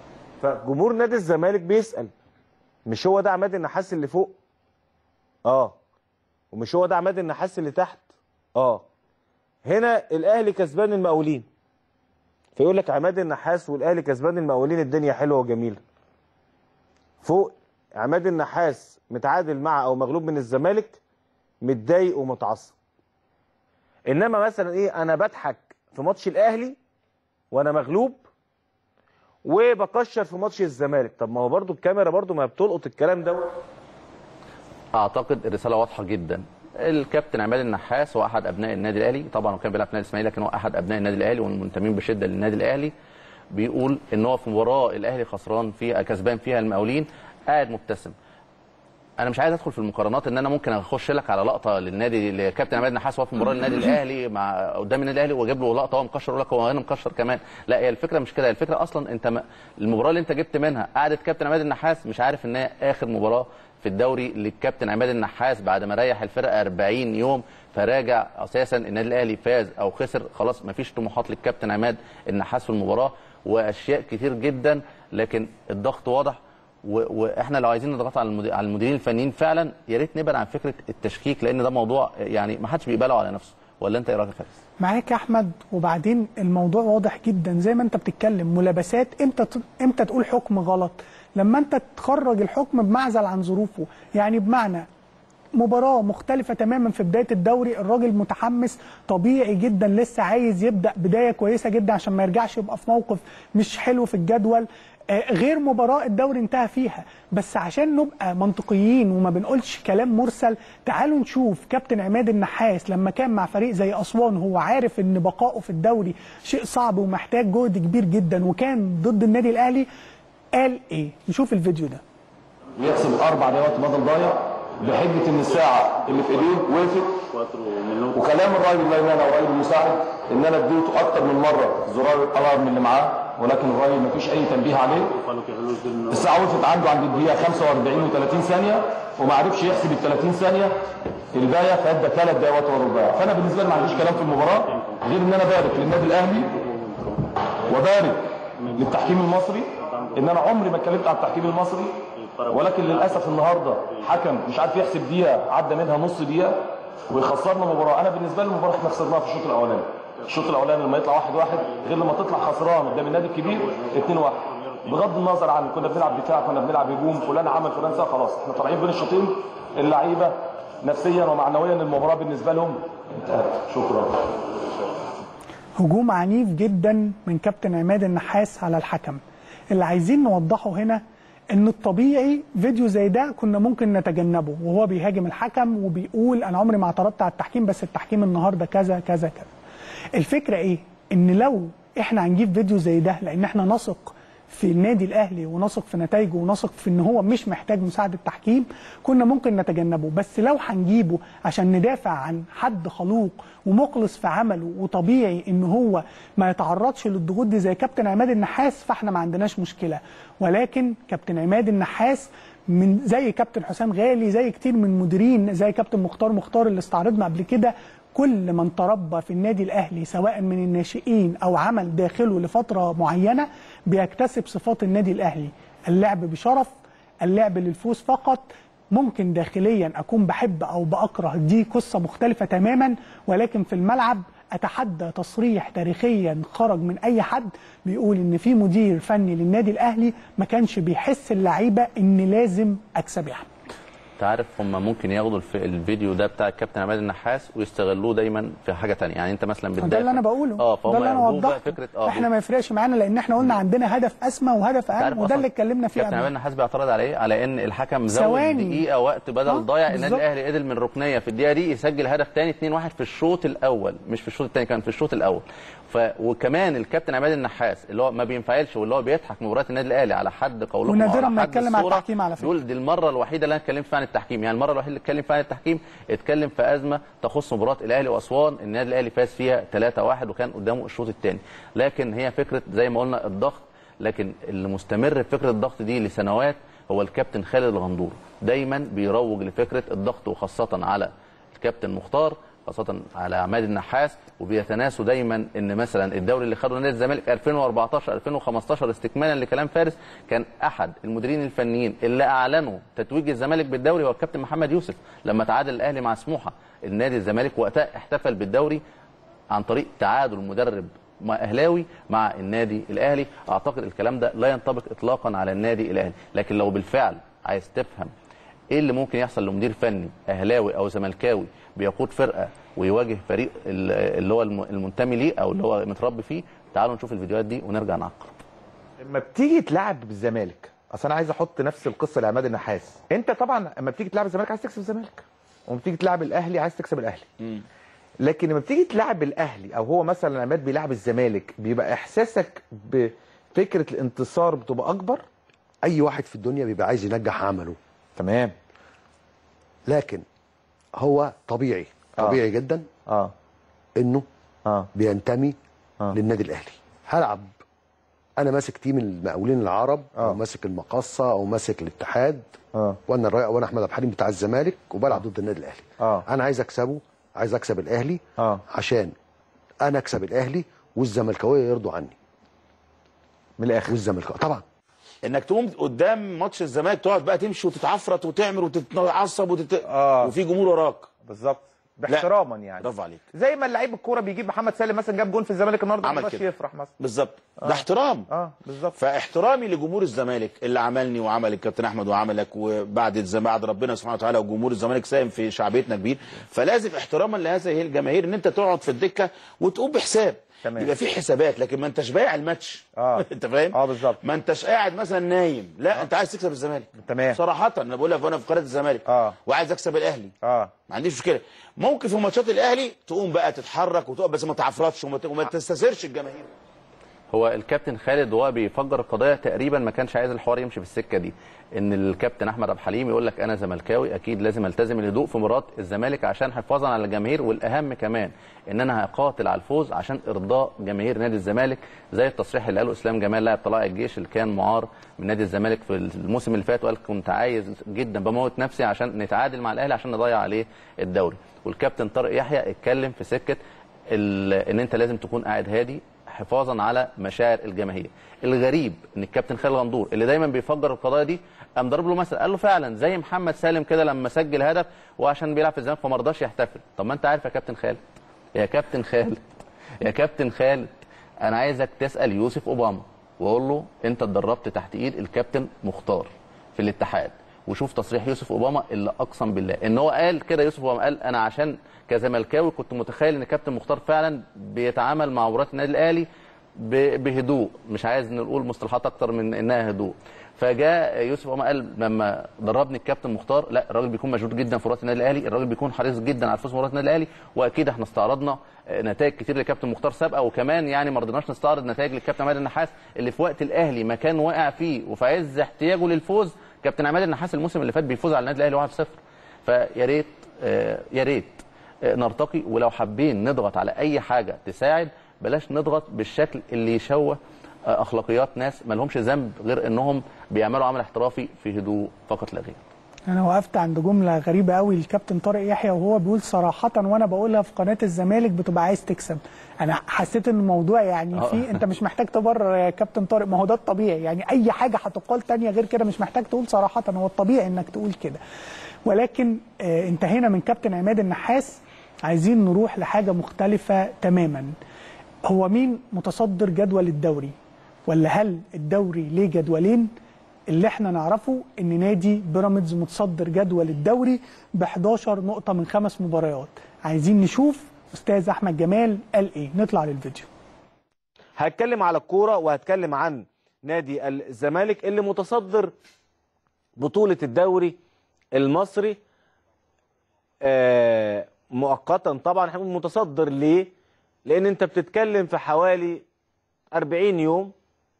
فجمهور نادي الزمالك بيسال مش هو ده عماد النحاس اللي فوق اه ومش هو ده عماد النحاس اللي تحت اه هنا الاهلي كسبان المقاولين فيقول لك عماد النحاس والاهلي كسبان المقاولين الدنيا حلوه وجميله فوق عماد النحاس متعادل مع او مغلوب من الزمالك متضايق ومتعصب انما مثلا ايه انا بضحك في ماتش الاهلي وانا مغلوب وبكشر في ماتش الزمالك طب ما هو برضو الكاميرا برضو ما بتلقط الكلام ده اعتقد الرساله واضحه جدا الكابتن عماد النحاس هو احد ابناء النادي الاهلي طبعا هو كان بيلعب في نادي الاسماعيلي لكن هو احد ابناء النادي الاهلي والمنتمين بشده للنادي الاهلي بيقول ان هو في مباراه الاهلي خسران فيها كسبان فيها المقاولين قاعد مبتسم انا مش عايز ادخل في المقارنات ان انا ممكن اخش لك على لقطه للنادي لكابتن عماد النحاس وهو في مباراه النادي الاهلي مع قدام النادي الاهلي واجيب له لقطه وهو مكشر اقول لك هو هنا مكشر كمان لا هي الفكره مش كده الفكره اصلا انت ما المباراه اللي انت جبت منها قعدت كابتن عماد النحاس مش عارف ان هي اخر مباراه في الدوري للكابتن عماد النحاس بعد ما ريح الفرقه 40 يوم فراجع اساسا النادي الاهلي فاز او خسر خلاص مفيش طموحات للكابتن عماد النحاس في المباراه واشياء كتير جدا لكن الضغط واضح و- واحنا لو عايزين نضغط على المدير على المديرين الفنيين فعلا يا ريت نبعد عن فكره التشكيك لان ده موضوع يعني ما حدش بيقبله على نفسه ولا انت ايه رايك يا فارس؟ معاك يا احمد وبعدين الموضوع واضح جدا زي ما انت بتتكلم ملابسات امتى ت- امتى تقول حكم غلط لما انت تخرج الحكم بمعزل عن ظروفه يعني بمعنى مباراه مختلفه تماما في بدايه الدوري الراجل متحمس طبيعي جدا لسه عايز يبدا بدايه كويسه جدا عشان ما يرجعش يبقى في موقف مش حلو في الجدول آه، غير مباراة الدوري انتهى فيها بس عشان نبقى منطقيين وما بنقولش كلام مرسل تعالوا نشوف كابتن عماد النحاس لما كان مع فريق زي أسوان هو عارف ان بقائه في الدوري شيء صعب ومحتاج جهد كبير جدا وكان ضد النادي الأهلي قال ايه نشوف الفيديو ده يحسب اربع دقايق بدل ضايع بحجه ان الساعه اللي في ايديه وقفت وكلام الراجل الله يمنع والراجل المساعد ان انا اديته اكتر من مره زرار الالارم اللي معاه ولكن الراجل ما فيش اي تنبيه عليه الساعه وقفت عنده عند الدقيقه 45 و30 ثانيه وما عرفش يحسب ال 30 ثانيه البايه فادى ثلاث دقايق وربع فانا بالنسبه لي ما عنديش كلام في المباراه غير ان انا بارك للنادي الاهلي وبارك للتحكيم المصري ان انا عمري ما اتكلمت عن التحكيم المصري ولكن للاسف النهارده حكم مش عارف يحسب دقيقه عدى منها نص دقيقه ويخسرنا مباراه انا بالنسبه لي المباراه احنا خسرناها في الشوط الاولاني الشوط الاولاني لما يطلع واحد واحد غير لما تطلع خسران قدام النادي الكبير 2 1 بغض النظر عن كنا بنلعب دفاع كنا بنلعب هجوم فلان عمل فلان سوى خلاص احنا طالعين بين الشوطين اللعيبه نفسيا ومعنويا المباراه بالنسبه لهم انتهت شكرا هجوم عنيف جدا من كابتن عماد النحاس على الحكم اللي عايزين نوضحه هنا ان الطبيعي فيديو زي ده كنا ممكن نتجنبه وهو بيهاجم الحكم وبيقول انا عمري ما اعترضت على التحكيم بس التحكيم النهارده كذا كذا كذا الفكره ايه ان لو احنا هنجيب فيديو زي ده لان احنا نثق في النادي الاهلي ونثق في نتائجه ونثق في ان هو مش محتاج مساعده تحكيم كنا ممكن نتجنبه بس لو هنجيبه عشان ندافع عن حد خلوق ومخلص في عمله وطبيعي ان هو ما يتعرضش للضغوط دي زي كابتن عماد النحاس فاحنا ما عندناش مشكله ولكن كابتن عماد النحاس من زي كابتن حسام غالي زي كتير من مديرين زي كابتن مختار مختار اللي استعرضنا قبل كده كل من تربى في النادي الاهلي سواء من الناشئين او عمل داخله لفتره معينه بيكتسب صفات النادي الاهلي اللعب بشرف اللعب للفوز فقط ممكن داخليا اكون بحب او باكره دي قصه مختلفه تماما ولكن في الملعب اتحدى تصريح تاريخيا خرج من اي حد بيقول ان في مدير فني للنادي الاهلي ما كانش بيحس اللعيبه ان لازم اكسب يا احمد انت عارف هم ممكن ياخدوا الف- الفيديو ده بتاع الكابتن عماد النحاس ويستغلوه دايما في حاجه تانية يعني انت مثلا بتدافع ده اللي انا بقوله اه ده فهم اللي انا ياخدوه بقى وضحته فكره اه احنا ما يفرقش معانا لان احنا قلنا عندنا هدف اسمى وهدف عارف اهم وده أصلاً اللي اتكلمنا فيه كابتن عماد قبل النحاس بيعترض على ايه؟ على ان الحكم زود ثواني. دقيقه وقت بدل آه، ضايع النادي بالظبط. الاهلي قدر من ركنيه في الدقيقه دي يسجل هدف تاني 2-1 في الشوط الاول مش في الشوط الثاني كان في الشوط الاول ف وكمان الكابتن عماد النحاس اللي هو ما بينفعلش واللي هو بيضحك مباريات النادي الاهلي على حد قولهم ونادراً وعلى ما حد يتكلم على الصورة، التحكيم على فكرة. يقول دي المره الوحيده اللي انا اتكلمت فيها عن التحكيم يعني المره الوحيده اللي اتكلم فيها عن التحكيم اتكلم في ازمه تخص مباراه الاهلي واسوان النادي الاهلي فاز فيها 3-1 وكان قدامه الشوط الثاني لكن هي فكره زي ما قلنا الضغط لكن اللي مستمر في فكره الضغط دي لسنوات هو الكابتن خالد الغندور دايما بيروج لفكره الضغط وخاصه على الكابتن مختار خاصة على عماد النحاس وبيتناسوا دايما ان مثلا الدوري اللي خده نادي الزمالك 2014 2015 استكمالا لكلام فارس كان احد المديرين الفنيين اللي اعلنوا تتويج الزمالك بالدوري هو الكابتن محمد يوسف لما تعادل الاهلي مع سموحه النادي الزمالك وقتها احتفل بالدوري عن طريق تعادل مدرب مع اهلاوي مع النادي الاهلي اعتقد الكلام ده لا ينطبق اطلاقا على النادي الاهلي لكن لو بالفعل عايز تفهم ايه اللي ممكن يحصل لمدير فني اهلاوي او زملكاوي بيقود فرقه ويواجه فريق ال- اللي هو الم- المنتمي ليه او اللي هو متربي فيه تعالوا نشوف الفيديوهات دي ونرجع نعقب لما بتيجي تلعب بالزمالك اصل انا عايز احط نفس القصه لعماد النحاس انت طبعا لما بتيجي تلعب الزمالك عايز تكسب الزمالك وما بتيجي تلعب الاهلي عايز تكسب الاهلي لكن لما بتيجي تلعب الاهلي او هو مثلا عماد بيلعب الزمالك بيبقى احساسك بفكره الانتصار بتبقى اكبر اي واحد في الدنيا بيبقى عايز ينجح عمله تمام لكن هو طبيعي آه. طبيعي جدا اه انه اه بينتمي آه. للنادي الاهلي هلعب انا ماسك تيم المقاولين العرب آه. او ماسك المقصه او ماسك الاتحاد اه وانا الرائع وانا احمد عبد الحليم بتاع الزمالك وبلعب ضد النادي الاهلي اه انا عايز اكسبه عايز اكسب الاهلي اه عشان انا اكسب الاهلي والزملكاويه يرضوا عني من الاخر والزملكاويه طبعا انك تقوم قدام ماتش الزمالك تقعد بقى تمشي وتتعفرت وتعمل وتتعصب وتت... آه. وفي جمهور وراك بالظبط باحتراما يعني برافو عليك زي ما اللعيب الكوره بيجيب محمد سالم مثلا جاب جون في الزمالك النهارده ما عمل يرضاش كده. يفرح مثلا بالظبط آه. ده احترام اه بالظبط فاحترامي لجمهور الزمالك اللي عملني وعمل الكابتن احمد وعملك وبعد الزم... بعد ربنا سبحانه وتعالى وجمهور الزمالك ساهم في شعبيتنا كبير فلازم احتراما لهذه الجماهير ان انت تقعد في الدكه وتقوم بحساب تمام. يبقى في حسابات لكن ما انتش بايع الماتش اه انت فاهم اه بالظبط ما انتش قاعد مثلا نايم لا انت عايز تكسب الزمالك تمام صراحه انا بقول لك وانا في قناه الزمالك اه وعايز اكسب الاهلي اه ما عنديش مشكله ممكن في ماتشات الاهلي تقوم بقى تتحرك وتقف بس ما تعفرطش وما, ت... وما تستثيرش الجماهير هو الكابتن خالد وهو بيفجر القضيه تقريبا ما كانش عايز الحوار يمشي في السكه دي ان الكابتن احمد عبد الحليم يقول لك انا زملكاوي اكيد لازم التزم الهدوء في مباراه الزمالك عشان حفاظا على الجماهير والاهم كمان ان انا هقاتل على الفوز عشان ارضاء جماهير نادي الزمالك زي التصريح اللي قاله اسلام جمال لاعب طلائع الجيش اللي كان معار من نادي الزمالك في الموسم اللي فات وقال كنت عايز جدا بموت نفسي عشان نتعادل مع الاهلي عشان نضيع عليه الدوري والكابتن طارق يحيى اتكلم في سكه ال- ان انت لازم تكون قاعد هادي حفاظا على مشاعر الجماهير الغريب ان الكابتن خالد غندور اللي دايما بيفجر القضايا دي قام ضرب له مثل قال له فعلا زي محمد سالم كده لما سجل هدف وعشان بيلعب في الزمالك فما رضاش يحتفل طب ما انت عارف يا كابتن خالد يا كابتن خالد يا كابتن خالد انا عايزك تسال يوسف اوباما واقول له انت اتدربت تحت ايد الكابتن مختار في الاتحاد وشوف تصريح يوسف اوباما اللي اقسم بالله ان هو قال كده يوسف اوباما قال انا عشان كزملكاوي كنت متخيل ان كابتن مختار فعلا بيتعامل مع مباريات النادي الاهلي ب- بهدوء مش عايز نقول مصطلحات اكتر من انها هدوء فجاء يوسف اوباما قال لما دربني الكابتن مختار لا الراجل بيكون مشدود جدا في مباريات النادي الاهلي الراجل بيكون حريص جدا على الفوز في مباريات النادي الاهلي واكيد احنا استعرضنا آه، نتائج كتير لكابتن مختار سابقه وكمان يعني ما رضيناش نستعرض نتائج للكابتن عماد النحاس اللي في وقت الاهلي ما كان واقع فيه وفي عز احتياجه للفوز كابتن عماد النحاس الموسم اللي فات بيفوز على النادي الاهلي 1-0 فيا ريت آه، يا ريت آه، نرتقي ولو حابين نضغط على اي حاجه تساعد بلاش نضغط بالشكل اللي يشوه آه، اخلاقيات ناس ما لهمش ذنب غير انهم بيعملوا عمل احترافي في هدوء فقط لا غير انا وقفت عند جمله غريبه قوي الكابتن طارق يحيى وهو بيقول صراحه وانا بقولها في قناه الزمالك بتبقى عايز تكسب انا حسيت ان الموضوع يعني آه. في انت مش محتاج تبرر يا كابتن طارق ما هو ده الطبيعي يعني اي حاجه هتقال تانية غير كده مش محتاج تقول صراحه هو الطبيعي انك تقول كده ولكن آه انتهينا من كابتن عماد النحاس عايزين نروح لحاجه مختلفه تماما هو مين متصدر جدول الدوري ولا هل الدوري ليه جدولين اللي احنا نعرفه ان نادي بيراميدز متصدر جدول الدوري ب 11 نقطه من خمس مباريات عايزين نشوف استاذ احمد جمال قال ايه نطلع للفيديو هتكلم على الكوره وهتكلم عن نادي الزمالك اللي متصدر بطوله الدوري المصري آه، مؤقتا طبعا احنا بنقول متصدر ليه لان انت بتتكلم في حوالي 40 يوم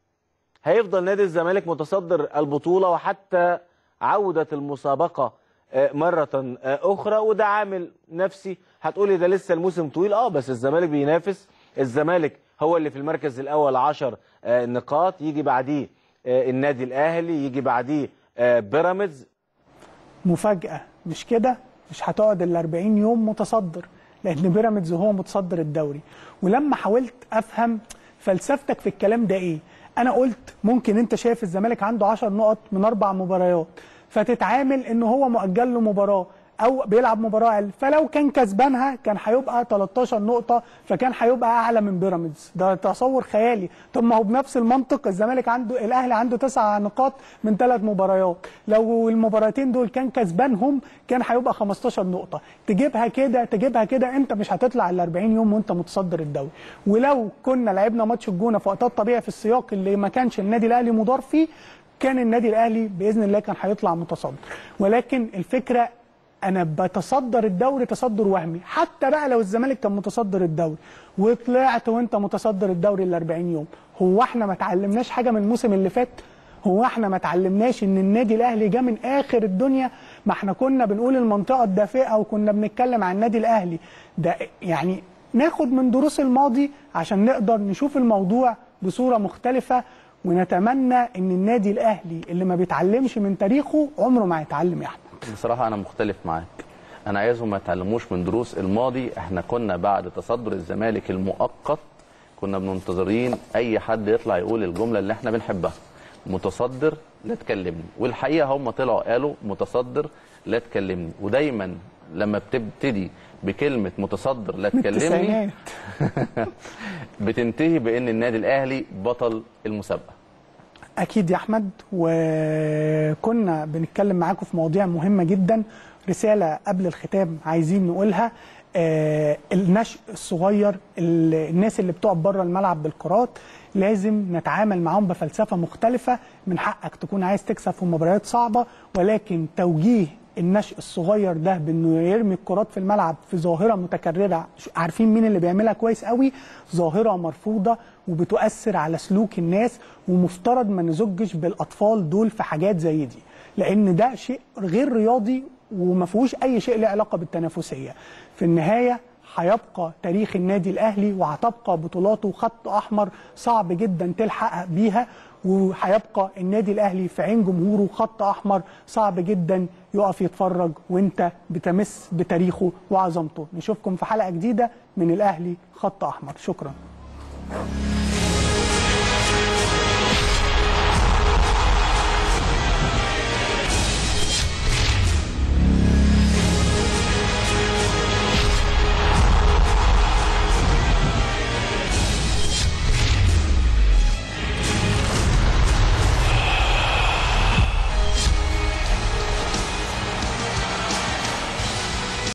هيفضل نادي الزمالك متصدر البطوله وحتى عوده المسابقه آه، مره آه، اخرى وده عامل نفسي هتقولي ده لسه الموسم طويل اه بس الزمالك بينافس الزمالك هو اللي في المركز الاول 10 آه، نقاط يجي بعديه آه، النادي الاهلي يجي بعديه آه، بيراميدز مفاجاه مش كده مش هتقعد ال 40 يوم متصدر لان بيراميدز هو متصدر الدوري ولما حاولت افهم فلسفتك في الكلام ده ايه انا قلت ممكن انت شايف الزمالك عنده 10 نقط من اربع مباريات فتتعامل ان هو مؤجل له مباراه او بيلعب مباراه اقل فلو كان كسبانها كان هيبقى 13 نقطه فكان هيبقى اعلى من بيراميدز ده تصور خيالي طب ما هو بنفس المنطق الزمالك عنده الاهلي عنده تسع نقاط من ثلاث مباريات لو المباراتين دول كان كسبانهم كان هيبقى 15 نقطه تجيبها كده تجيبها كده انت مش هتطلع ال 40 يوم وانت متصدر الدوري ولو كنا لعبنا ماتش الجونه في وقتات طبيعي في السياق اللي ما كانش النادي الاهلي مدار فيه كان النادي الاهلي باذن الله كان هيطلع متصدر ولكن الفكره انا بتصدر الدوري تصدر وهمي حتى بقى لو الزمالك كان متصدر الدوري وطلعت وانت متصدر الدوري ال 40 يوم هو احنا ما اتعلمناش حاجه من الموسم اللي فات هو احنا ما اتعلمناش ان النادي الاهلي جه من اخر الدنيا ما احنا كنا بنقول المنطقه الدافئه وكنا بنتكلم عن النادي الاهلي ده يعني ناخد من دروس الماضي عشان نقدر نشوف الموضوع بصوره مختلفه ونتمنى ان النادي الاهلي اللي ما بيتعلمش من تاريخه عمره ما هيتعلم يا احمد بصراحه انا مختلف معاك انا عايزهم ما يتعلموش من دروس الماضي احنا كنا بعد تصدر الزمالك المؤقت كنا منتظرين اي حد يطلع يقول الجمله اللي احنا بنحبها متصدر لا تكلمني والحقيقه هم طلعوا قالوا متصدر لا تكلمني ودايما لما بتبتدي بكلمه متصدر لا تكلمني التسعينات. بتنتهي بان النادي الاهلي بطل المسابقه اكيد يا احمد وكنا بنتكلم معاكم في مواضيع مهمه جدا رساله قبل الختام عايزين نقولها آه النشء الصغير ال- الناس اللي بتقف بره الملعب بالكرات لازم نتعامل معاهم بفلسفه مختلفه من حقك تكون عايز تكسب في مباريات صعبه ولكن توجيه النشء الصغير ده بانه يرمي الكرات في الملعب في ظاهره متكرره ش- عارفين مين اللي بيعملها كويس قوي ظاهره مرفوضه وبتؤثر على سلوك الناس ومفترض ما نزجش بالاطفال دول في حاجات زي دي لان ده شيء غير رياضي وما فيهوش اي شيء له علاقه بالتنافسيه في النهايه هيبقى تاريخ النادي الاهلي وهتبقى بطولاته خط احمر صعب جدا تلحق بيها وهيبقى النادي الاهلي في عين جمهوره خط احمر صعب جدا يقف يتفرج وانت بتمس بتاريخه وعظمته نشوفكم في حلقه جديده من الاهلي خط احمر شكرا